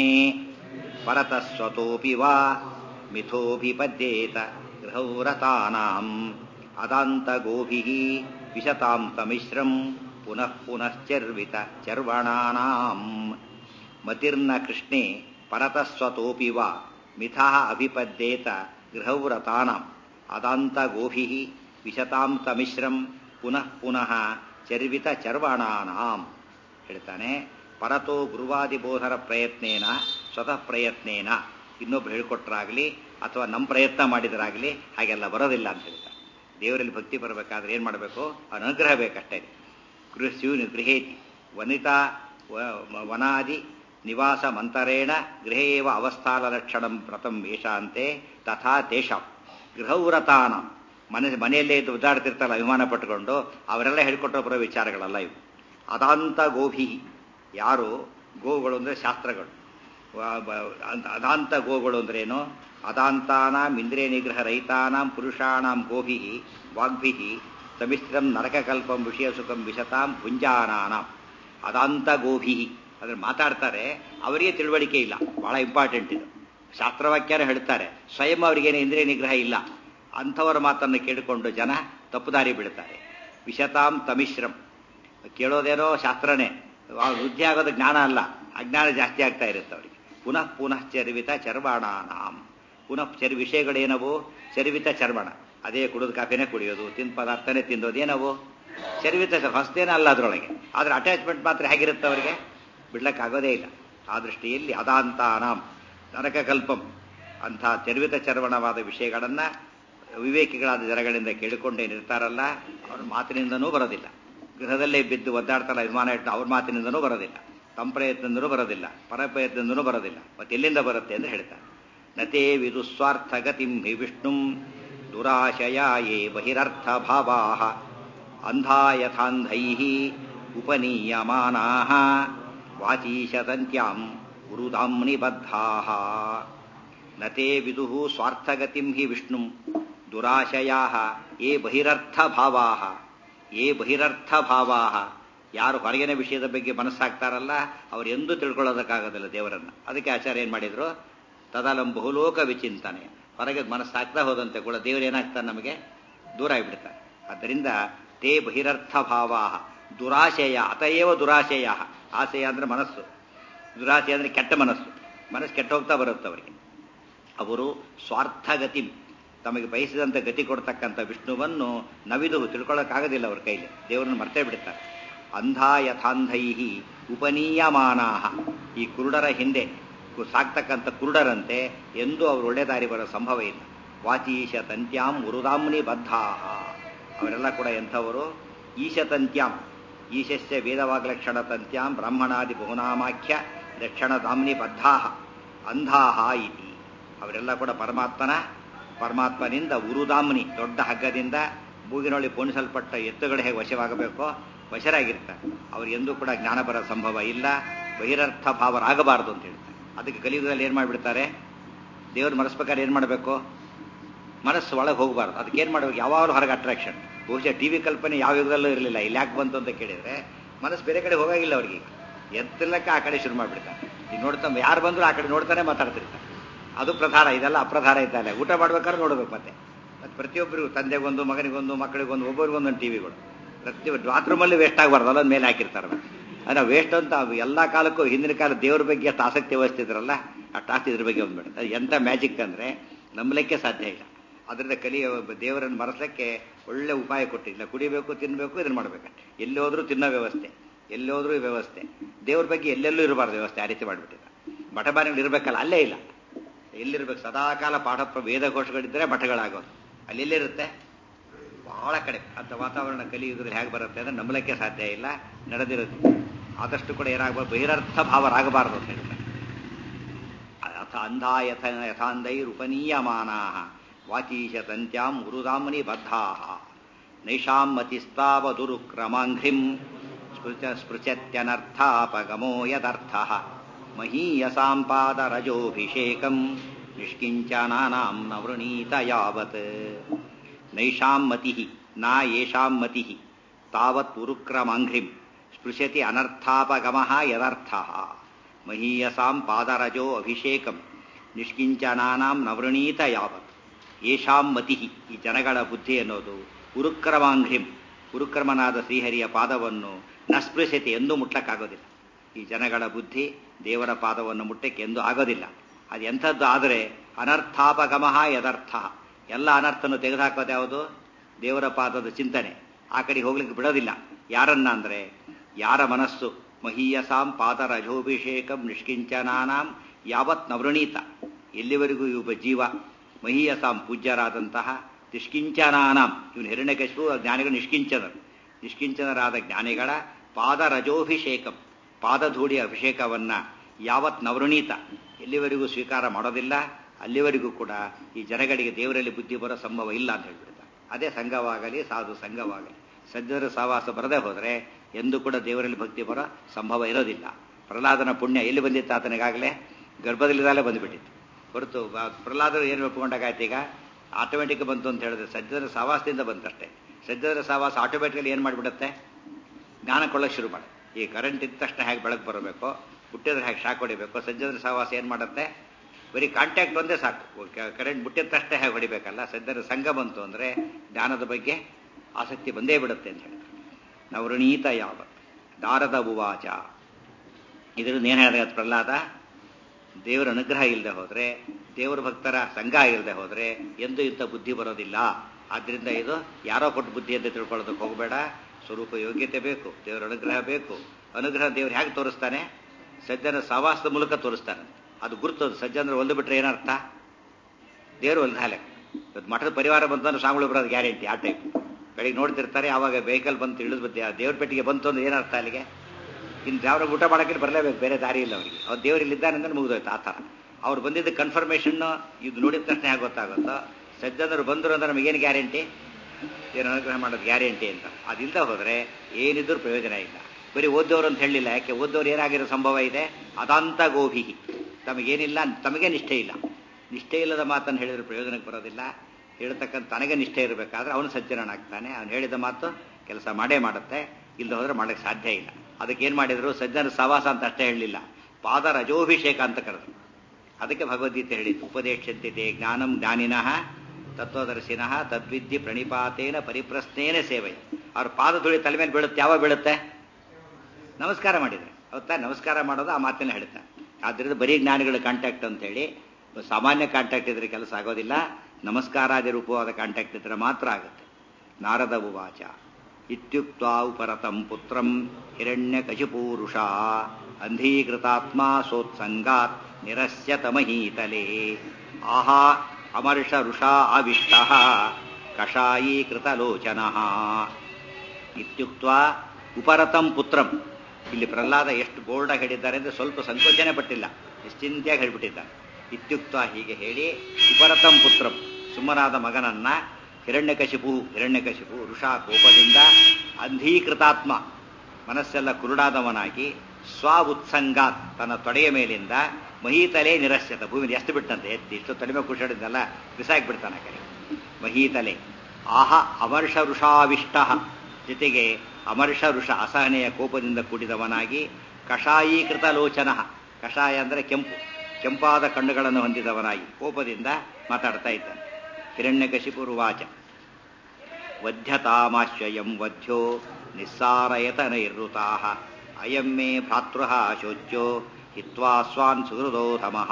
ಪರತಸ್ವತೋಪಿ ವಾ ಮಿಥೋಭಿಪದ್ಯೇತ ಗೃಹವ್ರತಾನಾಂ ಅದಾಂತ ಗೋಭಿ ವಿಶತಾಂ ತಮಿಶ್ರಂ ಪುನಃ ಪುನಶ್ಚರ್ವಿತ ಚರ್ವಣಾನಾಂ ಮತಿರ್ನ ಕೃಷ್ಣೆ ಪರತಸ್ವತೋಪಿ ವಾ ಮಿಥಃ ಅಭಿಪದ್ಯೇತ ಗೃಹವ್ರತಾನಾಂ ಅದಾಂತ ಗೋಭಿ ವಿಶತಾಂ ತಮಿಶ್ರಂ ಪುನಃ ಪುನಃ ಚರ್ವಿತ ಚರ್ವಣಾನಾಂ ಹೇಳ್ತಾನೆ ಪರತೋ ಗುರುವಾದಿಬೋಧರ ಪ್ರಯತ್ನೇನ ಸ್ವತಃ ಪ್ರಯತ್ನೇನ ಇನ್ನೊಬ್ರು ಹೇಳ್ಕೊಟ್ರಾಗಲಿ ಅಥವಾ ನಮ್ಮ ಪ್ರಯತ್ನ ಮಾಡಿದರಾಗಲಿ ಹಾಗೆಲ್ಲ ಬರೋದಿಲ್ಲ ಅಂತ ಹೇಳ್ತಾರೆ ದೇವರಲ್ಲಿ ಭಕ್ತಿ ಬರಬೇಕಾದ್ರೆ ಏನು ಮಾಡಬೇಕು ಅನುಗ್ರಹ ಬೇಕಷ್ಟೇ ಗೃಹ ಶಿವನು ಗೃಹೇತಿ ವನಿತಾ ವ- ವನಾದಿ ನಿವಾಸ ಮಂತರೇಣ ಗೃಹೇವ ಅವಸ್ಥಾನ ಲಕ್ಷಣಂ ಪ್ರಥಮ ವೇಷಾಂತೆ ತಥಾ ತೇಷಾಂ ಗೃಹವ್ರತಾನ ಮನೆ ಮನೆಯಲ್ಲೇ ಇದ್ದು ಉದ್ದಾಡ್ತಿರ್ತಾರಲ್ಲ ಅಭಿಮಾನ ಪಟ್ಟುಕೊಂಡು ಅವರೆಲ್ಲ ಹೇಳ್ಕೊಟ್ಟೋ ಬರೋ ವಿಚಾರಗಳಲ್ಲ ಇವು ಅದಾಂತ ಗೋಭಿ ಯಾರು ಗೋವುಗಳು ಅಂದರೆ ಶಾಸ್ತ್ರಗಳು ವ- ಬ- ಅಂತ- ಅದಾಂತ ಗೋಗಳು ಅಂದ್ರೇನು ಅದಾಂತಾನಾಂ ಇಂದ್ರಿಯ ನಿಗ್ರಹ ರಹಿತಾನಾಂ ಪುರುಷಾಣಾಂ ಗೋಭಿ ವಾಗ್ಭಿ ಸಮಿಶ್ರಂ ನರಕಕಲ್ಪಂ ವಿಷಯ ಸುಖಂ ವಿಶತಾಂ ಭುಂಜಾನಾನಾಂ ಅದಾಂತ ಗೋಭಿ ಅಂದ್ರೆ ಮಾತಾಡ್ತಾರೆ ಅವರಿಗೆ ತಿಳುವಳಿಕೆ ಇಲ್ಲ ಬಹಳ ಇಂಪಾರ್ಟೆಂಟ್ ಇದು ಶಾಸ್ತ್ರವಾಕ್ಯನ ಹೇಳ್ತಾರೆ ಸ್ವಯಂ ಅವರಿಗೇನು ಇಂದ್ರಿಯ ನಿಗ್ರಹ ಇಲ್ಲ ಅಂಥವರ ಮಾತನ್ನು ಕೇಳಿಕೊಂಡು ಜನ ತಪ್ಪುದಾರಿ ಬೀಳ್ತಾರೆ ವಿಶತಾಂ ತಮಿಶ್ರಂ ಕೇಳೋದೇನೋ ಶಾಸ್ತ್ರನೇ ಆ ವೃದ್ಧಿ ಆಗೋದು ಜ್ಞಾನ ಅಲ್ಲ ಅಜ್ಞಾನ ಜಾಸ್ತಿ ಆಗ್ತಾ ಇರುತ್ತೆ ಅವರಿಗೆ ಪುನಃ ಪುನಃ ಚರ್ವಿತ ಚರ್ವಾಣಾನಾಂ ಪುನಃ ಚರ್ ವಿಷಯಗಳೇನವು ಚರ್ವಿತ ಚರ್ವಣ ಅದೇ ಕುಡಿದ ಕಾಫಿನೇ ಕುಡಿಯೋದು ತಿಂದ ಪದಾರ್ಥನೇ ತಿಂದೋದು ಏನವು ಚರ್ವಿತ ಚ- ಹೊಸದೇನ ಅಲ್ಲ ಅದರೊಳಗೆ ಆದ್ರೆ ಅಟ್ಯಾಚ್ಮೆಂಟ್ ಮಾತ್ರ ಹೇಗಿರುತ್ತೆ ಅವರಿಗೆ ಬಿಡ್ಲಕ್ಕಾಗೋದೇ ಇಲ್ಲ ಆ ದೃಷ್ಟಿಯಲ್ಲಿ ಅದಾಂತಾನಾಂ ನರಕಕಲ್ಪಂ ಅಂಥ ಚರ್ವಿತ ಚರ್ವಣವಾದ ವಿಷಯಗಳನ್ನ ವಿವೇಕಿಗಳಾದ ಜನಗಳಿಂದ ಕೇಳಿಕೊಂಡೇನಿರ್ತಾರಲ್ಲ ಅವ್ರ ಮಾತಿನಿಂದನೂ ಬರೋದಿಲ್ಲ ಗೃಹದಲ್ಲೇ ಬಿದ್ದು ಒದ್ದಾಡ್ತಾರ ಅಭಿಮಾನ ಇಟ್ಟು ಅವ್ರ ಮಾತಿನಿಂದನೂ ಬರೋದಿಲ್ಲ ತಮ್ಮ ಪ್ರಯತ್ನದಿಂದನೂ ಬರೋದಿಲ್ಲ ಪರ ಪ್ರಯತ್ನದಿಂದನೂ ಬರೋದಿಲ್ಲ ಮತ್ತೆ ಎಲ್ಲಿಂದ ಬರುತ್ತೆ ಅಂತ ಹೇಳ್ತಾರೆ ನತೇ ವಿದುಸ್ವಾರ್ಥ ಗತಿಂ ಹಿ ವಿಷ್ಣುಂ ದುರಾಶಯ ಯೇ ಬಹಿರರ್ಥ ಭಾವಾ ಅಂಧಾ ಯಥಾಂಧೈ ಉಪನೀಯಮಾನಾ ವಾಚೀಶತಂತ್ಯಾಂ ಗುರುಧಾಮ್ನಿ ಬದ್ಧಾ ನತೇ ವಿದು ಸ್ವಾರ್ಥಗತಿಂ ಹಿ ವಿಷ್ಣುಂ ದುರಾಶಯಾ ಯೇ ಬಹಿರರ್ಥ ಭಾವಾ ಯೇ ಬಹಿರರ್ಥ ಭಾವಾ ಯಾರು ಹೊರಗಿನ ವಿಷಯದ ಬಗ್ಗೆ ಮನಸ್ಸಾಗ್ತಾರಲ್ಲ ಅವ್ರು ಎಂದೂ ತಿಳ್ಕೊಳ್ಳೋದಕ್ಕಾಗೋದಿಲ್ಲ ದೇವರನ್ನ ಅದಕ್ಕೆ ಆಚಾರ್ಯ ಏನ್ ಮಾಡಿದ್ರು ತದಲಂ ಬಹುಲೋಕ ವಿಚಿಂತನೆ ಹೊರಗೆ ಮನಸ್ಸಾಗ್ತಾ ಹೋದಂತೆ ಕೂಡ ದೇವರು ಏನಾಗ್ತಾನೆ ನಮಗೆ ದೂರ ಆಗಿಬಿಡ್ತಾರೆ ಆದ್ದರಿಂದ ತೇ ಬಹಿರರ್ಥ ಭಾವಾ ದುರಾಶಯ ಅತಯೇವ ದುರಾಶಯ ಆಶಯ ಅಂದ್ರೆ ಮನಸ್ಸು ದುರಾಶೆ ಅಂದ್ರೆ ಕೆಟ್ಟ ಮನಸ್ಸು ಮನಸ್ಸು ಕೆಟ್ಟ ಹೋಗ್ತಾ ಬರುತ್ತೆ ಅವರಿಗೆ ಅವರು ಸ್ವಾರ್ಥಗತಿ ತಮಗೆ ಬಯಸಿದಂತೆ ಗತಿ ಕೊಡ್ತಕ್ಕಂಥ ವಿಷ್ಣುವನ್ನು ನವಿದು ತಿಳ್ಕೊಳ್ಳೋಕ್ಕಾಗೋದಿಲ್ಲ ಅವ್ರ ಕೈಲಿ ದೇವರನ್ನು ಮರ್ತೇ ಬಿಡ್ತಾರೆ ಅಂಧಾ ಯಥಾಂಧೈಹಿ ಉಪನೀಯಮಾನಾಹ ಈ ಕುರುಡರ ಹಿಂದೆ ಕು- ಸಾಕ್ತಕ್ಕಂಥ ಕುರುಡರಂತೆ ಎಂದೂ ಅವರು ಒಳ್ಳೆ ದಾರಿ ಬರೋ ಸಂಭವ ಇಲ್ಲ ವಾಚೀಶ ತಂತ್ಯಾಂ ಉರುದಾಮ್ನಿ ಬದ್ಧಾಹ ಅವರೆಲ್ಲ ಕೂಡ ಎಂಥವರು ಈಶತಂತ್ಯಾಂ ಈಶಸ್ಯ ವೇದವಾಗ್ಲಕ್ಷಣ ತಂತ್ಯಾಂ ಬ್ರಾಹ್ಮಣಾದಿ ಬಹುನಾಮಾಖ್ಯ ಲಕ್ಷಣಧಾಮ್ನಿ ಬದ್ಧಾಹ ಅಂಧಾಹ ಇತಿ ಅವರೆಲ್ಲ ಕೂಡ ಪರಮಾತ್ಮನ ಪರಮಾತ್ಮನಿಂದ ಉರುದಾಮ್ನಿ ದೊಡ್ಡ ಹಗ್ಗದಿಂದ ಮೂಗಿನೊಳಗೆ ಪೋಣಿಸಲ್ಪಟ್ಟ ಎತ್ತುಗಳು ಹೇಗೆ ವಶವಾಗಬೇಕೋ ವಶರಾಗಿರ್ತಾರೆ ಅವ್ರು ಎಂದೂ ಕೂಡ ಜ್ಞಾನ ಬರೋ ಸಂಭವ ಇಲ್ಲ ಬಹಿರರ್ಥ ಭಾವರಾಗಬಾರದು ಅಂತ ಹೇಳ್ತಾರೆ ಅದಕ್ಕೆ ಕಲಿಯುಗದಲ್ಲಿ ಏನು ಮಾಡಿಬಿಡ್ತಾರೆ ದೇವ್ರ ಮನಸ್ಬೇಕಾದ್ರೆ ಏನು ಮಾಡಬೇಕು ಮನಸ್ಸು ಒಳಗೆ ಹೋಗಬಾರ್ದು ಅದಕ್ಕೆ ಏನು ಮಾಡಬೇಕು ಯಾವಾಗಲೂ ಹೊರಗೆ ಅಟ್ರಾಕ್ಷನ್ ಬಹುಶಃ ಟಿ ವಿ ಕಲ್ಪನೆ ಯಾವ ಯುಗದಲ್ಲೂ ಇರಲಿಲ್ಲ ಇಲ್ಲಿ ಯಾಕೆ ಬಂತು ಅಂತ ಕೇಳಿದರೆ ಮನಸ್ಸು ಬೇರೆ ಕಡೆ ಹೋಗಾಗಿಲ್ಲ ಅವ್ರಿಗೆ ಎತ್ತಲಕ್ಕ ಆ ಕಡೆ ಶುರು ಮಾಡಿಬಿಡ್ತಾರೆ ಈಗ ನೋಡ್ತಾ ಯಾರು ಬಂದರೂ ಆ ಕಡೆ ನೋಡ್ತಾನೆ ಮಾತಾಡ್ತಿರ್ತಾರೆ ಅದು ಪ್ರಧಾನ ಇದೆಲ್ಲ ಅಪ್ರಧಾನ ಇದ್ದಾನೆ ಊಟ ಮಾಡ್ಬೇಕಾದ್ರೆ ನೋಡ್ಬೇಕು ಮತ್ತೆ ಮತ್ತೆ ಪ್ರತಿಯೊಬ್ಬರಿಗೂ ತಂದೆಗೊಂದು ಮಗನಿಗೊಂದು ಮಕ್ಕಳಿಗೊಂದು ಒಬ್ಬರಿಗೊಂದೊಂದು ಟಿವಿಗಳು ಪ್ರತಿ ಬಾತ್ರೂಮಲ್ಲಿ ವೇಸ್ಟ್ ಆಗಬಾರ್ದು ಅಲ್ಲೊಂದು ಮೇಲೆ ಹಾಕಿರ್ತಾರೆ ಮತ್ತೆ ಅಂದ್ರೆ ವೇಸ್ಟ್ ಅಂತ ಎಲ್ಲ ಕಾಲಕ್ಕೂ ಹಿಂದಿನ ಕಾಲ ದೇವ್ರ ಬಗ್ಗೆ ಎಷ್ಟು ಆಸಕ್ತಿ ವಹಿಸ್ತಿದ್ರಲ್ಲ ಅಷ್ಟು ಆಸ್ತಿ ಇದ್ರ ಬಗ್ಗೆ ಒಂದು ಅದು ಎಂಥ ಮ್ಯಾಜಿಕ್ ಅಂದರೆ ನಂಬಲಿಕ್ಕೆ ಸಾಧ್ಯ ಇಲ್ಲ ಅದರಿಂದ ಕಲಿಯ ದೇವರನ್ನು ಮರೆಸಲಿಕ್ಕೆ ಒಳ್ಳೆ ಉಪಾಯ ಕೊಟ್ಟಿಲ್ಲ ಕುಡಿಬೇಕು ತಿನ್ನಬೇಕು ಇದನ್ನು ಮಾಡಬೇಕಷ್ಟೆ ಎಲ್ಲಿ ಹೋದ್ರೂ ತಿನ್ನೋ ವ್ಯವಸ್ಥೆ ಎಲ್ಲಿ ಹೋದ್ರೂ ಈ ವ್ಯವಸ್ಥೆ ದೇವ್ರ ಬಗ್ಗೆ ಎಲ್ಲೆಲ್ಲೂ ಇರಬಾರ್ದು ವ್ಯವಸ್ಥೆ ಆ ರೀತಿ ಮಾಡಿಬಿಟ್ಟಿದ್ದ ಮಠಮಾರಿಗಳು ಇರಬೇಕಲ್ಲ ಅಲ್ಲೇ ಇಲ್ಲ ಎಲ್ಲಿರ್ಬೇಕು ಸದಾಕಾಲ ಪಾಠ ವೇದಘೋಷಗಳಿದ್ದರೆ ಮಠಗಳಾಗೋದು ಅಲ್ಲಿ ಎಲ್ಲಿರುತ್ತೆ ಬಹಳ ಕಡೆ ಅಂತ ವಾತಾವರಣ ಕಲಿಯುಗದಲ್ಲಿ ಹೇಗೆ ಬರುತ್ತೆ ಅಂದರೆ ನಂಬಲಿಕ್ಕೆ ಸಾಧ್ಯ ಇಲ್ಲ ನಡೆದಿರುತ್ತೆ ಆದಷ್ಟು ಕೂಡ ಏನಾಗಬಾರ್ದು ಬಹಿರರ್ಥ ಭಾವರಾಗಬಾರದು ಅಂತ ಹೇಳ್ತಾರೆ ಅಥ ಅಂಧಾ ಯಥ ಯಥಾಂಧೈರುಪನೀಯಮಾನಾ ವಾಚೀಶ ತಂತ್ಯಾಂ ಉರುದಾಮನಿ ಬದ್ಧಾ ನೈಷಾಂ ಮತಿಸ್ತಾವದುರುಕ್ರಮಾಂಘ್ರಿಂ ಸ್ಪೃಚ ಸ್ಪೃಚತ್ಯನರ್ಥಾಪಗಮೋ ಯದರ್ಥ ಮಹೀಯಸಾಂ ಪಾದರಜೋಭಿಷೇಕಂ ನಿಷ್ಕಿಂಚನಾನಾಂ ನ ವೃಣೀತ ಯಾವತ್ ನೈಷಾಂ ಮತಿ ನಾ ಯೇಷಾಂ ಮತಿ ತಾವತ್ ಉರುಕ್ರಮಾಂಘ್ರಿಂ ಸ್ಪೃಶತಿ ಅನರ್ಥಾಪಗಮ ಯದರ್ಥ ಮಹೀಯಸಾಂ ಪಾದರಜೋ ಅಭಿಷೇಕಂ ನಿಷ್ಕಿಂಚನಾನಾಂ ನವೃಣೀತ ಯಾವತ್ ಯೇಷಾಂ ಮತಿ ಈ ಜನಗಳ ಬುದ್ಧಿ ಅನ್ನೋದು ಉರುಕ್ರಮಾಂಘ್ರಿಂ ಉರುಕ್ರಮನಾದ ಶ್ರೀಹರಿಯ ಪಾದವನ್ನು ನಸ್ಪೃಶತಿ ಎಂದೂ ಮುಟ್ಲಕ್ಕಾಗೋದಿಲ್ಲ ಈ ಜನಗಳ ಬುದ್ಧಿ ದೇವರ ಪಾದವನ್ನು ಮುಟ್ಟಕ್ಕೆ ಎಂದೂ ಆಗೋದಿಲ್ಲ ಅದು ಎಂಥದ್ದು ಆದರೆ ಅನರ್ಥಾಪಗಮ ಯದರ್ಥ ಎಲ್ಲ ಅನರ್ಥವನ್ನು ತೆಗೆದುಹಾಕೋದು ಯಾವುದು ದೇವರ ಪಾದದ ಚಿಂತನೆ ಆ ಕಡೆ ಹೋಗ್ಲಿಕ್ಕೆ ಬಿಡೋದಿಲ್ಲ ಯಾರನ್ನ ಅಂದರೆ ಯಾರ ಮನಸ್ಸು ಮಹೀಯಸಾಂ ಪಾದರಜೋಭಿಷೇಕಂ ನಿಷ್ಕಿಂಚನಾನಾಂ ಯಾವತ್ ನವೃಣೀತ ಎಲ್ಲಿವರೆಗೂ ಒಬ್ಬ ಜೀವ ಮಹೀಯಸಾಂ ಪೂಜ್ಯರಾದಂತಹ ನಿಷ್ಕಿಂಚನಾನಾಂ ಇವನು ಹಿರಣ್ಯಕಶಿಪು ಜ್ಞಾನಿಗಳು ನಿಷ್ಕಿಂಚನರು ನಿಷ್ಕಿಂಚನರಾದ ಜ್ಞಾನಿಗಳ ಪಾದರಜೋಭಿಷೇಕಂ ಪಾದಧೂಡಿ ಅಭಿಷೇಕವನ್ನ ಯಾವತ್ ನವೃಣೀತ ಎಲ್ಲಿವರೆಗೂ ಸ್ವೀಕಾರ ಮಾಡೋದಿಲ್ಲ ಅಲ್ಲಿವರೆಗೂ ಕೂಡ ಈ ಜನಗಳಿಗೆ ದೇವರಲ್ಲಿ ಬುದ್ಧಿ ಬರೋ ಸಂಭವ ಇಲ್ಲ ಅಂತ ಹೇಳ್ಬಿಡ್ತಾರೆ ಅದೇ ಸಂಘವಾಗಲಿ ಸಾಧು ಸಂಘವಾಗಲಿ ಸಜ್ಜರ ಸಹವಾಸ ಬರದೇ ಹೋದರೆ ಎಂದೂ ಕೂಡ ದೇವರಲ್ಲಿ ಭಕ್ತಿ ಬರೋ ಸಂಭವ ಇರೋದಿಲ್ಲ ಪ್ರಹ್ಲಾದನ ಪುಣ್ಯ ಎಲ್ಲಿ ಬಂದಿತ್ತು ಆತನಿಗಾಗಲೇ ಗರ್ಭದಲ್ಲಿದ್ದಾಗಲೇ ಬಂದುಬಿಟ್ಟಿತ್ತು ಹೊರತು ಪ್ರಹ್ಲಾದರು ಏನು ಒಪ್ಕೊಂಡಾಗಾಯ್ತು ಈಗ ಆಟೋಮೆಟಿಕ್ ಬಂತು ಅಂತ ಹೇಳಿದ್ರೆ ಸಜ್ಜನ ಸಹವಾಸದಿಂದ ಬಂತಷ್ಟೇ ಸಜ್ಜನ ಸಹವಾಸ ಆಟೋಮೆಟಿಕಲಿ ಏನು ಮಾಡಿಬಿಡುತ್ತೆ ಜ್ಞಾನ ಕೊಳ್ಳೋಕೆ ಶುರು ಮಾಡಿ ಈ ಕರೆಂಟ್ ಇದ್ದ ತಕ್ಷಣ ಹೇಗೆ ಬೆಳಕು ಬರಬೇಕು ಹುಟ್ಟಿದ್ರೆ ಹೇಗೆ ಶಾಕ್ ಹೊಡಿಬೇಕು ಸಜ್ಜನ ಸಹವಾಸ ಏನು ಮಾಡುತ್ತೆ ಬರೀ ಕಾಂಟ್ಯಾಕ್ಟ್ ಒಂದೇ ಸಾಕು ಕರೆಂಟ್ ಮುಟ್ಟಿದ ತಕ್ಷಣ ಹೇಗೆ ಹೊಡಿಬೇಕಲ್ಲ ಸಜ್ಜನ ಸಂಘ ಬಂತು ಅಂದರೆ ಜ್ಞಾನದ ಬಗ್ಗೆ ಆಸಕ್ತಿ ಬಂದೇ ಬಿಡುತ್ತೆ ಅಂತ ಹೇಳ್ತಾರೆ ನವೃಣೀತ ಯಾವ ದಾರದ ಉವಾಚ ಇದರಿಂದ ಏನು ಹೇಳಿದೆ ಪ್ರಹ್ಲಾದ ದೇವರ ಅನುಗ್ರಹ ಇಲ್ಲದೆ ಹೋದರೆ ದೇವರ ಭಕ್ತರ ಸಂಘ ಇಲ್ಲದೆ ಹೋದರೆ ಎಂದು ಇಂಥ ಬುದ್ಧಿ ಬರೋದಿಲ್ಲ ಆದ್ದರಿಂದ ಇದು ಯಾರೋ ಕೊಟ್ಟು ಬುದ್ಧಿ ಅಂತ ತಿಳ್ಕೊಳ್ಳೋದಕ್ಕೆ ಹೋಗಬೇಡ ಸ್ವರೂಪ ಯೋಗ್ಯತೆ ಬೇಕು ದೇವರ ಅನುಗ್ರಹ ಬೇಕು ಅನುಗ್ರಹ ದೇವರು ಹೇಗೆ ತೋರಿಸ್ತಾನೆ ಸಜ್ಜನ ಸಹವಾಸದ ಮೂಲಕ ತೋರಿಸ್ತಾನೆ ಅದು ಗುರುತು ಸಜ್ಜನರು ಒಲ್ದು ಬಿಟ್ರೆ ಏನರ್ಥ ದೇವರು ಒಲ್ದ ಹಾಲೆ ಇವತ್ತು ಮಠದ ಪರಿವಾರ ಬಂತಂದ್ರೆ ಸ್ವಾಮಿಗಳು ಬರೋದು ಗ್ಯಾರಂಟಿ ಆ ಟೈಪ್ ಬೆಳಿಗ್ಗೆ ನೋಡ್ತಿರ್ತಾರೆ ಆವಾಗ ವೆಹಿಕಲ್ ಬಂತು ಇಳಿದು ಬಂದು ದೇವ್ರ ಪೆಟ್ಟಿಗೆ ಬಂತು ಅಂದ್ರೆ ಏನರ್ಥ ಅಲ್ಲಿಗೆ ಇನ್ನು ಯಾವ್ರ ಊಟ ಮಾಡೋಕ್ಕೆ ಬರಲೇಬೇಕು ಬೇರೆ ದಾರಿ ಇಲ್ಲ ಅವರಿಗೆ ಅವ್ರು ದೇವ್ರು ಇಲ್ಲಿದ್ದಾನೆ ಅಂದ್ರೆ ಮುಗಿದೋಯ್ತು ಆ ಥರ ಅವ್ರು ಬಂದಿದ್ದ ಕನ್ಫರ್ಮೇಷನ್ ಇದು ನೋಡಿದ ತಕ್ಷಣ ಹೇಗೆ ಗೊತ್ತಾಗುತ್ತೋ ಸಜ್ಜನರು ಬಂದರು ಅಂದ್ರೆ ನಮಗೇನು ಗ್ಯಾರಂಟಿ ಏನು ಅನುಗ್ರಹ ಮಾಡೋದು ಗ್ಯಾರಂಟಿ ಅಂತ ಅದಿಲ್ಲದೆ ಹೋದರೆ ಏನಿದ್ರೂ ಪ್ರಯೋಜನ ಇಲ್ಲ ಬರೀ ಓದೋರು ಅಂತ ಹೇಳಲಿಲ್ಲ ಯಾಕೆ ಓದೋರು ಏನಾಗಿರೋ ಸಂಭವ ಇದೆ ಅದಾಂತ ಗೋಭಿಹಿ ತಮಗೇನಿಲ್ಲ ತಮಗೆ ನಿಷ್ಠೆ ಇಲ್ಲ ನಿಷ್ಠೆ ಇಲ್ಲದ ಮಾತನ್ನು ಹೇಳಿದ್ರೆ ಪ್ರಯೋಜನಕ್ಕೆ ಬರೋದಿಲ್ಲ ಹೇಳ್ತಕ್ಕಂಥ ತನಗೆ ನಿಷ್ಠೆ ಇರಬೇಕಾದ್ರೆ ಅವನು ಸಜ್ಜನನಾಗ್ತಾನೆ ಅವನು ಹೇಳಿದ ಮಾತು ಕೆಲಸ ಮಾಡೇ ಮಾಡುತ್ತೆ ಇಲ್ಲದೆ ಹೋದ್ರೆ ಮಾಡೋಕ್ಕೆ ಸಾಧ್ಯ ಇಲ್ಲ ಅದಕ್ಕೆ ಏನು ಮಾಡಿದ್ರು ಸಜ್ಜನ ಸವಾಸ ಅಂತ ಅಷ್ಟೇ ಹೇಳಲಿಲ್ಲ ಪಾದ ರಜೋಭಿಷೇಕ ಅಂತ ಕರೆದ್ರು ಅದಕ್ಕೆ ಭಗವದ್ಗೀತೆ ಹೇಳಿದ್ದು ಉಪದೇಶಂತಿದೆ ಜ್ಞಾನಂ ಜ್ಞಾನಿನಃ ತತ್ವದರ್ಶಿನಃ ತದ್ವಿದ್ಯೆ ಪ್ರಣಿಪಾತೇನ ಪರಿಪ್ರಶ್ನೇನ ಸೇವೆ ಅವ್ರ ಪಾದ ಧೂಳಿ ತಲೆ ಮೇಲೆ ಬೀಳುತ್ತೆ ಯಾವಾಗ ಬೀಳುತ್ತೆ ನಮಸ್ಕಾರ ಮಾಡಿದ್ರೆ ಹೌದಾ ನಮಸ್ಕಾರ ಮಾಡೋದು ಆ ಮಾತನ್ನ ಹೇಳ್ತಾರೆ ಆದ್ದರಿಂದ ಬರೀ ಜ್ಞಾನಿಗಳ ಕಾಂಟ್ಯಾಕ್ಟ್ ಅಂತ ಹೇಳಿ ಸಾಮಾನ್ಯ ಕಾಂಟ್ಯಾಕ್ಟ್ ಇದ್ರೆ ಕೆಲಸ ಆಗೋದಿಲ್ಲ ನಮಸ್ಕಾರಾದಿ ರೂಪವಾದ ಕಾಂಟ್ಯಾಕ್ಟ್ ಇದ್ರೆ ಮಾತ್ರ ಆಗುತ್ತೆ ನಾರದ ಉವಾಚ ಇತ್ಯುಕ್ತ ಉಪರತಂ ಪುತ್ರಂ ಹಿರಣ್ಯ ಕಶಿಪೂರುಷ ಅಂಧೀಕೃತಾತ್ಮ ಸೋತ್ಸಂಗಾತ್ ನಿರಸ್ಯ ತಮಹೀತಲೆ ಆಹಾ ಅಮರ್ಷ ಋಷಾ ಆವಿಷ್ಟ ಕಷಾಯೀಕೃತಲೋಚನ ಇತ್ಯುಕ್ತ ಉಪರತಂ ಪುತ್ರಂ ಇಲ್ಲಿ ಪ್ರಹ್ಲಾದ ಎಷ್ಟು ಬೋಲ್ಡಾಗಿ ಹೇಳಿದ್ದಾರೆ ಅಂದರೆ ಸ್ವಲ್ಪ ಸಂಕೋಚನೆ ಪಟ್ಟಿಲ್ಲ ನಿಶ್ಚಿಂತೆಯಾಗಿ ಹೇಳಿಬಿಟ್ಟಿದ್ದಾರೆ ಇತ್ಯುಕ್ತ ಹೀಗೆ ಹೇಳಿ ಉಪರತಂ ಪುತ್ರಂ ಸುಮ್ಮನಾದ ಮಗನನ್ನ ಹಿರಣ್ಯಕಶಿಪು ಹಿರಣ್ಯಕಶಿಪು ಋಷಾ ಕೋಪದಿಂದ ಅಂಧೀಕೃತಾತ್ಮ ಮನಸ್ಸೆಲ್ಲ ಕುರುಡಾದವನಾಗಿ ಸ್ವ ಉತ್ಸಂಗಾತ್ ತನ್ನ ತೊಡೆಯ ಮೇಲಿಂದ ಮಹೀತಲೆ ನಿರಸ್ಯತ ಭೂಮಿ ಎಷ್ಟು ಬಿಟ್ಟಂತೆ ಎತ್ತಿ ಇಷ್ಟು ತಲೆಮೆ ಕುಶಾಡಿದ್ದಲ್ಲ ಬಿಸಾಕ್ಬಿಡ್ತಾನೆ ಆ ಕಡೆ ಮಹೀತಲೆ ಆಹ ಅಮರ್ಷ ಋಷಾವಿಷ್ಟ ಜೊತೆಗೆ ಅಮರ್ಷ ಋಷ ಅಸಹನೆಯ ಕೋಪದಿಂದ ಕೂಡಿದವನಾಗಿ ಕಷಾಯೀಕೃತ ಲೋಚನ ಕಷಾಯ ಅಂದರೆ ಕೆಂಪು ಕೆಂಪಾದ ಕಣ್ಣುಗಳನ್ನು ಹೊಂದಿದವನಾಗಿ ಕೋಪದಿಂದ ಮಾತಾಡ್ತಾ ಇದ್ದಾನೆ ಹಿರಣ್ಯಕಶಿಪುರುವಾಚ ವಧ್ಯತಾಮಾಶ್ವಯಂ ವಧ್ಯೋ ನಿಸ್ಸಾರಯತ ನೈಋತಾ ಅಯಂ ಮೇ ಭ್ರಾತೃ ಶೋಚ್ಯೋ ಹಿತ್ವಾ ಸ್ವಾನ್ ಸುಹೃದೋಧಮಃ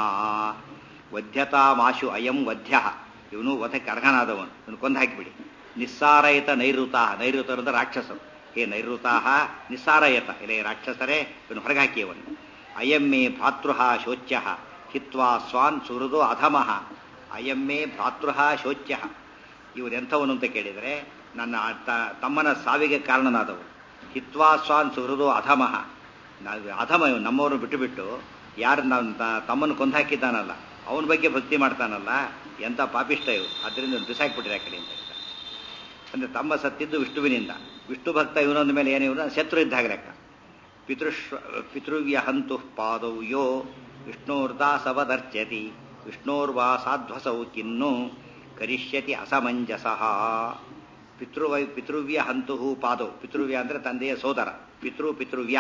ವಧ್ಯತಾಮಾಶು ಅಯಂ ವಧ್ಯ ಇವನು ವಧಕ್ಕೆ ಅರ್ಹನಾದವನು ಇವನು ಕೊಂದು ಹಾಕಿಬಿಡಿ ನಿಸ್ಸಾರಯತ ನೈಋತಾ ನೈಋತರು ಅಂದ್ರೆ ರಾಕ್ಷಸರು ಹೇ ನೈಋತಾ ನಿಸ್ಸಾರಯತ ಇಲ್ಲೇ ರಾಕ್ಷಸರೇ ಇವನು ಹೊರಗೆ ಹಾಕಿಯವನು ಅಯಂ ಮೇ ಭ್ರಾತೃ ಶೋಚ್ಯ ಹಿತ್ವಾ ಸ್ವಾನ್ ಸುಹೃದೋ ಅಧಮಃ ಅಯಂ ಮೇ ಭ್ರಾತೃ ಶೋಚ್ಯ ಇವರೆಂಥವನು ಅಂತ ಕೇಳಿದರೆ ನನ್ನ ತ- ತಮ್ಮನ ಸಾವಿಗೆ ಕಾರಣನಾದವರು ಹಿತ್ವಾ ಸ್ವಾನ್ ಸುಹೃದೋ ಅಧಮಃ ನಾವು ಅಧಮ ಇವ್ನು ನಮ್ಮವ್ರನ್ನ ಬಿಟ್ಟು ಬಿಟ್ಟು ಯಾರು ನನ್ನ ತ- ತಮ್ಮನ್ನು ಕೊಂದಾಕಿದ್ದಾನಲ್ಲ ಅವನ ಬಗ್ಗೆ ಭಕ್ತಿ ಮಾಡ್ತಾನಲ್ಲ ಎಂಥ ಪಾಪಿಷ್ಟ ಇವು ಅದರಿಂದ ಬಿಸಾಕ್ಬಿಟ್ಟಿದೆ ಆ ಕಡೆ ಅಂತ ಹೇಳ್ತಾರೆ. ಅಂದ್ರೆ ತಮ್ಮ ಸತ್ತಿದ್ದು ವಿಷ್ಣುವಿನಿಂದ ವಿಷ್ಣು ಭಕ್ತ ಇವನೊಂದ ಮೇಲೆ ಏನು ಇವನು ಶತ್ರು ಇದ್ದಾಗ ಲೆಕ್ಕ ಪಿತೃಶ್ವ ಪಿತೃವ್ಯ ಹಂತು ಪಾದೌ ಯೋ ವಿಷ್ಣೋರ್ದಾಸವದರ್ಚ್ಯತಿ ವಿಷ್ಣೋರ್ವಾ ಸಾಧ್ವಸೌ ಕಿನ್ನು ಕರಿಷ್ಯತಿ ಅಸಮಂಜಸಃ ಪಿತೃವೈ ಪಿತೃವ್ಯ ಹಂತು ಪಾದೌ ಪಿತೃವ್ಯ ಅಂದ್ರೆ ತಂದೆಯ ಸೋದರ ಪಿತೃ ಪಿತೃವ್ಯ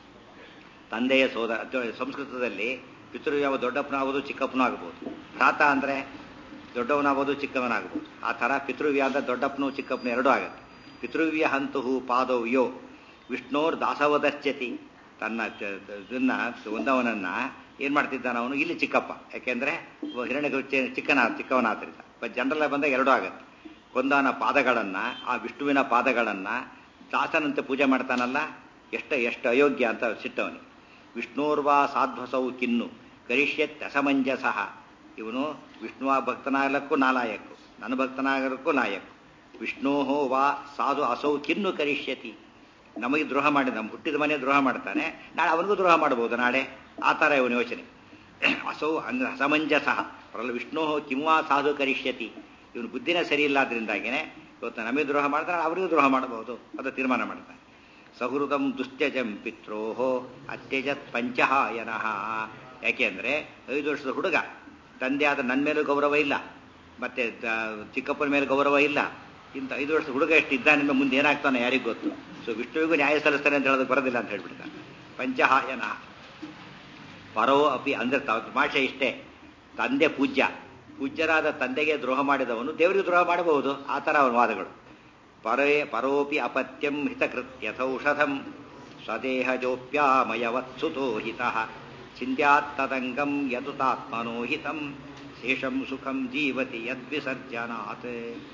ತಂದೆಯ ಸೋದರ ಅದು ಸಂಸ್ಕೃತದಲ್ಲಿ ಪಿತೃವ್ಯಾವ ದೊಡ್ಡಪ್ಪನಾಗೋದು ಚಿಕ್ಕಪ್ಪನೂ ಆಗ್ಬೋದು ಭ್ರಾತ ಅಂದ್ರೆ ದೊಡ್ಡವನಾಗೋದು ಚಿಕ್ಕವನಾಗ್ಬೋದು ಆ ಥರ ಪಿತೃವ್ಯ ಅಂದ್ರೆ ದೊಡ್ಡಪ್ಪನು ಚಿಕ್ಕಪ್ಪನು ಎರಡೂ ಆಗುತ್ತೆ ಪಿತೃವ್ಯ ಹಂತು ಪಾದವ್ ಯೋ ವಿಷ್ಣೋರ್ ದಾಸವದಶ್ಚತಿ ತನ್ನ ಚ- ಇದನ್ನ ಒಂದವನನ್ನ ಏನ್ ಮಾಡ್ತಿದ್ದಾನ ಅವನು ಇಲ್ಲಿ ಚಿಕ್ಕಪ್ಪ ಯಾಕೆಂದ್ರೆ ಹಿರಣ್ಯ ಚಿಕ್ಕನ ಚಿಕ್ಕವನಾದ್ರಿಂದ ಬಟ್ ಜನರಲ್ಲ ಬಂದಾಗ ಎರಡೂ ಆಗತ್ತೆ ಕೊಂದವನ ಪಾದಗಳನ್ನ ಆ ವಿಷ್ಣುವಿನ ಪಾದಗಳನ್ನ ದಾಸನಂತೆ ಪೂಜೆ ಮಾಡ್ತಾನಲ್ಲ ಎಷ್ಟು ಎಷ್ಟು ಅಯೋಗ್ಯ ಅಂತ ಸಿಟ್ಟವನಿಗೆ ವಿಷ್ಣೋರ್ವಾ ಸಾಧ್ವಸವು ಕಿನ್ನು ಕರಿಷ್ಯತ್ ಅಸಮಂಜಸಃ ಇವನು ವಿಷ್ಣುವ ಭಕ್ತನಾಗಲಕ್ಕೂ ನಾಲಾಯಕು ನನ್ನ ಭಕ್ತನಾಗಲಕ್ಕೂ ಲಾಯಕು ವಿಷ್ಣೋಹೋ ವಾ ಸಾಧು ಅಸೌ ಕಿನ್ನು ಕರಿಷ್ಯತಿ ನಮಗೆ ದ್ರೋಹ ಮಾಡಿ ನಮ್ಮ ಹುಟ್ಟಿದ ಮನೆ ದ್ರೋಹ ಮಾಡ್ತಾನೆ ನಾಳೆ ಅವನಿಗೂ ದ್ರೋಹ ಮಾಡಬಹುದು ನಾಳೆ ಆ ಥರ ಇವನ ಯೋಚನೆ ಅಸೌ ಅಂದ್ರೆ ಅಸಮಂಜಸಃ ಪರಲ್ಲ ವಿಷ್ಣೋ ಕಿಂವಾ ಸಾಧು ಕರಿಷ್ಯತಿ ಇವನು ಬುದ್ಧಿನೇ ಸರಿ ಇಲ್ಲ ಆದ್ರಿಂದಾಗಿನೇ ಇವತ್ತು ನಮಗೆ ದ್ರೋಹ ಮಾಡ್ತಾನೆ ಅವರಿಗೂ ದ್ರೋಹ ಮಾಡಬಹುದು ಅದು ತೀರ್ಮಾನ ಮಾಡ್ತಾನೆ ಸಹೃದಂ ದುಶ್ಚಜಂ ಪಿತ್ರೋಹೋ ಅತ್ಯಜತ್ ಪಂಚಹಾಯನಃ ಯಾಕೆಂದ್ರೆ ಐದು ವರ್ಷದ ಹುಡುಗ ತಂದೆ ಆದ ನನ್ನ ಮೇಲೂ ಗೌರವ ಇಲ್ಲ ಮತ್ತೆ ದ- ಚಿಕ್ಕಪ್ಪನ ಮೇಲೆ ಗೌರವ ಇಲ್ಲ ಇಂಥ ಐದು ವರ್ಷದ ಹುಡುಗ ಎಷ್ಟು ಇದ್ದಾನಿಂದ ಮುಂದೆ ಏನಾಗ್ತಾನೆ ಯಾರಿಗೂ ಗೊತ್ತು ಸೊ ವಿಷ್ಣುವಿಗೂ ನ್ಯಾಯ ಸಲ್ಲಿಸ್ತಾನೆ ಅಂತ ಹೇಳೋದಕ್ಕೆ ಬರೋದಿಲ್ಲ ಅಂತ ಹೇಳ್ಬಿಡ್ತಾನೆ ಪಂಚಹಾಯನ ಪರೋ ಅಪಿ ಅಂದ್ರೆ ತಮಾಷೆ ಇಷ್ಟೇ ತಂದೆ ಪೂಜ್ಯ ಪೂಜ್ಯರಾದ ತಂದೆಗೆ ದ್ರೋಹ ಮಾಡಿದವನು ದೇವರಿಗೆ ದ್ರೋಹ ಮಾಡಬಹುದು ಆ ಥರ ಅವನ ವಾದಗಳು ಪರೇ ಪರೋಪಿ ಅಪತ್ಯಂ ಹಿತಕೃತ್ಯಥೌಷಧಂ ಸ್ವದೇಹಜೋಪ್ಯಾಮಯವತ್ಸುತೋ ಹಿತಃ ಚಿಂತ್ಯಾತ್ತದಂಗಂ ಯದುತಾತ್ಮನೋ ಹಿತಂ ಶೇಷಂ ಸುಖಂ ಜೀವತಿ ಯದ್ವಿಸರ್ಜನಾತ್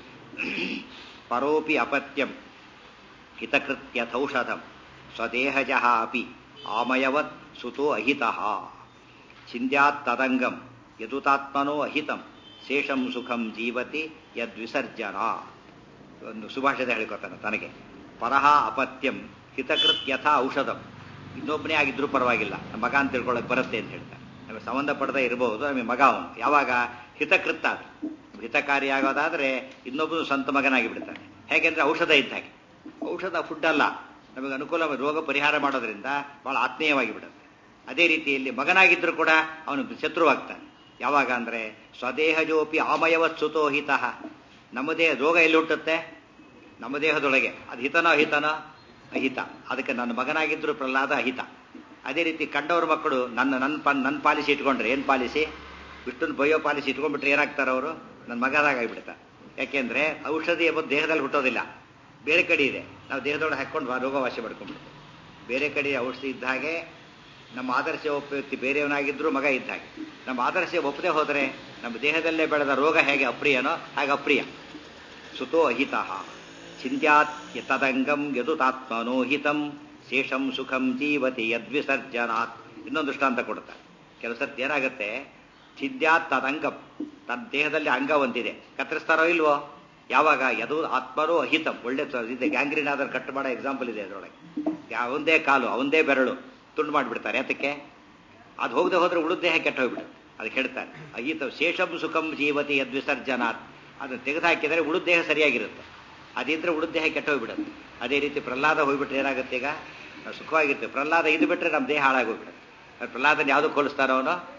ಪರೋಪಿ ಅಪತ್ಯಂ ಹಿತಕೃತ್ಯಥೌಷಧಂ ಸ್ವದೇಹಜ ಅಪಿ ಆಮಯವತ್ ಸುತೋ ಅಹಿತಃ ಚಿಂದ್ಯಾತ್ತದಂಗಂ ಯದುತಾತ್ಮನೋ ಅಹಿತಂ ಶೇಷಂ ಸುಖಂ ಜೀವತಿ ಯದ್ವಿಸರ್ಜನ ಒಂದು ಸುಭಾಷಿತ ಹೇಳಿಕೊತಾನೆ ತನಗೆ ಪರಹ ಅಪತ್ಯಂ ಹಿತಕೃತ್ ಯಥಾ ಔಷಧಂ ಇನ್ನೊಬ್ಬನೇ ಆಗಿದ್ರೂ ಪರವಾಗಿಲ್ಲ ನಮ್ಮ ಮಗ ಅಂತ ತಿಳ್ಕೊಳ್ಳೋಕೆ ಬರುತ್ತೆ ಅಂತ ಹೇಳ್ತಾರೆ ನಮಗೆ ಸಂಬಂಧಪಡದೇ ಇರಬಹುದು ನಮಗೆ ಮಗ ಅವನು ಯಾವಾಗ ಹಿತಕೃತ ಅದು. ಹಿತಕಾರಿಯಾಗೋದಾದ್ರೆ ಇನ್ನೊಬ್ಬನು ಸ್ವಂತ ಮಗನಾಗಿ ಬಿಡ್ತಾನೆ ಹೇಗೆಂದ್ರೆ ಔಷಧ ಇದ್ದ ಹಾಗೆ ಔಷಧ ಫುಡ್ ಅಲ್ಲ ನಮಗೆ ಅನುಕೂಲ ರೋಗ ಪರಿಹಾರ ಮಾಡೋದ್ರಿಂದ ಬಹಳ ಆತ್ಮೀಯವಾಗಿ ಬಿಡುತ್ತೆ ಅದೇ ರೀತಿಯಲ್ಲಿ ಮಗನಾಗಿದ್ರೂ ಕೂಡ ಅವನು ಶತ್ರುವಾಗ್ತಾನೆ ಯಾವಾಗ ಅಂದ್ರೆ ಸ್ವದೇಹಜೋಪಿ ಆಮಯವತ್ ಸುತೋ ಹಿತಃ ನಮ್ಮ ದೇಹ ರೋಗ ಎಲ್ಲಿ ಹುಟ್ಟುತ್ತೆ ನಮ್ಮ ದೇಹದೊಳಗೆ ಅದು ಹಿತನೋ ಅಹಿತನೋ ಅಹಿತ ಅದಕ್ಕೆ ನನ್ನ ಮಗನಾಗಿದ್ರು ಪ್ರಹ್ಲಾದ ಅಹಿತ ಅದೇ ರೀತಿ ಕಂಡವ್ರ ಮಕ್ಕಳು ನನ್ನ ನನ್ನ ಪಾ ನನ್ನ ಪಾಲಿಸಿ ಇಟ್ಕೊಂಡ್ರೆ ಏನು ಪಾಲಿಸಿ ವಿಷ್ಣುನ ಬಯೋ ಪಾಲಿಸಿ ಇಟ್ಕೊಂಡ್ಬಿಟ್ರೆ ಏನಾಗ್ತಾರೆ ಅವರು ನನ್ನ ಮಗನಾಗಿಬಿಡ್ತಾರೆ ಯಾಕೆಂದ್ರೆ ಔಷಧಿ ಎಂಬುದು ದೇಹದಲ್ಲಿ ಹುಟ್ಟೋದಿಲ್ಲ ಬೇರೆ ಕಡೆ ಇದೆ ನಾವು ದೇಹದೊಳಗೆ ಹಾಕೊಂಡು ರೋಗವಾಸಿ ಮಾಡ್ಕೊಂಡ್ಬಿಡ್ತೇವೆ ಬೇರೆ ಕಡೆ ಔಷಧಿ ಇದ್ದ ಹಾಗೆ ನಮ್ಮ ಆದರ್ಶ ಒಪ್ಪ ವ್ಯಕ್ತಿ ಬೇರೆಯವನಾಗಿದ್ದರೂ ಮಗ ಇದ್ದ ಹಾಗೆ ನಮ್ಮ ಆದರ್ಶ ಒಪ್ಪದೆ ಹೋದರೆ ನಮ್ಮ ದೇಹದಲ್ಲೇ ಬೆಳೆದ ರೋಗ ಹೇಗೆ ಅಪ್ರಿಯನೋ ಹಾಗೆ ಅಪ್ರಿಯ ಸುತೋ ಅಹಿತಃ ಚಿಂತ್ಯಾತ್ ತದಂಗಂ ಯದುತಾತ್ಮನೋ ಹಿತಂ ಶೇಷಂ ಸುಖಂ ಜೀವತಿ ಯದ್ವಿಸರ್ಜನಾತ್ ಇನ್ನೊಂದು ದೃಷ್ಟಾಂತ ಕೊಡ್ತಾರೆ ಕೆಲವು ಸರ್ತಿ ಏನಾಗುತ್ತೆ ಚಿಂತ್ಯಾತ್ ತದಂಗಂ ತನ್ನ ದೇಹದಲ್ಲಿ ಅಂಗ ಒಂದಿದೆ ಕತ್ತರಿಸ್ತಾರೋ ಇಲ್ವೋ ಯಾವಾಗ ಯದು ಆತ್ಮನೋ ಅಹಿತಂ ಒಳ್ಳೆ ಸ- ಇದೆ ಗ್ಯಾಂಗ್ರೀನ್ ಆದ್ರೆ ಕಟ್ ಮಾಡೋ ಎಕ್ಸಾಂಪಲ್ ಇದೆ ಅದರೊಳಗೆ ಅವಂದೇ ಕಾಲು ಅವಂದೇ ಬೆರಳು ತುಂಡು ಮಾಡಿಬಿಡ್ತಾರೆ ಯಾತಕ್ಕೆ ಅದು ಹೋಗದೆ ಹೋದ್ರೆ ಉಳಿದ ದೇಹ ಕೆಟ್ಟ ಹೋಗ್ಬಿಡುತ್ತೆ ಅದಕ್ಕೆ ಹೇಳ್ತಾರೆ ಅಹಿತ ಶೇಷಂ ಸುಖಂ ಜೀವತಿ ಯದ್ವಿಸರ್ಜನಾತ್ ಅದನ್ನು ತೆಗೆದುಹಾಕಿದರೆ ಉಳಿದ ದೇಹ ಸರಿಯಾಗಿರುತ್ತೆ ಅದಿದ್ರೆ ಉಳಿದ ದೇಹ ಕೆಟ್ಟ ಹೋಗ್ಬಿಡುತ್ತೆ ಅದೇ ರೀತಿ ಪ್ರಹ್ಲಾದ ಹೋಗ್ಬಿಟ್ರೆ ಏನಾಗುತ್ತೆ ಈಗ ನಾವು ಸುಖವಾಗಿರ್ತೇವೆ ಪ್ರಹ್ಲಾದ ಇದು ಬಿಟ್ರೆ ನಮ್ಮ ದೇಹ ಹಾಳಾಗೋಗ್ಬಿಡುತ್ತೆ ಅದು ಪ್ರಹ್ಲಾದನ ಯಾವುದು ಹೋಲಿಸ್ತಾರೋ ಅವನು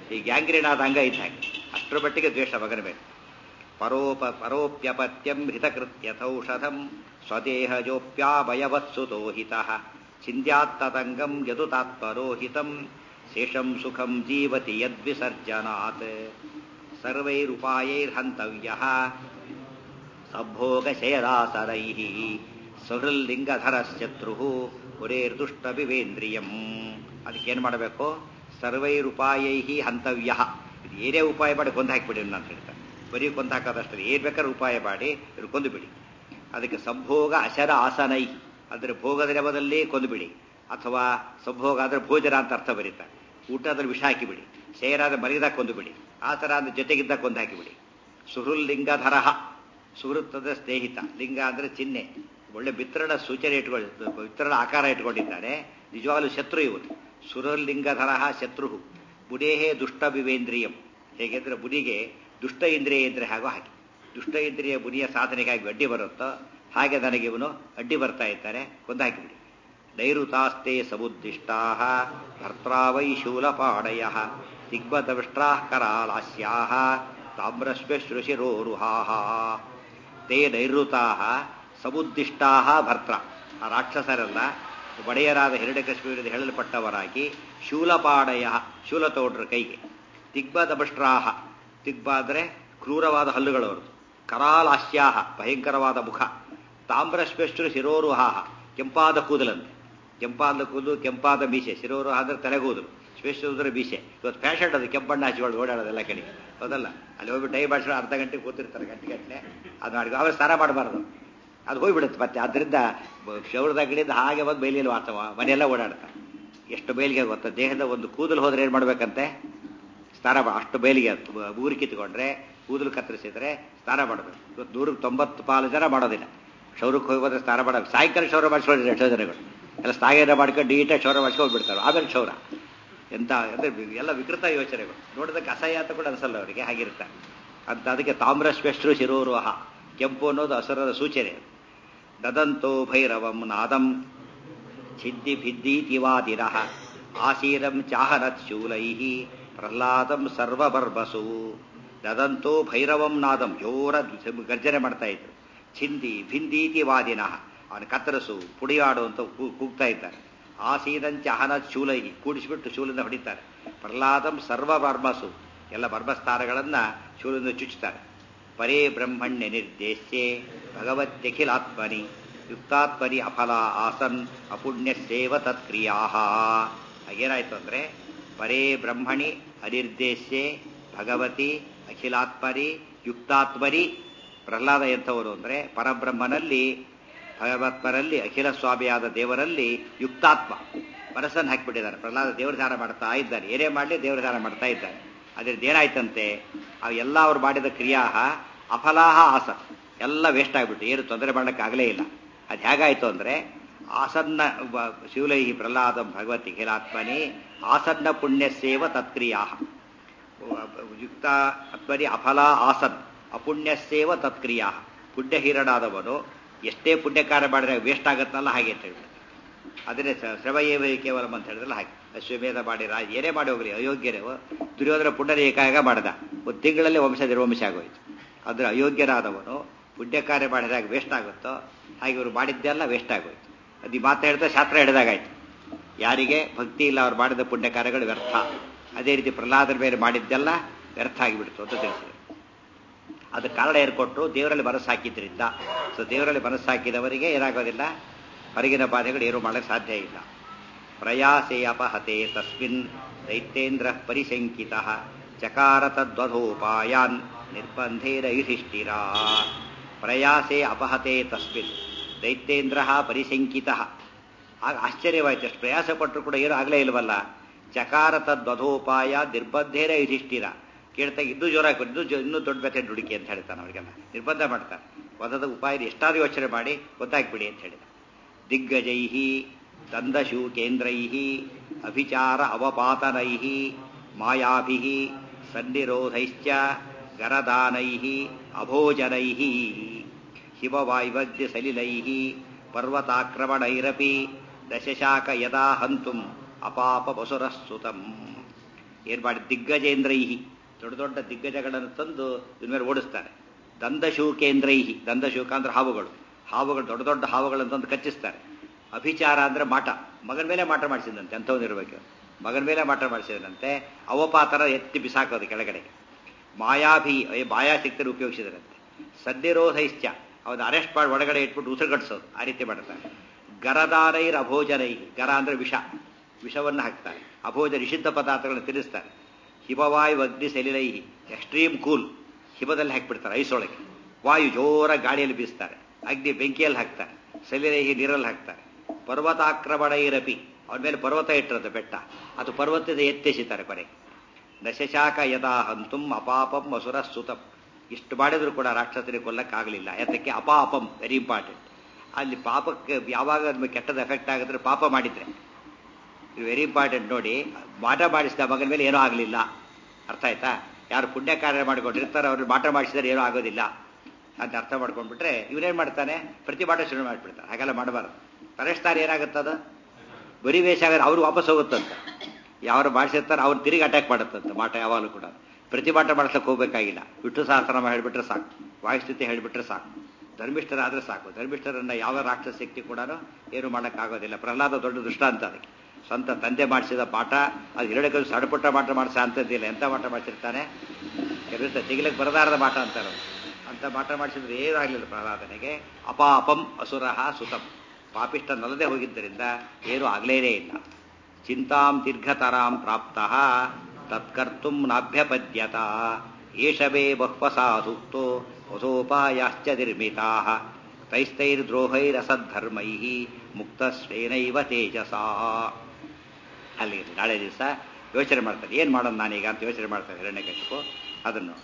ಈ ಗ್ಯಾಂಗ್ರೀನ್ ಆದ ಅಂಗ ಇದ್ದ ಹಾಗೆ ಅಷ್ಟರ ಮಟ್ಟಿಗೆ ದ್ವೇಷ ಮಗನ ಮೇಲೆ ಪರೋಪ ಪರೋಪ್ಯಪತ್ಯಂ ಹಿತಕೃತ್ಯಥೌಷಧಂ ಸ್ವದೇಹಜೋಪ್ಯಾಭಯವತ್ಸುತೋ ಹಿತಃ ಚಿಂತ್ಯಾತ್ತತಂಗಂ ಯದುತಾತ್ಪರೋಹಿತಂ ಶೇಷಂ ಸುಖಂ ಜೀವತಿ ಯದ್ವಿಸರ್ಜನಾತ್ ಸರ್ವೈರುಪಾಯೈರ್ಹಂತವ್ಯಃ ಸಭೋಗಶಯದಾಸರೈಃ ಸುಹೃಲ್ಲಿಂಗಧರಶತ್ರು ಪುರೇರ್ದುಷ್ಟವಿವೇಂದ್ರಿಯಂ ಅದಕ್ಕೇನು ಮಾಡಬೇಕು ಸರ್ವೈರುಪಾಯೈ ಹಂತವ್ಯ ಇದು ಏನೇ ಉಪಾಯ ಮಾಡಿ ಕೊಂದು ಹಾಕಿಬಿಡಿ ಅಂತ ಹೇಳ್ತಾರೆ ಬರೀ ಕೊಂದು ಹಾಕೋದಷ್ಟೇ ಏನು ಬೇಕಾದ್ರೆ ಉಪಾಯ ಮಾಡಿ ಇವ್ರು ಕೊಂದು ಬಿಡಿ ಅದಕ್ಕೆ ಸಂಭೋಗ ಅಶರ ಆಸನೈ ಅಂದರೆ ಭೋಗದ ನೆಪದಲ್ಲಿ ಕೊಂದು ಬಿಡಿ ಅಥವಾ ಸಂಭೋಗ ಆದರೆ ಭೋಜನ ಅಂತ ಅರ್ಥ ಬರೀತಾರೆ ಊಟದಲ್ಲಿ ವಿಷ ಹಾಕಿಬಿಡಿ ಶೇರಾದ ಮರಿದಾಗ ಕೊಂದು ಬಿಡಿ ಆ ಥರ ಅಂದ್ರೆ ಜೊತೆಗಿದ್ದ ಕೊಂದು ಹಾಕಿಬಿಡಿ ಸುಹೃಲ್ಲಿಂಗಧರಃ ಸುಹೃತ್ ಅಂದ್ರೆ ಸ್ನೇಹಿತ ಲಿಂಗ ಅಂದ್ರೆ ಚಿಹ್ನೆ ಒಳ್ಳೆ ಬಿತ್ತರಣ ಸೂಚನೆ ಇಟ್ಕೊಂಡು ಬಿತ್ತರಣ ಆಕಾರ ಇಟ್ಕೊಂಡಿದ್ದಾನೆ ನಿಜವಾಗಲೂ ಶತ್ರು ಇವನು ಸುರಲಿಂಗಧರ ಶತ್ರು ಬುಡೇಹೇ ದುಷ್ಟ ವಿವೇಂದ್ರಿಯಂ ಹೇಗೆಂದ್ರೆ ಬುಡಿಗೆ ದುಷ್ಟ ಇಂದ್ರಿಯ ಇದ್ರೆ ಹಾಗೋ ಹಾಗೆ ದುಷ್ಟ ಇಂದ್ರಿಯ ಬುನಿಯ ಸಾಧನೆಗಾಗಿ ಅಡ್ಡಿ ಬರುತ್ತೋ ಹಾಗೆ ನನಗೆ ಇವನು ಅಡ್ಡಿ ಬರ್ತಾ ಇದ್ದಾರೆ ಕೊಂದಾಕಿಬಿಡಿ ನೈಋತಾಸ್ತೆ ಸಮುದ್ದಿಷ್ಟಾ ಭರ್ತ್ರಾವೈ ಶೂಲಪಾಡಯ ದಿಗ್ಬದವಿಷ್ಟ್ರಾ ಕರಾಲಾಸ್ಯಾ ತಾಮ್ರಶ್ವಶ್ರುಶಿರೋರುಹಾ ತೇ ನೈಋತಾ ಸಮುದ್ದಿಷ್ಟಾ ಭರ್ತ್ರ ಆ ರಾಕ್ಷಸರೆಲ್ಲ ಒಡೆಯರಾದ ಹಿರಣ್ಯಕಶ್ಮೀರದ ಹೇಳಲ್ಪಟ್ಟವರಾಗಿ ಶೂಲಪಾಡಯ ಶೂಲ ತಗೊಂಡ್ರ ಕೈಗೆ ದಿಗ್ಬದಭಷ್ಟ್ರಾಹ ದಿಗ್ಬ ಅಂದರೆ ಕ್ರೂರವಾದ ಹಲ್ಲುಗಳವರು ಕರಾಲಾಸ್ಯಾಹ ಭಯಂಕರವಾದ ಮುಖ ತಾಮ್ರಶ್ವಶ್ರು ಶಿರೋರುಹಾಹ ಕೆಂಪಾದ ಕೂದಲಂತೆ ಕೆಂಪಾದ ಕೂದಲು ಕೆಂಪಾದ ಮೀಸೆ ಶಿರೋರು ಅಂದ್ರೆ ತಲೆಗೂದಲು ಶ್ವೇಶ್ವರ ಮೀಸೆ ಇವತ್ತು ಫ್ಯಾಷನ್ ಅದು ಕೆಂಪಣ್ಣ ಹಚ್ಚಿಕೊಂಡು ಓಡಾಡೋದೆಲ್ಲ ಕಡೆ ಹೌದಲ್ಲ ಅಲ್ಲಿ ಹೋಗಿ ಟೈ ಮಾಡಿಸ್ಕೊಂಡು ಅರ್ಧ ಗಂಟೆ ಕೂತಿರ್ತಾರೆ ಗಂಟೆ ಗಟ್ಟಲೆ ಅದು ಮಾಡಿ ಆಮೇಲೆ ಸ್ನಾನ ಮಾಡಬಾರ್ದು ಅದು ಹೋಗ್ಬಿಡುತ್ತೆ ಮತ್ತೆ ಅದರಿಂದ ಶೌರದ ಕಡೆಯಿಂದ ಹಾಗೆ ಬಂದು ಬೈಲಿಯಲ್ಲಿ ವಾಸವ ಮನೆಯೆಲ್ಲ ಓಡಾಡ್ತಾರೆ ಎಷ್ಟು ಬೈಲಿಗೆ ಗೊತ್ತಾ ದೇಹದ ಒಂದು ಕೂದಲು ಹೋದ್ರೆ ಏನು ಮಾಡ್ಬೇಕಂತೆ ಸ್ನಾನ ಮಾ ಅಷ್ಟು ಬೈಲಿಗೆ ಊರು ಕಿತ್ಕೊಂಡ್ರೆ ಕೂದಲು ಕತ್ತರಿಸಿದ್ರೆ ಸ್ನಾನ ಮಾಡಬೇಕು ಇವತ್ತು ನೂರಕ್ಕೆ ತೊಂಬತ್ತು ಪಾಲು ಜನ ಮಾಡೋದಿಲ್ಲ ಶೌರಕ್ಕೆ ಹೋಗಿ ಬಂದ್ರೆ ಸ್ನಾನ ಮಾಡೋದು ಸಾಯಂಕಾಲ ಶೌರ ಮಾಡಿಸ್ಕೊಂಡಿದ್ರೆ ಎಷ್ಟೋ ಜನಗಳು ಎಲ್ಲ ಸ್ನಾನ ಮಾಡ್ಕೊಂಡು ನೀಟಾಗಿ ಶೌರ ಮಾಡಿಸ್ಕೊಂಡು ಹೋಗ್ಬಿಡ್ತಾರೆ ಆಮೇಲೆ ಶೌರ ಎಂತ ಅಂದರೆ ಎಲ್ಲ ವಿಕೃತ ಯೋಚನೆಗಳು ನೋಡೋದಕ್ಕೆ ಅಸಹ್ಯ ಅಂತ ಕೂಡ ಅನಿಸಲ್ಲ ಅವರಿಗೆ ಹಾಗಿರುತ್ತೆ ಅಂತ ಅದಕ್ಕೆ ತಾಮ್ರಶ್ವೆಶ್ರು ಶಿರೋರುಹ ಕೆಂಪು ಅನ್ನೋದು ಹಸರದ ಸೂಚನೆ ದದಂತೋ ಭೈರವಂ ನಾದಂ ಛಿದ್ದಿ ಭಿದ್ದೀತಿವಾದಿರ ಆಸೀರಂ ಚಾಹನತ್ ಶೂಲೈ ಪ್ರಹ್ಲಾದಂ ಸರ್ವಬರ್ಬಸು ದದಂತೋ ಭೈರವಂ ನಾದಂ ಜೋರ ಗರ್ಜನೆ ಮಾಡ್ತಾ ಇದ್ರು ಛಿಂದಿ ಭಿಂದೀತಿ ವಾದಿನ ಅವನ ಕತ್ತರಸು ಪುಡಿಯಾಡು ಅಂತ ಕೂಗ್ತಾ ಇದ್ದಾರೆ ಆಸೀನಂಚ ಅಹನತ್ ಶೂಲೈ ಕೂಡಿಸಿಬಿಟ್ಟು ಶೂಲಿಂದ ಹೊಡಿತಾರೆ ಪ್ರಹ್ಲಾದಂ ಸರ್ವ ಬರ್ಬಸು ಎಲ್ಲ ಬರ್ಬಸ್ಥಾನಗಳನ್ನ ಶೂಲಿಂದ ಚುಚ್ಚುತ್ತಾರೆ ಪರೇ ಬ್ರಹ್ಮಣ್ಯ ನಿರ್ದೇಶ್ಯೆ ಭಗವತ್ಯಖಿಲಾತ್ಮನಿ ಯುಕ್ತಾತ್ಮನಿ ಅಫಲ ಆಸನ್ ಅಪುಣ್ಯಸ್ಸೇವ ತತ್ಕ್ರಿಯಾ ಏನಾಯ್ತು ಅಂದ್ರೆ ಪರೇ ಬ್ರಹ್ಮಣಿ ಅನಿರ್ದೇಶ್ಯೆ ಭಗವತಿ ಅಖಿಲಾತ್ಮರಿ ಯುಕ್ತಾತ್ಮರಿ ಪ್ರಹ್ಲಾದ ಎಂಥವರು ಅಂದ್ರೆ ಪರಬ್ರಹ್ಮನಲ್ಲಿ ಭಗವತ್ಮರಲ್ಲಿ ಅಖಿಲ ಸ್ವಾಮಿಯಾದ ದೇವರಲ್ಲಿ ಯುಕ್ತಾತ್ಮ ಮನಸ್ಸನ್ನು ಹಾಕಿಬಿಟ್ಟಿದ್ದಾರೆ ಪ್ರಹ್ಲಾದ ದೇವರ ಧ್ಯಾನ ಮಾಡ್ತಾ ಇದ್ದಾರೆ ಏನೇ ಮಾಡಲಿ ದೇವರ ಧ್ಯಾನ ಮಾಡ್ತಾ ಇದ್ದಾರೆ ಅದ್ರದ್ದು ಏನಾಯ್ತಂತೆ ಅವು ಎಲ್ಲ ಅವ್ರು ಮಾಡಿದ ಕ್ರಿಯಾ ಅಫಲಾಹ ಆಸ ಎಲ್ಲ ವೇಸ್ಟ್ ಆಗಿಬಿಟ್ಟು ಏನು ತೊಂದರೆ ಮಾಡಲಿಕ್ಕೆ ಆಗಲೇ ಇಲ್ಲ ಅದು ಹೇಗಾಯ್ತು ಅಂದರೆ ಆಸನ್ನ ಶಿವಲೈಹಿ ಪ್ರಹ್ಲಾದ ಭಗವತಿ ಖಿಲಾತ್ಮನಿ ಆಸನ್ನ ಪುಣ್ಯಸೇವ ತತ್ಕ್ರಿಯಾ ಯುಕ್ತ ಅತ್ಮನಿ ಅಫಲ ಆಸನ್ ಅಪುಣ್ಯಸೇವ ತತ್ಕ್ರಿಯಾ ಪುಣ್ಯಹೀರನಾದವನು ಎಷ್ಟೇ ಪುಣ್ಯ ಕಾರ್ಯ ಮಾಡಿದ್ರೆ ವೇಸ್ಟ್ ಆಗತ್ತಲ್ಲ ಹಾಗೆ ಅಂತ ಹೇಳ್ಬಿಟ್ಟು ಅದನ್ನೇ ಶ್ರವಯೇವ ಕೇವಲಂ ಅಂತ ಹೇಳಿದ್ರಲ್ಲ ಹಾಗೆ ಅಶ್ವಮೇಧ ಮಾಡಿ ರಾಜ ಏನೇ ಮಾಡಿ ಹೋಗ್ಲಿ ಅಯೋಗ್ಯರೇ ದುರ್ಯೋಧನ ಪುಣ್ಯದ ಏಕಾಗ ಮಾಡಿದ ಒಂದು ತಿಂಗಳಲ್ಲಿ ವಂಶ ನಿರ್ವಂಶ ಆಗೋಯ್ತು ಆದರೆ ಅಯೋಗ್ಯರಾದವನು ಪುಣ್ಯ ಕಾರ್ಯ ಮಾಡಿದಾಗ ವೇಸ್ಟ್ ಆಗುತ್ತೋ ಹಾಗೆ ಇವರು ಮಾಡಿದ್ದೆಲ್ಲ ವೇಸ್ಟ್ ಆಗೋಯ್ತು ಅದು ಈ ಮಾತು ಹೇಳ್ತಾ ಶಾಸ್ತ್ರ ಹಿಡಿದಾಗಾಯ್ತು ಯಾರಿಗೆ ಭಕ್ತಿ ಇಲ್ಲ ಅವ್ರು ಮಾಡಿದ ಪುಣ್ಯ ಕಾರ್ಯಗಳು ವ್ಯರ್ಥ ಅದೇ ರೀತಿ ಪ್ರಹ್ಲಾದರ ಮೇಲೆ ಮಾಡಿದ್ದೆಲ್ಲ ವ್ಯರ್ಥ ಆಗಿಬಿಡ್ತು ಅಂತ ತಿಳಿಸಿದರು ಅದು ಕಾರಣ ಏರ್ಕೊಟ್ರು ದೇವರಲ್ಲಿ ಮನಸ್ಸು ಹಾಕಿದ್ರಿಂದ ಸೊ ದೇವರಲ್ಲಿ ಮನಸ್ಸು ಹಾಕಿದವರಿಗೆ ಏನಾಗೋದಿಲ್ಲ ಹೊರಗಿನ ಬಾಧೆಗಳು ಏನೂ ಮಾಡಕ್ಕೆ ಸಾಧ್ಯ ಇಲ್ಲ ಪ್ರಯಾಸೆ ಅಪಹತೆ ತಸ್ಮಿನ್ ದೈತ್ಯೇಂದ್ರ ಪರಿಶಂಕಿತ ಚಕಾರ ತದ್ವಧೋಪಾಯಾನ್ ನಿರ್ಬಂಧೇರ ಯುಧಿಷ್ಠಿರ ಪ್ರಯಾಸೆ ಅಪಹತೆ ತಸ್ಮಿನ್ ದೈತ್ಯೇಂದ್ರ ಪರಿಶಂಕಿತ ಆಗ ಆಶ್ಚರ್ಯವಾಯ್ತು ಅಷ್ಟು ಪ್ರಯಾಸ ಪಟ್ಟರು ಕೂಡ ಏನೂ ಆಗಲೇ ಇಲ್ವಲ್ಲ ಚಕಾರ ತದ್ವಧೋಪಾಯ ನಿರ್ಬಂಧೇರ ಯುಧಿಷ್ಠಿರ ಕೇಳ್ತಾ ಇನ್ನೂ ಜೋರ ಇನ್ನೂ ಇನ್ನೂ ದೊಡ್ಡ ಬೆತೆ ದುಡುಕಿ ಅಂತ ಹೇಳ್ತಾನೆ ಅವರಿಗೆಲ್ಲ ನಿರ್ಬಂಧ ಮಾಡ್ತಾನೆ ವಧದ ಉಪಾಯ ಎಷ್ಟಾದ್ರೂ ಯೋಚನೆ ಮಾಡಿ ಗೊತ್ತಾಗ್ಬಿಡಿ ಅಂತ ಹೇಳಿದ ದಿಗ್ಗಜೈ ದಂದಶೂಕೇಂದ್ರೈ ಅಭಿಚಾರ ಅವಪಾತನೈ ಮಾಯಾಭಿ ಸನ್ನಿರೋಧೈಶ್ಚ ಗರದಾನೈ ಅಭೋಜನೈ ಶಿವವಾಯ್ವದ್ಯ ಸಲಿಲೈ ಪರ್ವತಾಕ್ರಮಣೈರಪಿ ದಶಶಾಕ ಯದಾ ಹಂತುಂ ಅಪಾಪ ವಸುರಃ ಸುತಂ ಏನು ಮಾಡಿ ದಿಗ್ಗಜೇಂದ್ರೈಹಿ ದೊಡ್ಡ ದೊಡ್ಡ ದಿಗ್ಗಜಗಳನ್ನು ತಂದು ಇದ್ರ ಮೇಲೆ ಓಡಿಸ್ತಾರೆ ದಂದಶೂಕೇಂದ್ರೈಹಿ ದಂದಶೂಕ ಅಂದ್ರೆ ಹಾವುಗಳು ಹಾವುಗಳು ದೊಡ್ಡ ದೊಡ್ಡ ಹಾವುಗಳನ್ನು ತಂದು ಕಚ್ಚಿಸ್ತಾರೆ ಅಭಿಚಾರ ಅಂದ್ರೆ ಮಾಟ ಮಗನ ಮೇಲೆ ಮಾಟ ಮಾಡಿಸಿದಂತೆ ಅಂಥವನಿರ್ಬೇಕು ಮಗನ ಮೇಲೆ ಮಾಟ ಮಾಡಿಸಿದಂತೆ ಅವಪಾತರ ಎತ್ತಿ ಬಿಸಾಕೋದು ಕೆಳಗಡೆ ಮಾಯಾಭಿ ಮಾಯಾಶಕ್ತಿಯನ್ನು ಉಪಯೋಗಿಸಿದರಂತೆ ಸದ್ಯರೋಧೈಶ್ಚ ಅವನು ಅರೆಸ್ಟ್ ಮಾಡಿ ಒಳಗಡೆ ಇಟ್ಬಿಟ್ಟು ಉಸಿರುಗಟ್ಟಿಸೋದು ಆ ರೀತಿ ಮಾಡ್ತಾರೆ ಗರದಾರೈರ್ ಅಭೋಜನೈ ಗರ ಅಂದ್ರೆ ವಿಷ ವಿಷವನ್ನು ಹಾಕ್ತಾರೆ ಅಭೋಜ ನಿಷಿದ್ಧ ಪದಾರ್ಥಗಳನ್ನು ತಿನ್ನಿಸ್ತಾರೆ ಹಿಮವಾಯು ಅಗ್ನಿ ಸೆಲಿಲೈ ಎಕ್ಸ್ಟ್ರೀಮ್ ಕೂಲ್ ಹಿಮದಲ್ಲಿ ಹಾಕಿಬಿಡ್ತಾರೆ ಐಸೊಳಗೆ ವಾಯು ಜೋರ ಗಾಳಿಯಲ್ಲಿ ಬೀಸ್ತಾರೆ ಅಗ್ನಿ ಬೆಂಕಿಯಲ್ಲಿ ಹಾಕ್ತಾರೆ ಸೆಲಿಲೈಹಿ ನೀರಲ್ಲಿ ಹಾಕ್ತಾರೆ ಪರ್ವತಾಕ್ರಮಣೈರಪಿ ಅವನ ಮೇಲೆ ಪರ್ವತ ಇಟ್ಟಿರೋದು ಬೆಟ್ಟ ಅದು ಪರ್ವತದ ಎತ್ತೆಸಿತಾರೆ ಕೊನೆಗೆ ದಶಶಾಖ ಯದಾ ಹಂತುಂ ಅಪಾಪಂ ಅಸುರ ಸುತಂ ಇಷ್ಟು ಮಾಡಿದ್ರು ಕೂಡ ರಾಕ್ಷಸರಿಗೆ ಕೊಲ್ಲಕ್ಕಾಗಲಿಲ್ಲ ಯಾತಕ್ಕೆ ಅಪಾಪಂ ವೆರಿ ಇಂಪಾರ್ಟೆಂಟ್ ಅಲ್ಲಿ ಪಾಪಕ್ಕೆ ಯಾವಾಗ ನಮಗೆ ಕೆಟ್ಟದ ಎಫೆಕ್ಟ್ ಆಗಿದ್ರೆ ಪಾಪ ಮಾಡಿದ್ರೆ ಇದು ವೆರಿ ಇಂಪಾರ್ಟೆಂಟ್ ನೋಡಿ ಮಾಟ ಮಾಡಿಸಿದ ಮಗನ ಮೇಲೆ ಏನೂ ಆಗಲಿಲ್ಲ ಅರ್ಥ ಆಯ್ತಾ ಯಾರು ಪುಣ್ಯ ಕಾರ್ಯ ಮಾಡಿಕೊಂಡಿರ್ತಾರೆ ಅವ್ರು ಮಾಟ ಮಾಡಿಸಿದ್ರೆ ಏನೂ ಆಗೋದಿಲ್ಲ ಅಂತ ಅರ್ಥ ಮಾಡ್ಕೊಂಡ್ಬಿಟ್ರೆ ಇವನೇನು ಮಾಡ್ತಾನೆ ಪ್ರತಿ ಮಾಟ ಶುರು ಮಾಡಿಬಿಡ್ತಾರೆ ಹಾಗೆಲ್ಲ ಮಾಡಬಾರ್ದು ಪರೇಶ್ತಾರ ಏನಾಗುತ್ತದ ಬರೀ ವೇಷ ಆಗೋದು ಅವ್ರು ವಾಪಸ್ ಹೋಗುತ್ತಂತ ಯಾರು ಮಾಡಿಸಿರ್ತಾರೆ ಅವ್ರು ತಿರುಗಿ ಅಟ್ಯಾಕ್ ಮಾಡುತ್ತಂತ ಮಾಟ ಯಾವಾಗಲೂ ಕೂಡ ಪ್ರತಿ ಮಾಟ ಮಾಡಿಸ್ಲಿಕ್ಕೆ ಹೋಗ್ಬೇಕಾಗಿಲ್ಲ ವಿಷ್ಣು ಸಹಸ್ರನಾಮ ಹೇಳಿಬಿಟ್ರೆ ಸಾಕು ವಾಯುಸ್ಥಿತಿ ಹೇಳಿಬಿಟ್ರೆ ಸಾಕು ಧರ್ಮಿಷ್ಠರಾದ್ರೆ ಸಾಕು ಧರ್ಮಿಷ್ಠರನ್ನ ಯಾವ ರಾಕ್ಷಸ ಶಕ್ತಿ ಕೂಡ ಏನು ಮಾಡೋಕ್ಕಾಗೋದಿಲ್ಲ ಪ್ರಹ್ಲಾದ ದೊಡ್ಡ ದೃಷ್ಟಾಂತ ಅದಕ್ಕೆ ಸ್ವಂತ ತಂದೆ ಮಾಡಿಸಿದ ಪಾಠ ಅದು ಹಿರಡಕ್ಕೆ ಸಣ್ಣಪುಟ್ಟ ಮಾಟ ಮಾಡಿಸ ಅಂಥದ್ದಿಲ್ಲ ಎಂಥ ಮಾಟ ಮಾಡಿಸಿರ್ತಾನೆ ಕೆಲಸ ತೆಗಿಲಕ್ಕೆ ಬರದಾರದ ಮಾಟ ಅಂತಾರೆ ಅಂತ ಮಾಟ ಮಾಡಿಸಿದ್ರೆ ಏನಾಗಲಿಲ್ಲ ಪ್ರಹ್ಲಾದನಿಗೆ ಅಪಾಪಂ ಅಸುರಹ ಸುತಂ ಪಾಪಿಷ್ಟನಲ್ಲದೆ ಹೋಗಿದ್ದರಿಂದ ಏನೂ ಆಗಲೇನೇ ಇಲ್ಲ ಚಿಂತಾಂ ದೀರ್ಘತರಾಂ ಪ್ರಾಪ್ತ ತತ್ಕರ್ತು ನಾಭ್ಯಪದ್ಯತ ಏಷವೇ ಬಹ್ವಸಾ ಸೂಕ್ತೋ ವಸೋಪಾಯಾಶ್ಚ ನಿರ್ಮಿತಾ ತೈಸ್ತೈರ್ದ್ರೋಹೈರಸದ್ಧರ್ಮೈ ಮುಕ್ತಸ್ವೇನೈವ ತೇಜಸಾ ಅಲ್ಲಿ ನಾಳೆ ದಿವಸ ಯೋಚನೆ ಮಾಡ್ತಾರೆ ಏನು ಮಾಡೋದು ನಾನೀಗ ಅಂತ ಯೋಚನೆ ಮಾಡ್ತಾರೆ ಹಿರಣ್ಯಕಶಿಪು ಅದನ್ನು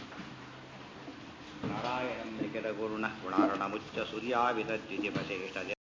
ನಾರಾಯಣಂ ನಿಖಿಲ ಗುರುಣ ಗುಣಾರುಣ ಮುಚ್ಚ ಸೂರ್ಯಾವಿದ್ಯುತಿ